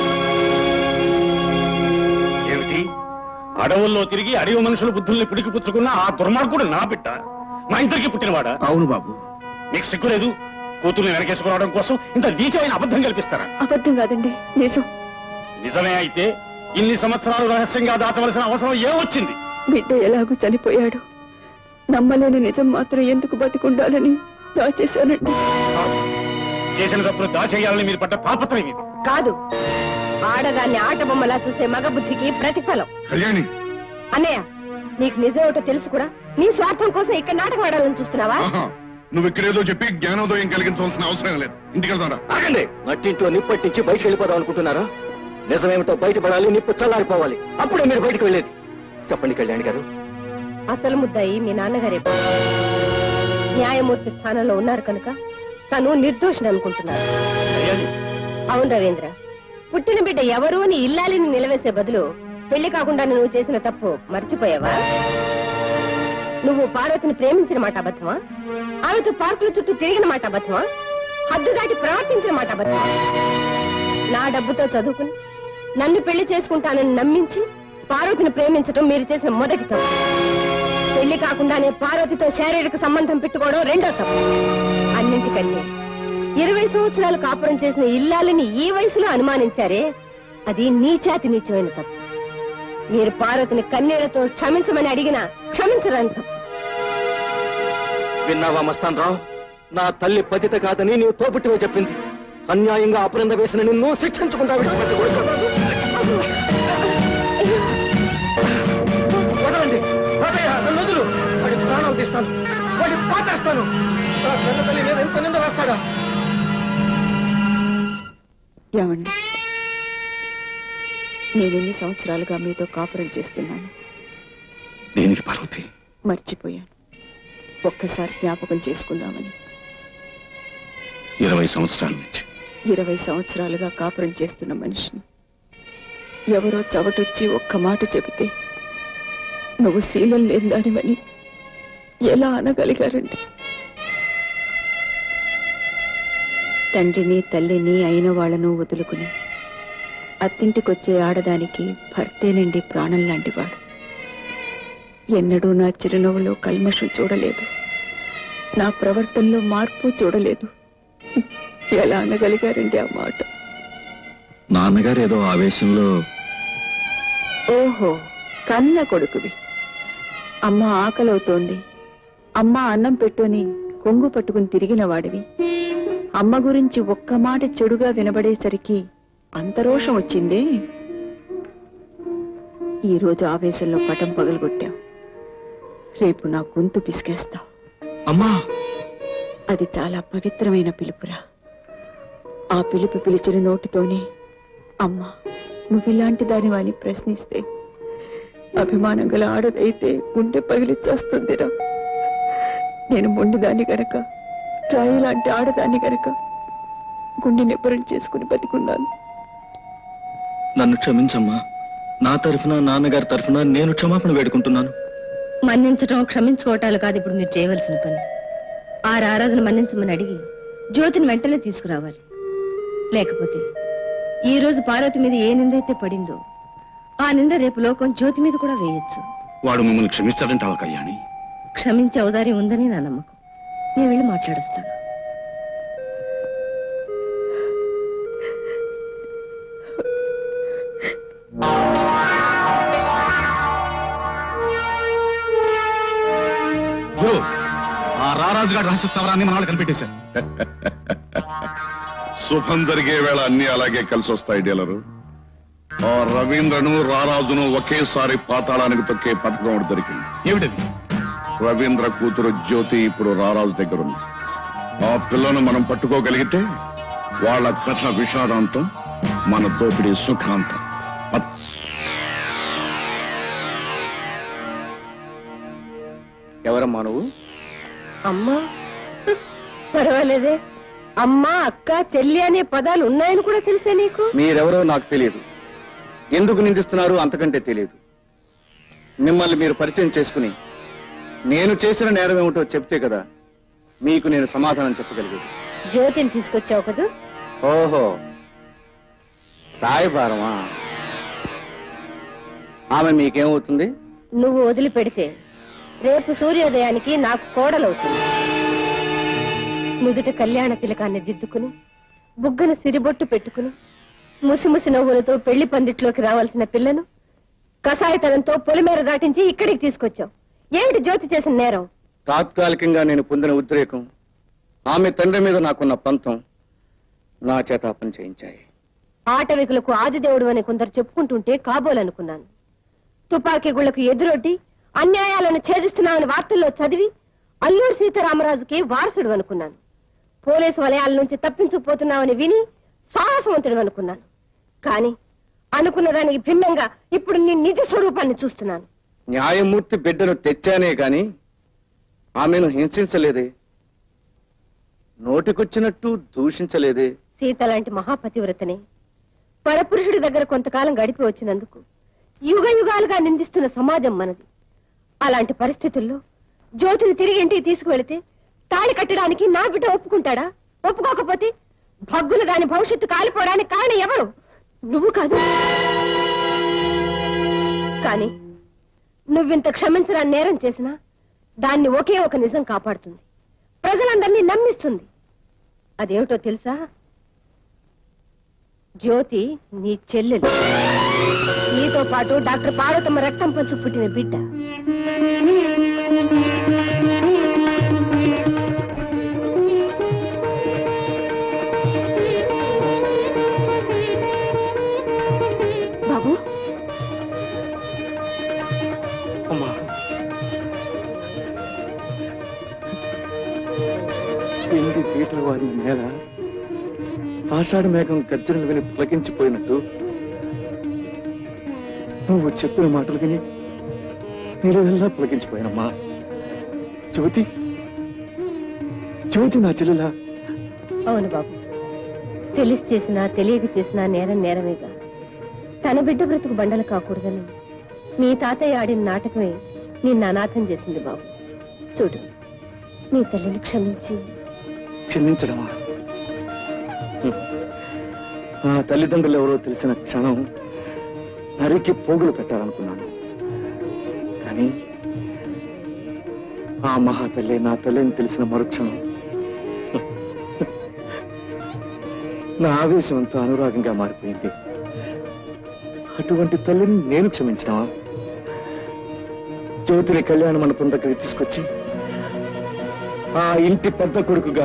Speaker 9: ఏమిటి అడవుల్లో తిరిగి అడవి మనుషుల బుద్ధుల్ని పిడికిపుచ్చుకున్న ఆ దుర్మార్గుడు నా బిడ్డ మా ఇద్దరికి పుట్టినవాడా
Speaker 3: అవును బాబు
Speaker 9: మీకు సిగ్గులేదు కూతుర్ని వెనకేసుకురావడం కోసం ఇంత నీచమైన అబద్ధం కల్పిస్తారా
Speaker 4: అబద్ధం కాదండి నిజం
Speaker 9: నిజమే అయితే ఇన్ని సంవత్సరాలు రహస్యంగా దాచవలసిన అవసరం ఏమొచ్చింది
Speaker 4: బిడ్డ ఎలాగూ చనిపోయాడు నమ్మలేని నిజం మాత్రం ఎందుకు బతికుండాలని దాచేశానండి
Speaker 9: చేసిన తప్పును దాచేయాలని మీరు పడ్డ పాపత్రం ఇది
Speaker 18: కాదు ఆడదాన్ని ఆట బొమ్మలా చూసే మగ బుద్ధికి ప్రతిఫలం
Speaker 12: కళ్యాణి
Speaker 18: అన్నయ్య నీకు నిజమేమిటో తెలుసు కూడా నీ స్వార్థం కోసం ఇక్కడ నాటకం ఆడాలని చూస్తున్నావా
Speaker 12: ఆహా, నువ్వు ఇక్కడేదో చెప్పి జ్ఞానోదయం కలిగించవలసిన అవసరం లేదు ఇంటికి వెళ్తారా
Speaker 16: ఆగండి నట్టింట్లో నిప్పట్టించి బయటికి వెళ్ళిపోదాం అనుకుంటున్నారా నిజమేమిటో బయటపడాలి నిప్పు చల్లారిపోవాలి అప్పుడే మీరు బయటకు వెళ్ళేది చెప్పండి కళ్యాణి గారు
Speaker 18: అసలు ముద్దాయి మీ నాన్నగారే న్యాయమూర్తి స్థానంలో ఉన్నారు కనుక తను నిర్దోషిని అనుకుంటున్నారు అవును రవీంద్ర పుట్టిన బిడ్డ ఎవరు నీ ఇల్లాలిని నిలవేసే బదులు పెళ్లి కాకుండా నువ్వు చేసిన తప్పు మర్చిపోయావా నువ్వు పార్వతిని ప్రేమించిన మాట అబద్ధమా ఆమెతో పార్కుల చుట్టూ తిరిగిన మాట అబద్ధమా హద్దు దాటి ప్రవర్తించిన మాట అబద్ధమా నా డబ్బుతో చదువుకుని నన్ను పెళ్లి చేసుకుంటానని నమ్మించి పార్వతిని ప్రేమించటం మీరు చేసిన మొదటి తప్పు పెళ్లి కాకుండానే పార్వతితో శారీరక సంబంధం పెట్టుకోవడం రెండో తప్పు అన్నింటికంటే ఇరవై సంవత్సరాలు కాపురం చేసిన ఇల్లాలని ఈ వయసులో అనుమానించారే అది నీచాతి నీచమైన తప్పు మీరు పార్వతిని కన్నీళ్లతో క్షమించమని అడిగినా క్షమించరని తప్పు
Speaker 16: విన్నావా మస్తాన్ రావు నా తల్లి పతిత కాదని నీవు తోబుట్టివే చెప్పింది అన్యాయంగా అపరంద వేసిన నిన్ను శిక్షించుకుంటా విడిచిపెట్టకూడదు. వదలండి తాతయ్య, నన్ను వదులు వాడి ప్రాణాలు తీస్తాను వాడి పాటేస్తాను నా కన్న తల్లి నేను ఎంత నింద వేస్తాడా
Speaker 4: ఏమండి నేను ఎన్ని సంవత్సరాలుగా మీతో కాపురం చేస్తున్నాను
Speaker 3: దేనికి పార్వతి
Speaker 4: మర్చిపోయాను ఒక్కసారి జ్ఞాపకం చేసుకుందామని
Speaker 3: ఇరవై సంవత్సరాల నుంచి
Speaker 4: ఇరవై సంవత్సరాలుగా కాపురం చేస్తున్న మనిషిని ఎవరో చవటొచ్చి ఒక్క మాట చెబితే నువ్వు శీలం లేదానివని ఎలా అనగలిగారండి తండ్రిని తల్లిని అయిన వాళ్లను వదులుకుని అత్తింటికొచ్చే ఆడదానికి భర్తేనండి ప్రాణం లాంటివాడు ఎన్నడూ నా చిరునవ్వులో కల్మషం చూడలేదు నా ప్రవర్తనలో మార్పు చూడలేదు ఎలా అనగలిగారండి ఆ మాట
Speaker 15: నాన్నగారు ఏదో ఆవేశంలో
Speaker 4: ఓహో కన్న కొడుకువి అమ్మ ఆకలవుతోంది అమ్మ అన్నం పెట్టుని కొంగు పట్టుకుని తిరిగిన వాడివి అమ్మ గురించి ఒక్క మాట చెడుగా వినబడేసరికి అంత రోషం వచ్చిందే ఈ రోజు ఆవేశంలో పటం పగలగొట్టావు రేపు నా గొంతు పిసికేస్తావు
Speaker 3: అమ్మా
Speaker 4: అది చాలా పవిత్రమైన పిలుపురా ఆ పిలుపు పిలిచిన నోటితోనే అమ్మా నువ్వు ఇలాంటి దానివని ప్రశ్నిస్తే అభిమానం గల ఆడదైతే గుండె పగిలి చేస్తుందిరా నేను మొండిదాన్ని గనక రాయి లాంటి ఆడదాన్ని గనక గుండె నిబ్బరం చేసుకుని బతికున్నాను
Speaker 16: నన్ను క్షమించమ్మా నా తరఫున నాన్నగారి తరఫున నేను క్షమాపణ వేడుకుంటున్నాను
Speaker 18: మన్నించడం క్షమించుకోవటాలు కాదు ఇప్పుడు మీరు చేయవలసిన పని ఆ రారాజును మన్నించమని అడిగి జ్యోతిని వెంటనే తీసుకురావాలి లేకపోతే ఈ రోజు పార్వతి మీద ఏ నిందైతే పడిందో ఆ నింద రేపు లోకం జ్యోతి మీద కూడా వేయొచ్చు
Speaker 5: వాడు మిమ్మల్ని క్షమిస్తాడంటావా కళ్యాణి
Speaker 18: క్షమించే అవదారి ఉందని నా నమ్మకం నేను వెళ్ళి మాట్లాడుస్తాను
Speaker 5: గురు ఆ రారాజు గారు రహస్య స్థావరాన్ని మన వాళ్ళు కనిపెట్టేశారు
Speaker 12: శుభం జరిగే వేళ అన్ని అలాగే కలిసి వస్తాయి డీలరు ఆ రవీంద్రను రారాజును ఒకేసారి పాతాళానికి తొక్కే పథకం ఒకటి దొరికింది
Speaker 5: ఏమిటది
Speaker 12: రవీంద్ర కూతురు జ్యోతి ఇప్పుడు రారాజు దగ్గర ఉంది ఆ పిల్లను మనం పట్టుకోగలిగితే వాళ్ళ కథ విషాదాంతం మన దోపిడీ సుఖాంతం పద.
Speaker 11: ఎవరమ్మా నువ్వు
Speaker 18: అమ్మా హ్, పర్వాలేదే అమ్మా అక్క చెల్లి అనే పదాలు ఉన్నాయని కూడా తెలుసా నీకు
Speaker 11: మీరెవరో నాకు తెలియదు ఎందుకు నిందిస్తున్నారు అంతకంటే తెలియదు మిమ్మల్ని మీరు పరిచయం చేసుకుని నేను చేసిన నేరం ఏమిటో చెప్తే కదా మీకు నేను సమాధానం చెప్పగలిగేది
Speaker 18: జ్యోతిని తీసుకొచ్చావు కదూ
Speaker 11: ఓహో సాయిబారమా ఆమె మీకేమవుతుంది
Speaker 18: నువ్వు వదిలిపెడితే రేపు సూర్యోదయానికి నాకు కోడలవుతుంది నుదుట కళ్యాణ తిలకాన్ని దిద్దుకుని బుగ్గన సిరిబొట్టు పెట్టుకుని ముసిముసి నవ్వులతో పెళ్లి పందిట్లోకి రావాల్సిన పిల్లను కషాయతనంతో పొలిమేర దాటించి ఇక్కడికి తీసుకొచ్చావు ఏమిటి జ్యోతి చేసిన నేరం
Speaker 11: తాత్కాలికంగా నేను పొందిన ఉద్రేకం ఆమె తండ్రి మీద నాకున్న పంతం నా చేత ఆ పని చేయించాయి
Speaker 18: ఆటవికులకు ఆదిదేవుడు అని కొందరు చెప్పుకుంటుంటే కాబోలనుకున్నాను తుపాకీ గుళ్లకు ఎదురొడ్డి అన్యాయాలను ఛేదిస్తున్నామని వార్తల్లో చదివి అల్లూరు సీతారామరాజుకి వారసుడు అనుకున్నాను పోలీసు వలయాల నుంచి తప్పించుకుపోతున్నామని విని సాహసవంతుడు అనుకున్నాను కాని అనుకున్న దానికి భిన్నంగా ఇప్పుడు నీ నిజ స్వరూపాన్ని చూస్తున్నాను
Speaker 11: న్యాయమూర్తి బిడ్డను తెచ్చానే గాని ఆమెను హింసించలేదే నోటికొచ్చినట్టు దూషించలేదే
Speaker 18: సీత లాంటి మహాపతివ్రతని పరపురుషుడి దగ్గర కొంతకాలం గడిపి వచ్చినందుకు యుగ యుగాలుగా నిందిస్తున్న సమాజం మనది అలాంటి పరిస్థితుల్లో జ్యోతిని తిరిగి ఇంటికి తీసుకువెళితే తాళి కట్టడానికి నా బిడ్డ ఒప్పుకుంటాడా ఒప్పుకోకపోతే భగ్గులు గాని భవిష్యత్తు కాలిపోవడానికి కారణం ఎవరు నువ్వు కాదు కానీ నువ్వింత క్షమించరా నేరం చేసినా దాన్ని ఒకే ఒక నిజం కాపాడుతుంది ప్రజలందరినీ నమ్మిస్తుంది అదేమిటో తెలుసా జ్యోతి నీ చెల్లెలు నీతో పాటు డాక్టర్ పార్వతమ్మ రక్తం పంచు పుట్టిన బిడ్డ బాబు
Speaker 11: అమ్మా ఎండి పీటల వారి నేల ఆషాఢ మేఘం గర్జనలు విని పులకించిపోయినట్టు నువ్వు చెప్పిన మాటలు విని నీళ్ళెల్లా పులకించిపోయానమ్మా జ్యోతి జ్యోతి నా చెల్లెలా
Speaker 18: అవును బాబు తెలిసి చేసినా తెలియక చేసినా నేరం నేరమేగా తన బిడ్డ బ్రతుకు బండలు కాకూడదని మీ తాతయ్య ఆడిన నాటకమే నిన్ను అనాథం చేసింది బాబు చూడు నీ తల్లిని క్షమించి
Speaker 11: క్షమించడమా హ్మ్. ఆ తల్లిదండ్రులు ఎవరో తెలిసిన క్షణం నరికి పోగులు పెట్టాలనుకున్నాను కానీ ఆ మహాతల్లి నా తల్లిని తెలిసిన మరుక్షణం నా ఆవేశం అంతా అనురాగంగా మారిపోయింది అటువంటి తల్లిని నేను క్షమించడమా జ్యోతిని కళ్యాణ మండపం దగ్గరికి తీసుకొచ్చి ఆ ఇంటి పెద్ద కొడుకుగా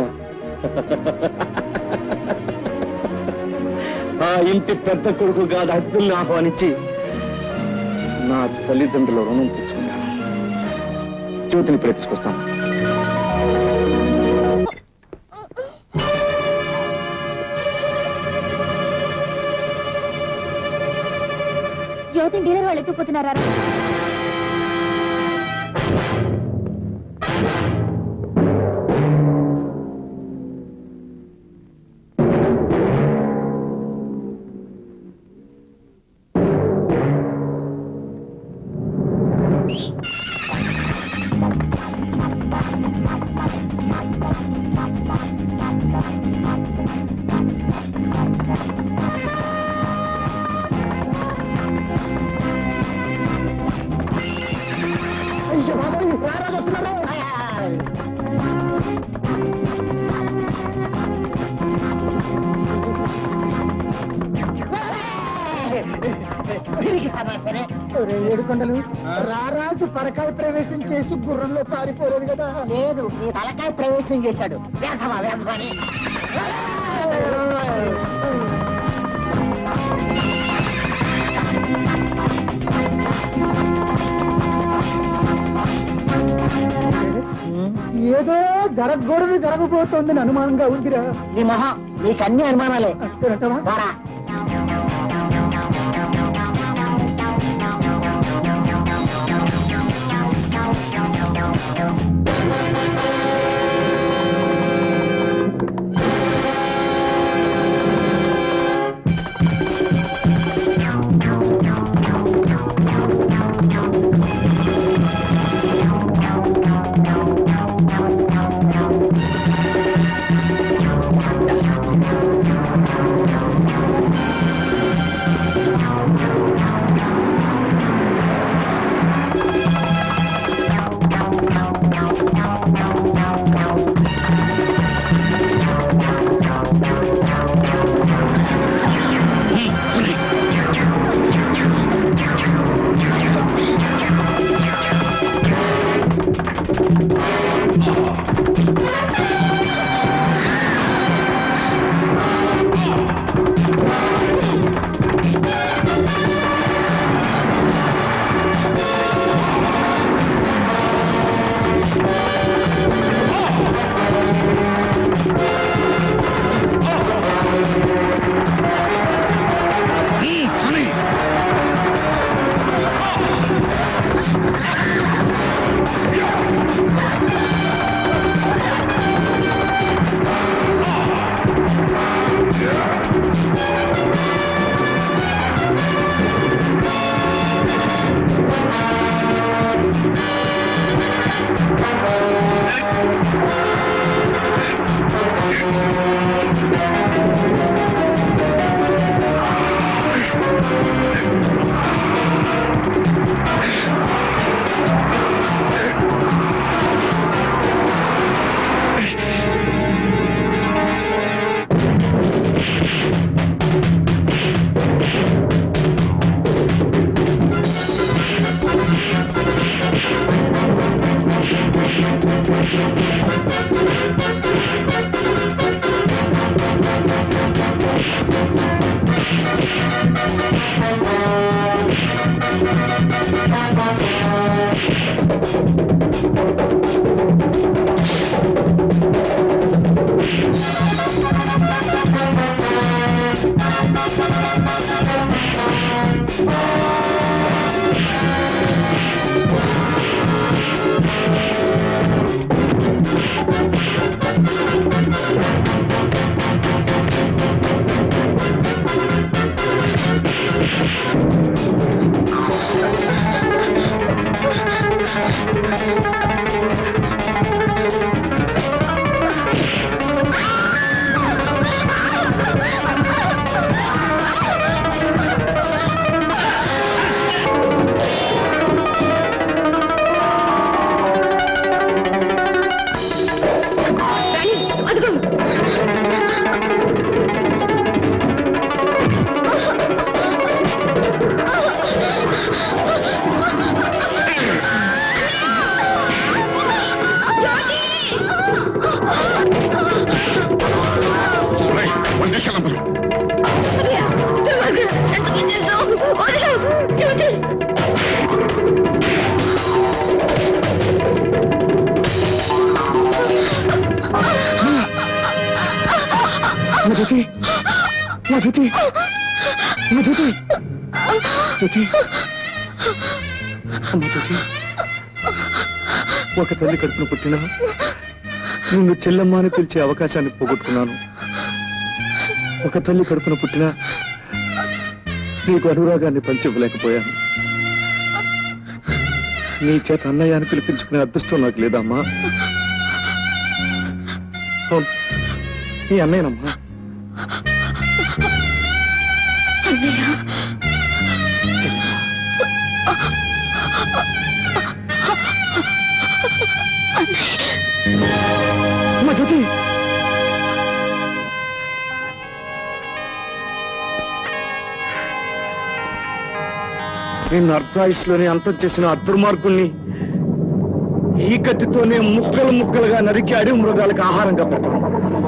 Speaker 11: ఆ ఇంటి పెద్ద కొడుకుగా అతిథుల్ని ఆహ్వానించి నా తల్లిదండ్రుల రుణం తెచ్చుకున్నాను జ్యోతిని ఇప్పుడు తీసుకొస్తాను
Speaker 8: రేవతిని డీలర్ వాళ్ళు ఎత్తుకుపోతున్నారా
Speaker 19: సరే ఏడుకొండలు రారాజు పరకాయ ప్రవేశం చేసి గుర్రంలో పారిపోలేదు కదా లేదు నీ తలకాయ ప్రవేశం చేశాడు వేధవా వేధవని ఏదో జరగకూడదు జరగబోతోందని అనుమానంగా ఉందిరా నీ మొహం నీకు అన్ని అనుమానాలే వారా నా జ్యోతి నా జ్యోతి నా జ్యోతి
Speaker 11: జ్యోతి అమ్మ జ్యోతి ఒక తల్లి కడుపున పుట్టినా నిన్ను చెల్లమ్మ అని పిలిచే అవకాశాన్ని పోగొట్టుకున్నాను ఒక తల్లి కడుపున పుట్టినా నీకు అనురాగాన్ని పంచివ్వలేకపోయాను నీ చేత అన్నయ్య అని పిలిపించుకునే అదృష్టం నాకు లేదమ్మా అవును నీ అన్నయ్యనమ్మా అమ్మ జ్యోతి నేను అర్ధాయుష్లోనే అంతం చేసిన ఆ దుర్మార్గుల్ని ఈ కత్తితోనే ముక్కలు ముక్కలుగా నరికి అడవి మృగాలకు ఆహారంగా పెడతాను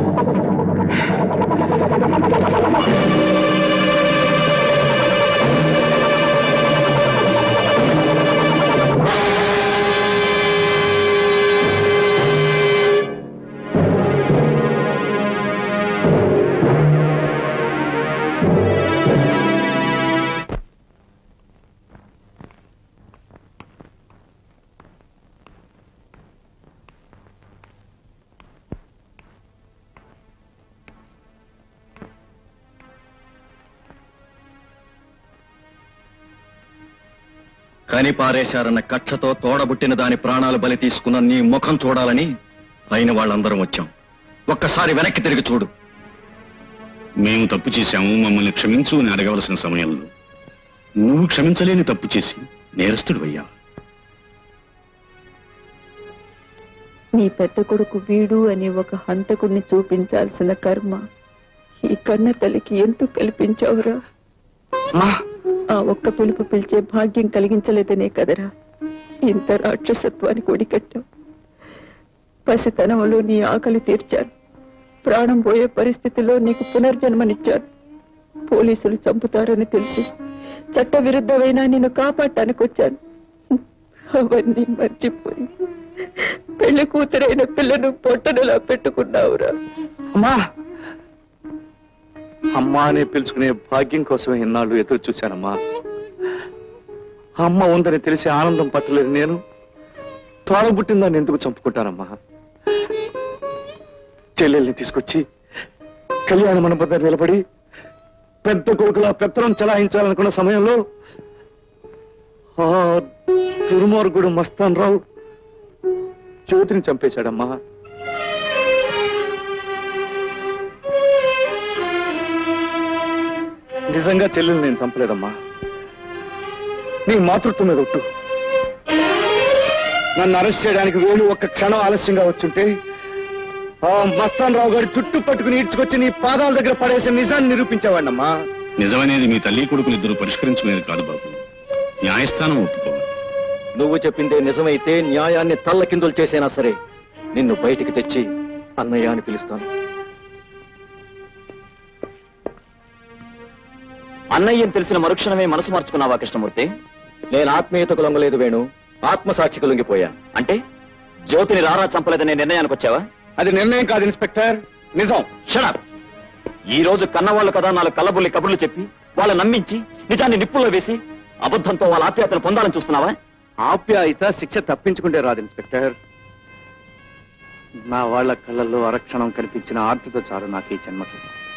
Speaker 15: కని పారేశారన్న కక్షతో తోడబుట్టిన దాని ప్రాణాలు బలి తీసుకున్న నీ ముఖం చూడాలని పైన వాళ్ళందరం వచ్చాం ఒక్కసారి వెనక్కి తిరిగి చూడు
Speaker 5: మేము తప్పు చేశాము మమ్మల్ని క్షమించు అని అడగవలసిన సమయంలో నువ్వు క్షమించలేని తప్పు చేసి నేరస్తుడు అయ్యా
Speaker 4: నీ పెద్ద కొడుకు వీడు అనే ఒక హంతకుడిని చూపించాల్సిన కర్మ ఈ కన్న తల్లికి ఎందుకు కల్పించావురా ఆ ఒక్క పిలుపు పిలిచే భాగ్యం కలిగించలేదనే కదరా ఇంత రాక్షసత్వానికి ఒడికట్టావు పసితనంలో నీ ఆకలి తీర్చాను ప్రాణం పోయే పరిస్థితిలో నీకు పునర్జన్మనిచ్చాను పోలీసులు చంపుతారని తెలిసి చట్ట విరుద్ధమైనా నిన్ను కాపాడటానికి వచ్చాను అవన్నీ మర్చిపోయి పెళ్లి కూతురైన పిల్లను పొట్టనలా పెట్టుకున్నావురా
Speaker 11: అమ్మా అమ్మా అనే పిలుచుకునే భాగ్యం కోసమే ఇన్నాళ్ళు ఎదురు చూశానమ్మా అమ్మ ఉందని తెలిసి ఆనందం పట్టలేని నేను తోడబుట్టిందని ఎందుకు చంపుకుంటానమ్మా చెల్లెల్ని తీసుకొచ్చి కళ్యాణ మండపం నిలబడి పెద్ద కొడుకులా పెత్తనం చలాయించాలనుకున్న సమయంలో ఆ దుర్మార్గుడు మస్తాన్ రావు జ్యోతిని చంపేశాడమ్మా నిజంగా చెల్లెలు నేను చంపలేదమ్మా నీ మాతృత్వం మీద ఒట్టు నన్ను అరెస్ట్ చేయడానికి వేణు ఒక్క క్షణం ఆలస్యంగా వచ్చుంటే ఆ మస్తాన్ రావు గారి చుట్టూ పట్టుకుని ఈడ్చుకొచ్చి నీ పాదాల దగ్గర పడేసి నిజాన్ని నిరూపించేవాడినమ్మా
Speaker 5: నిజమనేది మీ తల్లి కొడుకులు ఇద్దరు పరిష్కరించుకునేది కాదు బాబు న్యాయస్థానం ఒప్పుకోవాలి
Speaker 15: నువ్వు చెప్పిందే నిజమైతే న్యాయాన్ని తల్లకిందులు చేసేనా సరే నిన్ను బయటికి తెచ్చి అన్నయ్య అని పిలుస్తాను
Speaker 10: అన్నయ్యని తెలిసిన మరుక్షణమే మనసు మార్చుకున్నావా కృష్ణమూర్తి
Speaker 15: నేను ఆత్మీయతకు లొంగలేదు వేణు ఆత్మసాక్షికి లొంగిపోయా
Speaker 10: అంటే జ్యోతిని రారా చంపలేదనే నిర్ణయానికి వచ్చావా
Speaker 11: అది నిర్ణయం కాదు ఇన్స్పెక్టర్ నిజం
Speaker 10: షడప్ ఈ రోజు కన్నవాళ్ళు కదా నాలుగు కళ్ళబుల్లి కబుర్లు చెప్పి వాళ్ళ నమ్మించి నిజాన్ని నిప్పుల్లో వేసి అబద్ధంతో వాళ్ళ ఆప్యాయతను పొందాలని చూస్తున్నావా
Speaker 11: ఆప్యాయత శిక్ష తప్పించుకుంటే రాదు ఇన్స్పెక్టర్ నా వాళ్ళ కళ్ళల్లో అరక్షణం కనిపించిన ఆర్తిత చాలు నాకు ఈ జన్మకి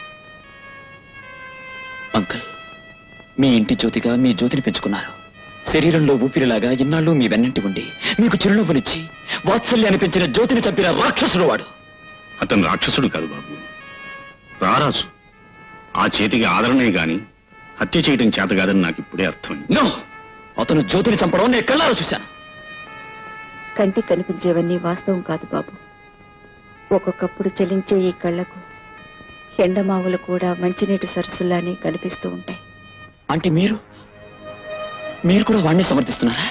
Speaker 10: అంకుల్ మీ ఇంటి జ్యోతిగా మీ జ్యోతిని పెంచుకున్నారు శరీరంలో ఊపిరిలాగా ఇన్నాళ్ళు మీ వెన్నంటి ఉండి మీకు చిరునవ్వునిచ్చి వాత్సల్యాన్ని పెంచిన జ్యోతిని చంపిన రాక్షసుడు వాడు
Speaker 5: అతను రాక్షసుడు కాదు బాబు రారాజు ఆ చేతికి ఆదరణే గాని హత్య చేయటం చేత కాదని నాకు ఇప్పుడే అర్థమైంది
Speaker 10: నో అతను జ్యోతిని చంపడం నేను కళ్ళారా చూశాను
Speaker 4: కంటికి కనిపించేవన్నీ వాస్తవం కాదు బాబు ఒక్కొక్కప్పుడు చలించే ఈ కళ్ళకు ఎండమావులు కూడా మంచినీటి సరస్సులానే కనిపిస్తూ ఉంటాయి
Speaker 10: అంటే మీరు మీరు కూడా వాణ్ణి సమర్థిస్తున్నారా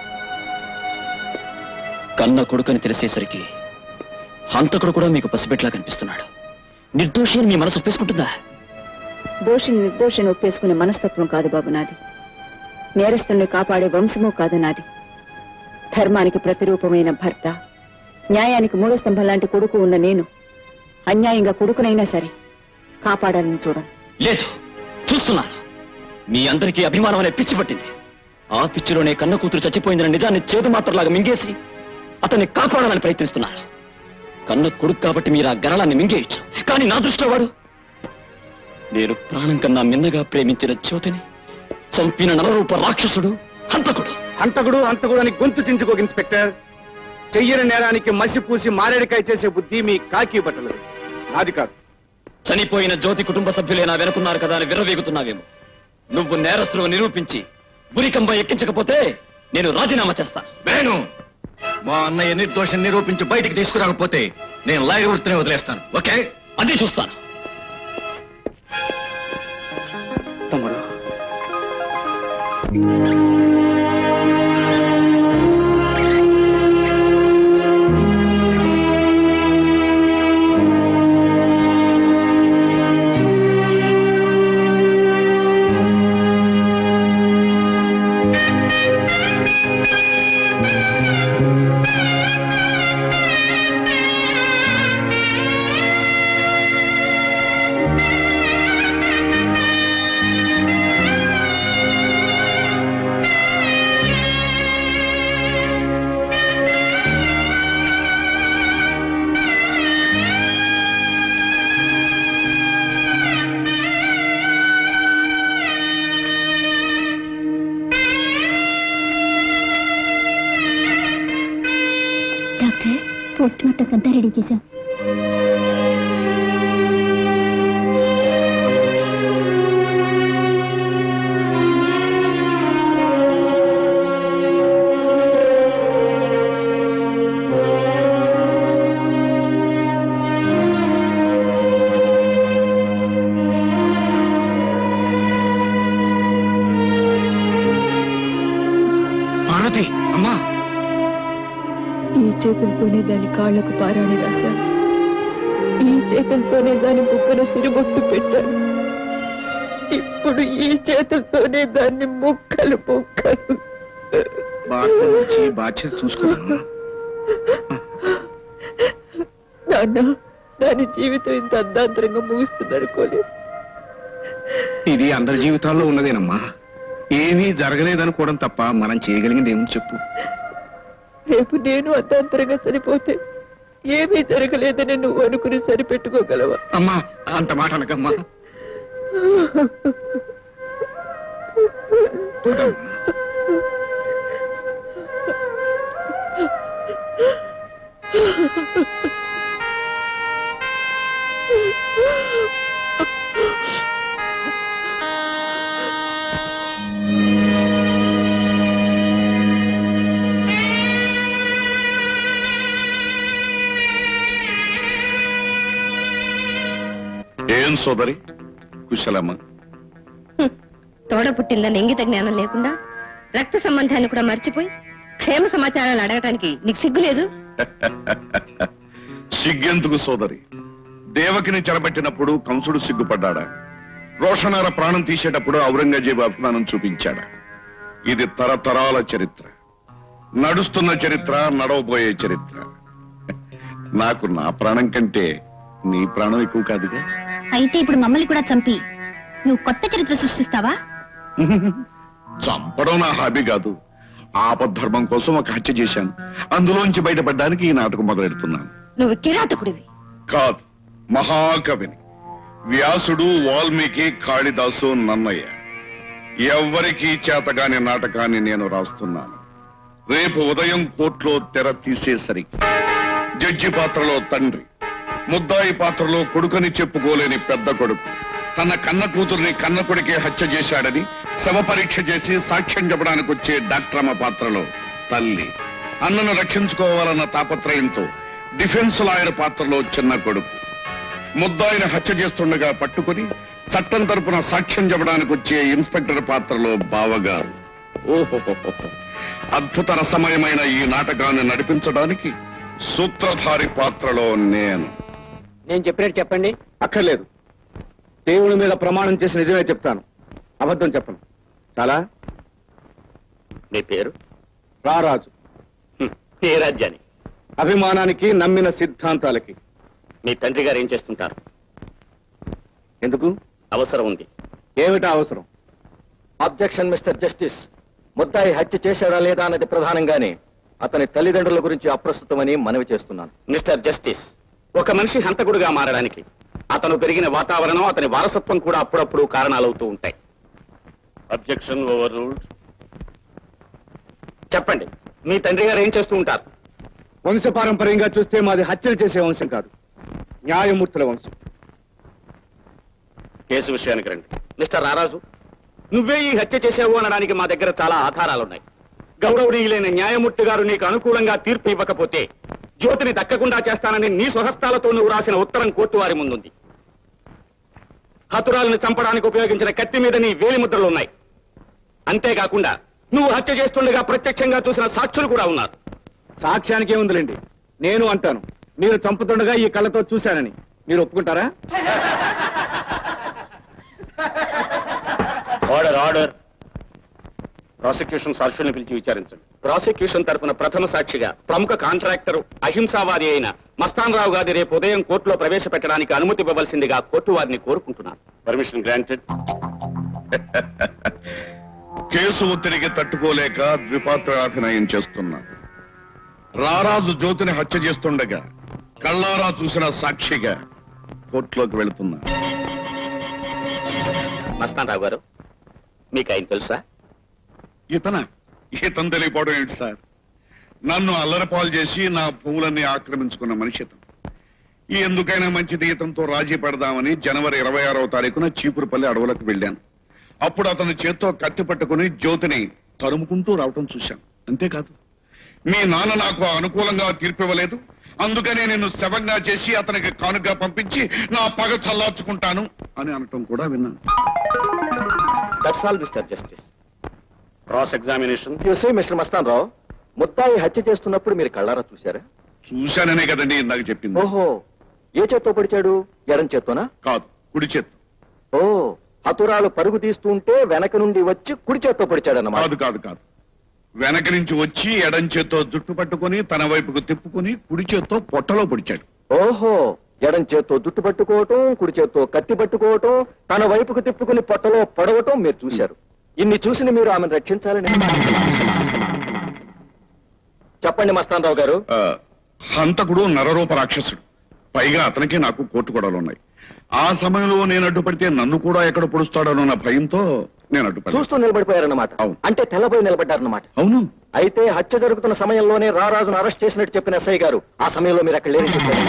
Speaker 10: కన్న కొడుకని తెలిసేసరికి హంతకుడు కూడా మీకు పసిబెట్లా కనిపిస్తున్నాడు నిర్దోషి అని మీ మనసు ఒప్పేసుకుంటుందా
Speaker 4: దోషిని నిర్దోషిని ఒప్పేసుకునే మనస్తత్వం కాదు బాబు నాది నేరస్తుల్ని కాపాడే వంశము కాదు నాది ధర్మానికి ప్రతిరూపమైన భర్త న్యాయానికి మూల స్తంభం లాంటి కొడుకు ఉన్న నేను అన్యాయంగా కొడుకునైనా సరే కాపాడాలని చూడను
Speaker 10: లేదు చూస్తున్నాను మీ అందరికీ అభిమానం అనే పిచ్చి పట్టింది ఆ పిచ్చిలోనే కన్న కూతురు చచ్చిపోయిందన్న నిజాన్ని చేతు మాత్రలాగా మింగేసి అతన్ని కాపాడాలని ప్రయత్నిస్తున్నారు కన్న కొడుకు కాబట్టి మీరు ఆ గరళాన్ని మింగేయచ్చు కానీ నా దృష్టిలో వాడు నేను ప్రాణం కన్నా మిన్నగా ప్రేమించిన జ్యోతిని చంపిన నలరూప రాక్షసుడు హంతకుడు
Speaker 11: హంతకుడు హంతకుడు అని గొంతు చించుకోక ఇన్స్పెక్టర్ చెయ్యని నేరానికి మసి పూసి మారేడికాయ చేసే బుద్ధి మీ కాకి బట్టలు నాది కాదు
Speaker 10: చనిపోయిన జ్యోతి కుటుంబ సభ్యులే నా వెనుకున్నారు కదా అని విర్రవీగుతున్నావేమో నువ్వు నేరస్తులు నిరూపించి బురికంబ ఎక్కించకపోతే నేను రాజీనామా చేస్తాను
Speaker 15: వేణు మా అన్నయ్య నిర్దోషం నిరూపించి బయటికి తీసుకురాకపోతే నేను లాయర్ వృత్తిని వదిలేస్తాను ఓకే
Speaker 10: అదే చూస్తాను
Speaker 11: తమ్ముడు
Speaker 8: డాక్టర్ పోస్ట్ మార్టం అంతా రెడీ చేశాం
Speaker 15: పార్వతి అమ్మా
Speaker 4: ఈ చేతులతోనే దాని కాళ్లకు పారాణి రాశాను ఈ చేతులతోనే దాని బుగ్గన సిరిబొట్టు పెట్టాను ఇప్పుడు ఈ చేతులతోనే దాన్ని ముక్కలు ముక్కలు
Speaker 3: బాధ్యత నుంచి బాధ్యత చూసుకోమ్మా
Speaker 4: నాన్న దాని జీవితం ఇంత అర్ధాంతరంగా ముగుస్తుంది అనుకోలేదు
Speaker 3: ఇది అందరి జీవితాల్లో ఉన్నదేనమ్మా ఏమీ జరగలేదనుకోవడం తప్ప మనం చేయగలిగింది ఏముంది చెప్పు
Speaker 4: రేపు నేను అర్ధాంతరంగా చనిపోతే ఏమీ జరగలేదని నువ్వు అనుకుని సరిపెట్టుకోగలవా
Speaker 3: అమ్మా అంత మాట అనకమ్మా
Speaker 12: ఏం సోదరి కుశలమ్మా
Speaker 18: తోడ పుట్టిందని ఇంగిత జ్ఞానం లేకుండా రక్త సంబంధాన్ని కూడా మర్చిపోయి క్షేమ సమాచారాలు అడగటానికి నీకు సిగ్గు లేదు
Speaker 12: సిగ్గెందుకు సోదరి దేవకిని చెరబట్టినప్పుడు కంసుడు సిగ్గుపడ్డాడా రోషనార ప్రాణం తీసేటప్పుడు ఔరంగజేబు అభిమానం చూపించాడా ఇది తరతరాల చరిత్ర నడుస్తున్న చరిత్ర నడవబోయే చరిత్ర నాకు నా ప్రాణం కంటే నీ ప్రాణం ఎక్కువ కాదుగా
Speaker 17: అయితే ఇప్పుడు మమ్మల్ని కూడా చంపి నువ్వు కొత్త చరిత్ర సృష్టిస్తావా
Speaker 12: చంపడం నా హాబీ కాదు ఆపద్ధర్మం కోసం ఒక హత్య చేశాను అందులోంచి బయటపడడానికి ఈ నాటకం మొదలెడుతున్నాను
Speaker 18: నువ్వు కిరాతకుడివి
Speaker 12: కాదు మహాకవిని వ్యాసుడు వాల్మీకి కాళిదాసు నన్నయ్య ఎవ్వరికీ చేతగాని నాటకాన్ని నేను రాస్తున్నాను రేపు ఉదయం కోర్టులో తెర తీసేసరికి జడ్జి పాత్రలో తండ్రి ముద్దాయి పాత్రలో కొడుకని చెప్పుకోలేని పెద్ద కొడుకు తన కన్న కూతుర్ని కన్న కొడుకే హత్య చేశాడని శవ పరీక్ష చేసి సాక్ష్యం చెప్పడానికి వచ్చే డాక్టరమ్మ పాత్రలో తల్లి అన్నను రక్షించుకోవాలన్న తాపత్రయంతో డిఫెన్స్ లాయర్ పాత్రలో చిన్న కొడుకు ముద్దాయిని హత్య చేస్తుండగా పట్టుకుని చట్టం తరపున సాక్ష్యం చెప్పడానికి వచ్చే ఇన్స్పెక్టర్ పాత్రలో బావగారు ఓహో అద్భుత రసమయమైన ఈ నాటకాన్ని నడిపించడానికి సూత్రధారి పాత్రలో నేను
Speaker 11: నేను చెప్పినట్టు చెప్పండి అక్కర్లేదు దేవుడి మీద ప్రమాణం చేసి నిజమే చెప్తాను అబద్ధం చెప్పను చాలా
Speaker 9: నీ పేరు
Speaker 11: రారాజు
Speaker 9: ఏ రాజ్యాన్ని
Speaker 11: అభిమానానికి నమ్మిన సిద్ధాంతాలకి
Speaker 9: మీ తండ్రి గారు ఏం చేస్తుంటారు
Speaker 11: ఎందుకు
Speaker 9: అవసరం ఉంది
Speaker 11: ఏమిటా అవసరం
Speaker 15: అబ్జెక్షన్ మిస్టర్ జస్టిస్ ముద్దాయి హత్య చేశాడా లేదా అన్నది ప్రధానంగానే అతని తల్లిదండ్రుల గురించి అప్రస్తుతమని మనవి చేస్తున్నాను
Speaker 9: మిస్టర్ జస్టిస్ ఒక మనిషి హంతకుడుగా మారడానికి అతను పెరిగిన వాతావరణం అతని వారసత్వం కూడా అప్పుడప్పుడు కారణాలవుతూ ఉంటాయి అబ్జెక్షన్ ఓవర్ రూల్డ్ చెప్పండి మీ తండ్రి గారు ఏం చేస్తూ ఉంటారు
Speaker 11: వంశపారంపర్యంగా చూస్తే మాది హత్యలు చేసే వంశం కాదు న్యాయమూర్తుల వంశం
Speaker 9: కేసు విషయానికి రండి మిస్టర్ రారాజు నువ్వే ఈ హత్య చేసావు అనడానికి మా దగ్గర చాలా ఆధారాలున్నాయి గౌరవనీయులైన న్యాయమూర్తి గారు నీకు అనుకూలంగా తీర్పు ఇవ్వకపోతే జ్యోతిని దక్కకుండా చేస్తానని నీ స్వహస్తాలతో నువ్వు రాసిన ఉత్తరం కోర్టు వారి ముందుంది హతురాలను చంపడానికి ఉపయోగించిన కత్తి మీద నీ వేలి ముద్రలు ఉన్నాయి అంతేకాకుండా నువ్వు హత్య చేస్తుండగా ప్రత్యక్షంగా చూసిన సాక్షులు కూడా ఉన్నారు
Speaker 11: సాక్ష్యానికి ఏముందిలేండి నేను అంటాను మీరు చంపుతుండగా ఈ కళ్ళతో చూశానని మీరు ఒప్పుకుంటారా
Speaker 9: ఆర్డర్ ఆర్డర్ ప్రాసిక్యూషన్ సాక్షుల్ని పిలిచి విచారించండి ప్రాసిక్యూషన్ తరఫున ప్రథమ సాక్షిగా ప్రముఖ కాంట్రాక్టర్ అహింసావాది అయిన మస్తాన్ రావు గారిని రేపు ఉదయం కోర్టులో ప్రవేశపెట్టడానికి అనుమతి ఇవ్వవలసిందిగా కోర్టు వారిని కోరుకుంటున్నాను పర్మిషన్ గ్రాంటెడ్
Speaker 12: కేసు ఒత్తిడికి తట్టుకోలేక ద్విపాత్రాభినయం చేస్తున్నా రారాజు జ్యోతిని హత్య చేస్తుండగా కళ్ళారా చూసిన సాక్షిగా కోర్టులోకి వెళుతున్నా
Speaker 9: మస్తాన్ రావు గారు మీకు ఆయన తెలుసా
Speaker 12: ఇతన ఇతను తెలియపోవడం ఏంటి సార్ నన్ను అల్లరపాలు చేసి నా పువ్వులన్నీ ఆక్రమించుకున్న మనిషి ఇతను ఈ ఎందుకైనా మంచిది ఇతనితో రాజీ పడదామని జనవరి ఇరవై ఆరవ తారీఖున చీపురుపల్లి అడవులకు వెళ్ళాను అప్పుడు అతను చేత్తో కత్తి పట్టుకుని జ్యోతిని తరుముకుంటూ రావటం చూశాను అంతేకాదు మీ నాన్న నాకు అనుకూలంగా తీర్పు ఇవ్వలేదు అందుకనే నేను శవంగా చేసి అతనికి కానుగా పంపించి నా పగ చల్లార్చుకుంటాను అని అనటం కూడా విన్నాను
Speaker 15: that's all mister justice
Speaker 9: cross examination
Speaker 15: యూసే మిస్టర్ మస్తాన్ రావు ముద్దాయి హత్య చేస్తున్నప్పుడు మీరు కళ్ళారా చూశారా
Speaker 12: చూశాననే కదండి ఇందాక చెప్పింది
Speaker 15: ఓహో ఏ చేత్తో పొడిచాడు ఎడం చేత్తోనా
Speaker 12: కాదు కుడి చేత్తో
Speaker 15: ఓ హతురాలు పరుగు తీస్తుంటే వెనక నుండి వచ్చి కుడి చేత్తో పొడిచాడన్నమాట
Speaker 12: కాదు కాదు కాదు వెనక నుంచి వచ్చి ఎడం చేత్తో జుట్టు పట్టుకొని తన వైపుకు తిప్పుకొని కుడి చేత్తో పొట్టలో పొడిచాడు
Speaker 15: ఓహో ఎడం చేత్తో జుట్టు పట్టుకోవటం కుడి చేత్తో కత్తి పట్టుకోవటం తన వైపుకు తిప్పుకుని పొట్టలో పొడవటం మీరు చూశారు ఇన్ని చూసిన మీరు ఆమెను రక్షించాలని చెప్పండి మస్తాన్ రావు గారు
Speaker 12: ఆ, హంతకుడు నరరూప రాక్షసుడు పైగా అతనికి నాకు కోర్టు గొడవలు ఉన్నాయి ఆ సమయంలో నేను అడ్డుపడితే నన్ను కూడా ఎక్కడ పొడుస్తాడోనన్న భయంతో నేను అడ్డుపడ్డాను
Speaker 15: చూస్తూ నిలబడిపోయారన్నమాట అంటే తెల్లబోయి నిలబడ్డారన్నమాట
Speaker 12: అవును
Speaker 15: అయితే హత్య జరుగుతున్న సమయంలోనే రారాజును అరెస్ట్ చేసినట్టు చెప్పిన ఎస్ఐ గారు ఆ సమయంలో మీరు అక్కడ లేని చెప్పారు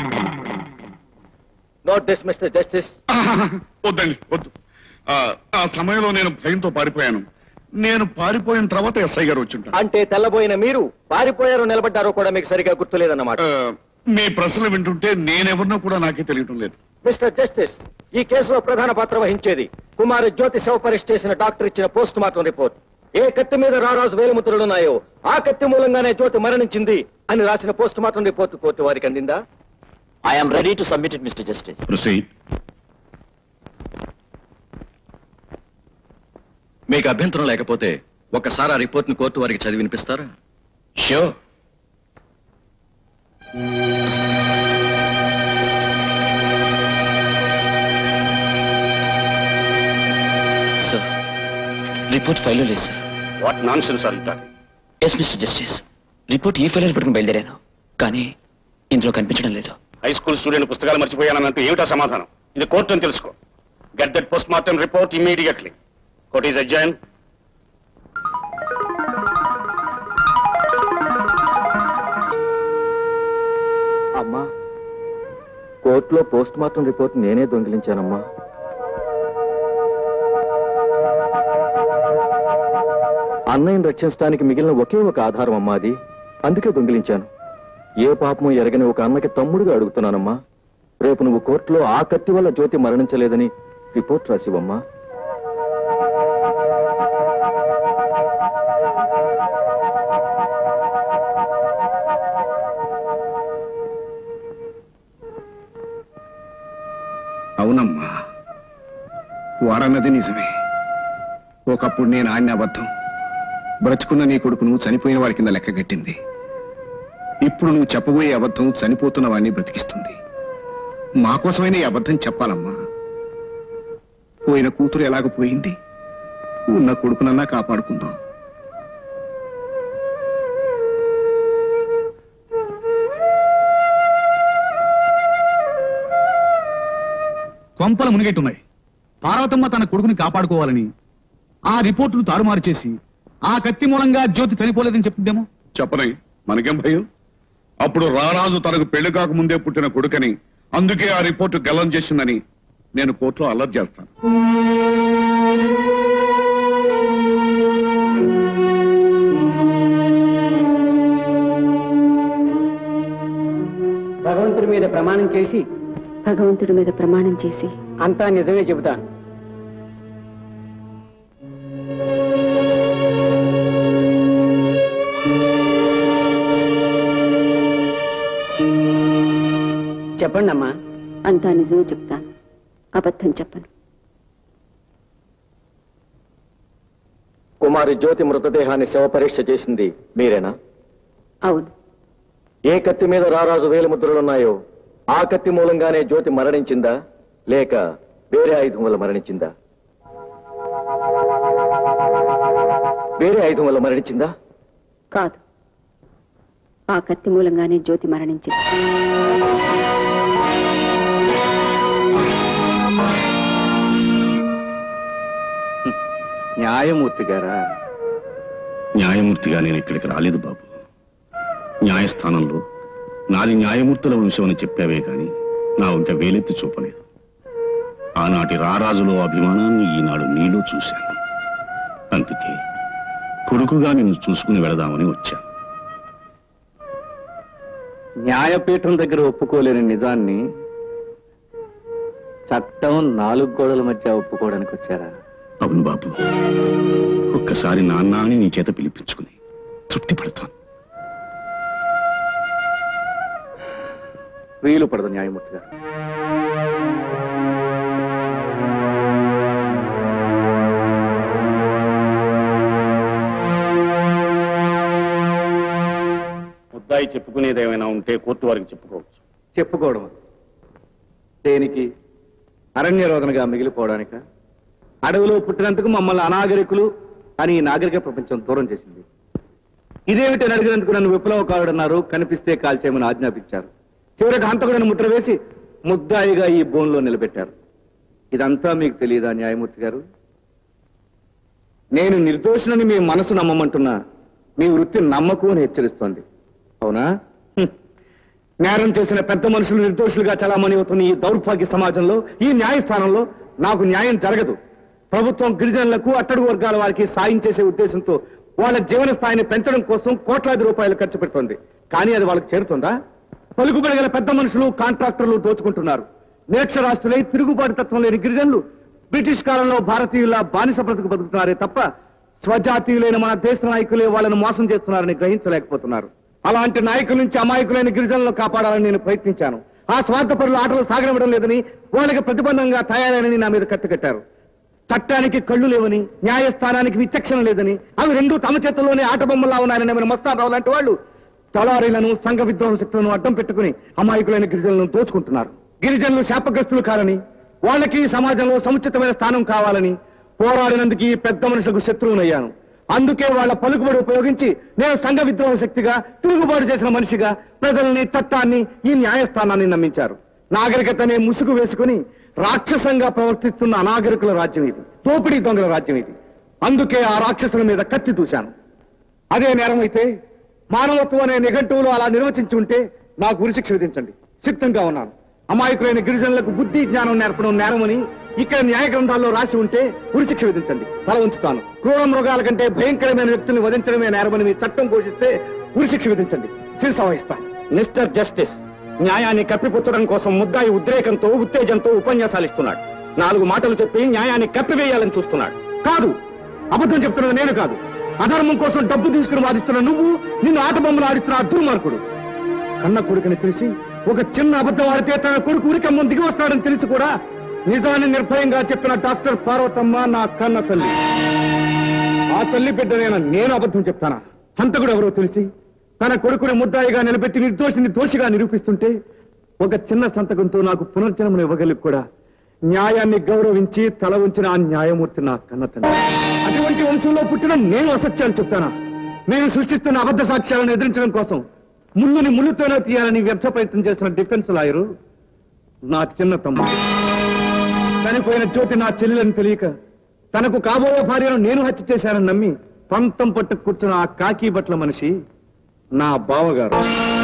Speaker 15: నోట్ దిస్ మిస్టర్ జస్టిస్
Speaker 12: వద్దండి వద్దు ఆ, ఆ సమయంలో నేను భయంతో పారిపోయాను నేను పారిపోయిన తర్వాత ఎస్ఐ గారు వచ్చుంటారు
Speaker 15: అంటే తెల్లబోయిన మీరు పారిపోయారో నిలబడ్డారో కూడా మీకు సరిగా గుర్తులేదన్నమాట
Speaker 12: మీ ప్రశ్నలు వింటుంటే నేనెవరినో కూడా నాకే తెలియటం లేదు
Speaker 15: మిస్టర్ జస్టిస్ ఈ కేసులో ప్రధాన పాత్ర వహించేది కుమారి జ్యోతి శవ పరీక్ష చేసిన డాక్టర్ ఇచ్చిన పోస్ట్ మార్టం రిపోర్ట్ ఏ కత్తి మీద రారాజు వేలుముద్రలున్నాయో ఆ కత్తి మూలంగానే జ్యోతి మరణించింది అని రాసిన పోస్ట్ మార్టం రిపోర్ట్ కోర్టు వారికి అందిందా
Speaker 10: I'm ready to submit it mister justice
Speaker 5: proceed
Speaker 16: మీకు అభ్యంతరం లేకపోతే ఒక్కసారి ఆ రిపోర్ట్ ని కోర్టు వారికి చదివి వినిపిస్తారా
Speaker 10: షూర్ సార్ రిపోర్ట్ ఫైల్లో లేదు సార్
Speaker 9: వాట్ నాన్ సెన్స్ అంటారు
Speaker 10: ఎస్ మిస్టర్ జస్టిస్ రిపోర్ట్ ఈ ఫైల్ పెట్టుకుని బయలుదేరాను కానీ ఇందులో కనిపించడం లేదు
Speaker 9: హై స్కూల్ స్టూడెంట్ పుస్తకాలు మర్చిపోయానంటే ఏమిటా సమాధానం ఇది కోర్టు అని తెలుసుకో get that post mortem report immediately court is adjourn
Speaker 15: అమ్మా కోర్టులో పోస్ట్ మార్టం రిపోర్ట్ నేనే దొంగిలించానమ్మా అన్నయ్యను రక్షించడానికి మిగిలిన ఒకే ఒక ఆధారం అమ్మా అది అందుకే దొంగిలించాను ఏ పాపము ఎరగని ఒక అన్నకి తమ్ముడుగా అడుగుతున్నానమ్మా రేపు నువ్వు కోర్టులో ఆ కత్తి వల్ల జ్యోతి మరణించలేదని రిపోర్ట్ రాసివమ్మా
Speaker 3: అవునమ్మా వారన్నది నిజమే ఒకప్పుడు నేను ఆడిన అబద్ధం బ్రతుకున్న నీ కొడుకును చనిపోయిన వాడి కింద లెక్క కట్టింది ఇప్పుడు నువ్వు చెప్పబోయే అబద్ధం చనిపోతున్న వాడిని బ్రతికిస్తుంది మా కోసమైనా ఈ అబద్ధం చెప్పాలమ్మా పోయిన కూతురు ఎలాగ పోయింది ఉన్న కొడుకునన్నా కాపాడుకుందాం కొంపలు మునిగెట్టున్నాయి పార్వతమ్మ తన కొడుకుని కాపాడుకోవాలని ఆ రిపోర్టును తారుమారు చేసి ఆ కత్తి మూలంగా జ్యోతి చనిపోలేదని చెప్తుందేమో
Speaker 12: చెప్పని మనకేం భయం అప్పుడు రారాజు తనకు పెళ్లి కాకముందే పుట్టిన కొడుకని అందుకే ఆ రిపోర్టు గల్లం చేసిందని నేను కోర్టులో అల్లరి చేస్తాను
Speaker 1: భగవంతుడి మీద ప్రమాణం చేసి
Speaker 4: భగవంతుడి మీద ప్రమాణం చేసి
Speaker 1: అంతా నిజమే చెబుతాను చెప్పండి అమ్మా
Speaker 4: అంతా నిజమే చెప్తాను అబద్ధం చెప్పను
Speaker 15: కుమారి జ్యోతి మృతదేహాన్ని శవ పరీక్ష చేసింది మీరేనా
Speaker 4: అవును
Speaker 15: ఏ కత్తి మీద రారాజు వేలు ముద్రలున్నాయో ఆ కత్తి మూలంగానే జ్యోతి మరణించిందా లేక వేరే ఆయుధం వల్ల మరణించిందా వేరే ఆయుధం వల్ల మరణించిందా
Speaker 4: కాదు ఆ కత్తి మూలంగానే జ్యోతి మరణించింది
Speaker 11: న్యాయమూర్తి గారా
Speaker 5: న్యాయమూర్తిగా నేను ఇక్కడికి రాలేదు బాబు న్యాయస్థానంలో నాది న్యాయమూర్తుల వంశం అని చెప్పావే కాని నా ఇంకా వేలెత్తి చూపలేదు ఆనాటి రారాజులో అభిమానాన్ని ఈనాడు నీలో చూశాను అందుకే కొడుకుగా నిన్ను చూసుకుని వెళదామని వచ్చాను
Speaker 11: న్యాయపీఠం దగ్గర ఒప్పుకోలేని నిజాన్ని చట్టం నాలుగు గోడల మధ్య ఒప్పుకోవడానికి వచ్చారా
Speaker 5: అవును బాబు ఒక్కసారి నాన్న అని నీ చేత పిలిపించుకుని తృప్తి పడతాను
Speaker 11: వీలు పడదు న్యాయమూర్తి గారు
Speaker 9: ముద్దాయి చెప్పుకునేది ఏమైనా ఉంటే కోర్టు వారికి చెప్పుకోవచ్చు
Speaker 11: చెప్పుకోవడం దేనికి అరణ్య రోదనగా మిగిలిపోవడానిక అడవిలో పుట్టినందుకు మమ్మల్ని అనాగరికులు అని ఈ నాగరిక ప్రపంచం దూరం చేసింది ఇదేమిటి అని అడిగినందుకు నన్ను విప్లవకారుడన్నారు కనిపిస్తే కాల్చేయమని ఆజ్ఞాపించారు చివరికి హంతకుడని ముద్ర వేసి ముద్దాయిగా ఈ బోన్లో నిలబెట్టారు ఇదంతా మీకు తెలియదా న్యాయమూర్తి గారు నేను నిర్దోషులని మీ మనసు నమ్మమంటున్నా మీ వృత్తి నమ్మకు అని హెచ్చరిస్తోంది అవునా హ్మ్. నేరం చేసిన పెద్ద మనుషులు నిర్దోషులుగా చలామణి అవుతున్న ఈ దౌర్భాగ్య సమాజంలో ఈ న్యాయస్థానంలో నాకు న్యాయం జరగదు ప్రభుత్వం గిరిజనులకు అట్టడుగు వర్గాల వారికి సాయం చేసే ఉద్దేశంతో వాళ్ళ జీవన స్థాయిని పెంచడం కోసం కోట్లాది రూపాయలు ఖర్చు పెడుతోంది కానీ అది వాళ్ళకి చేరుతుందా పలుకుబడి గల పెద్ద మనుషులు కాంట్రాక్టర్లు దోచుకుంటున్నారు నిరక్షరాస్తులై తిరుగుబాటు తత్వం లేని గిరిజనులు బ్రిటిష్ కాలంలో భారతీయుల బానిస బ్రతుకు బతుకుతున్నారే తప్ప స్వజాతీయులైన మన దేశ నాయకులే వాళ్ళను మోసం చేస్తున్నారని గ్రహించలేకపోతున్నారు అలాంటి నాయకుల నుంచి అమాయకులైన గిరిజనులను కాపాడాలని నేను ప్రయత్నించాను ఆ స్వార్థపరుల ఆటలు సాగనివ్వడం లేదని వాళ్ళకి ప్రతిబంధంగా తయారైనని నా మీద కట్టుకట్టారు చట్టానికి కళ్ళు లేవని న్యాయస్థానానికి విచక్షణ లేదని అవి రెండు తమ చేతుల్లోనే ఆట బొమ్మలా ఉన్నాయని నమ్మిన మస్తారావు లాంటి వాళ్ళు తలారీలను సంఘ విద్రోహ శక్తులను అడ్డం పెట్టుకుని అమాయకులైన గిరిజనులను దోచుకుంటున్నారు గిరిజనులు శాపగ్రస్తులు కారని వాళ్ళకి ఈ సమాజంలో సముచితమైన స్థానం కావాలని పోరాడినందుకు ఈ పెద్ద మనుషులకు శత్రువునయ్యాను అందుకే వాళ్ళ పలుకుబడి ఉపయోగించి నేను సంఘ విద్రోహ శక్తిగా తిరుగుబాటు చేసిన మనిషిగా ప్రజల్ని చట్టాన్ని ఈ న్యాయస్థానాన్ని నమ్మించారు నాగరికతనే ముసుగు వేసుకుని రాక్షసంగా ప్రవర్తిస్తున్న అనాగరికుల రాజ్యం ఇది తోపిడీ దొంగల రాజ్యం ఇది అందుకే ఆ రాక్షసుల మీద కత్తి దూశాను అదే నేరం అయితే మానవత్వం అనే నిఘంటువులు అలా నిర్వచించి ఉంటే నాకు ఉరిశిక్ష విధించండి సిద్ధంగా ఉన్నాను అమాయకులైన గిరిజనులకు బుద్ధి జ్ఞానం నేర్పడం నేరమని ఇక్కడ న్యాయ గ్రంథాల్లో రాసి ఉంటే ఉరిశిక్ష విధించండి తల ఉంచుతాను క్రూర మృగాల కంటే భయంకరమైన వ్యక్తుల్ని వధించడమే నేరమని మీ చట్టం ఘోషిస్తే ఉరిశిక్ష విధించండి శిరస వహిస్తాను మిస్టర్ జస్టిస్ న్యాయాన్ని కప్పిపుచ్చడం కోసం ముద్దాయి ఉద్రేకంతో ఉత్తేజంతో ఉపన్యాసాలు ఇస్తున్నాడు నాలుగు మాటలు చెప్పి న్యాయాన్ని కప్పివేయాలని చూస్తున్నాడు కాదు అబద్ధం చెప్తున్నది నేను కాదు అధర్మం కోసం డబ్బు తీసుకుని వాదిస్తున్న నువ్వు నిన్ను ఆట బొమ్మలు ఆడిస్తున్న ఆ దుర్మార్గుడు కన్న కొడుకుని తెలిసి ఒక చిన్న అబద్ధం ఆడితే తన కొడుకు ఉరికమ్మం దిగి వస్తాడని తెలిసి కూడా నిజాన్ని నిర్భయంగా చెప్పిన డాక్టర్ పార్వతమ్మ నా కన్న తల్లి ఆ తల్లి బిడ్డనైన నేను అబద్ధం చెప్తానా హంతకుడు ఎవరో తెలిసి తన కొడుకుని ముద్దాయిగా నిలబెట్టి నిర్దోషిని దోషిగా నిరూపిస్తుంటే ఒక చిన్న సంతకంతో నాకు పునర్జన్మను ఇవ్వగలిగి కూడా
Speaker 3: న్యాయాన్ని గౌరవించి తల ఉంచిన ఆ న్యాయమూర్తి నా కన్న తండ్రి అటువంటి వంశంలో పుట్టిన నేను అసత్యాలు చెప్తానా నేను సృష్టిస్తున్న అబద్ధ సాక్ష్యాలను ఎదిరించడం కోసం ముళ్ళుని ముళ్ళుతోనే తీయాలని వ్యర్థ ప్రయత్నం చేసిన డిఫెన్స్ లాయరు నా చిన్న తమ్ముడు చనిపోయిన జ్యోతి నా చెల్లెలని తెలియక తనకు కాబోయే భార్యను నేను హత్య చేశానని నమ్మి పంతం పట్టు కూర్చున్న ఆ కాకి బట్ల మనిషి నా బావగారు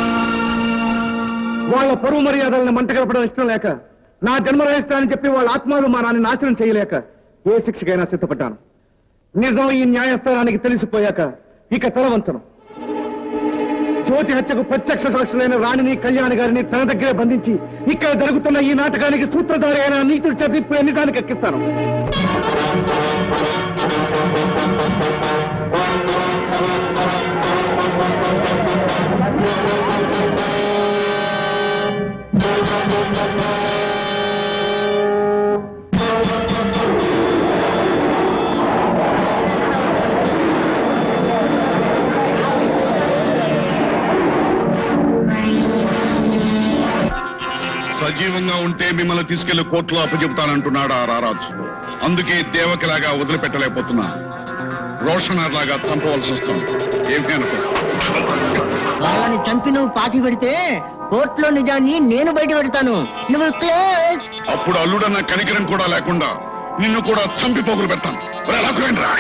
Speaker 3: వాళ్ళ పరువు మర్యాదలను మంటగలపడం ఇష్టం లేక నా జన్మ రహిస్తానని చెప్పి వాళ్ళ ఆత్మలు మా నాన్న నాశనం చేయలేక ఏ శిక్షకైనా సిద్ధపడ్డాను నిజం ఈ న్యాయస్థానానికి తెలిసిపోయాక ఇక తలవంచను జ్యోతి హత్యకు ప్రత్యక్ష సాక్షులైన రాణిని కళ్యాణ్ గారిని తన దగ్గరే బంధించి ఇక్కడ జరుగుతున్న ఈ నాటకానికి సూత్రధారి అయిన నీతుడు చదివి నిజానికి ఎక్కిస్తాను
Speaker 12: సజీవంగా ఉంటే మిమ్మల్ని తీసుకెళ్లి కోర్టులో అప్పచెప్తానంటున్నాడు ఆ రారాజు అందుకే దేవకిలాగా వదిలిపెట్టలేకపోతున్నా రోషనర్ లాగా చంపవలసి వస్తుంది ఏమీ అనుకో
Speaker 7: వాళ్ళని చంపి నువ్వు పాతి పెడితే కోర్టులో నిజాన్ని నేను బయట పెడతాను నువ్వు క్లోజ్
Speaker 12: అప్పుడు అల్లుడన్న కనికరం కూడా లేకుండా నిన్ను కూడా చంపి పోగులు పెడతాను ఒరేయ్, లాక్కురండి రా.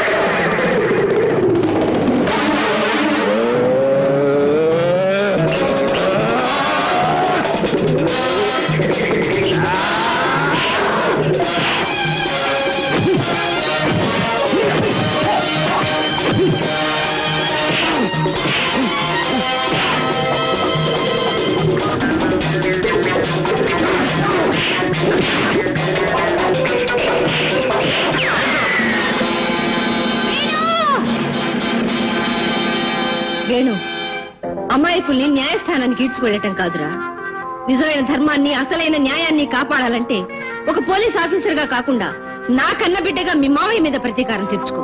Speaker 14: వేణు అమాయకుల్ని న్యాయస్థానానికి ఈడ్చుకెళ్ళటం కాదురా నిజమైన ధర్మాన్ని అసలైన న్యాయాన్ని కాపాడాలంటే ఒక పోలీస్ ఆఫీసర్ గా కాకుండా నా కన్న బిడ్డగా మీ మావయ్య మీద ప్రతీకారం తీర్చుకో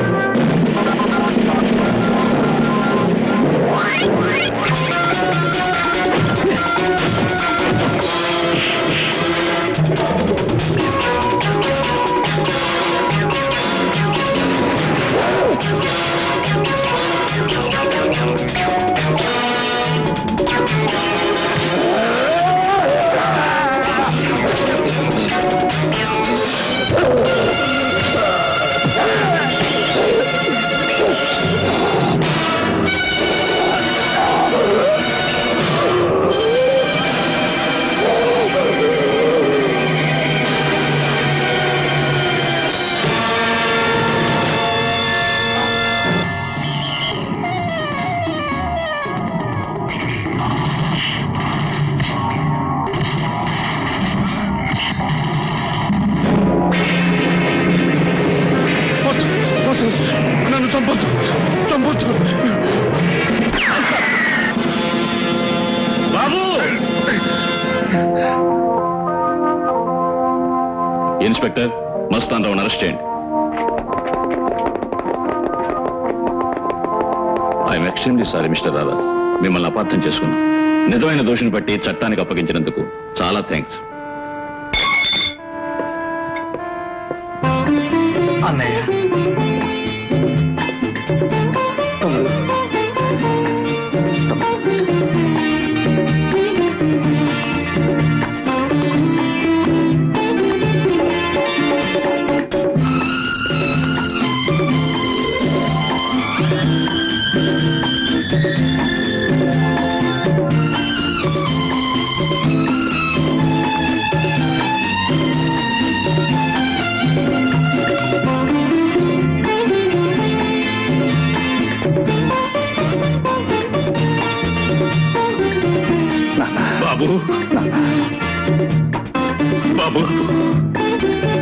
Speaker 12: వద్దు, వద్దు. నన్ను చంపొద్దు చంపొద్దు
Speaker 10: బాబు ఇన్స్పెక్టర్ మస్తాన్ రావును అరెస్ట్ చేయండి I'm extremely sorry mister Radha మిమ్మల్ని అపార్థం చేసుకున్నాం నిజమైన దోషిని బట్టి చట్టానికి అప్పగించినందుకు చాలా థ్యాంక్స్
Speaker 13: అన్నయ్య
Speaker 10: బాబు బాబు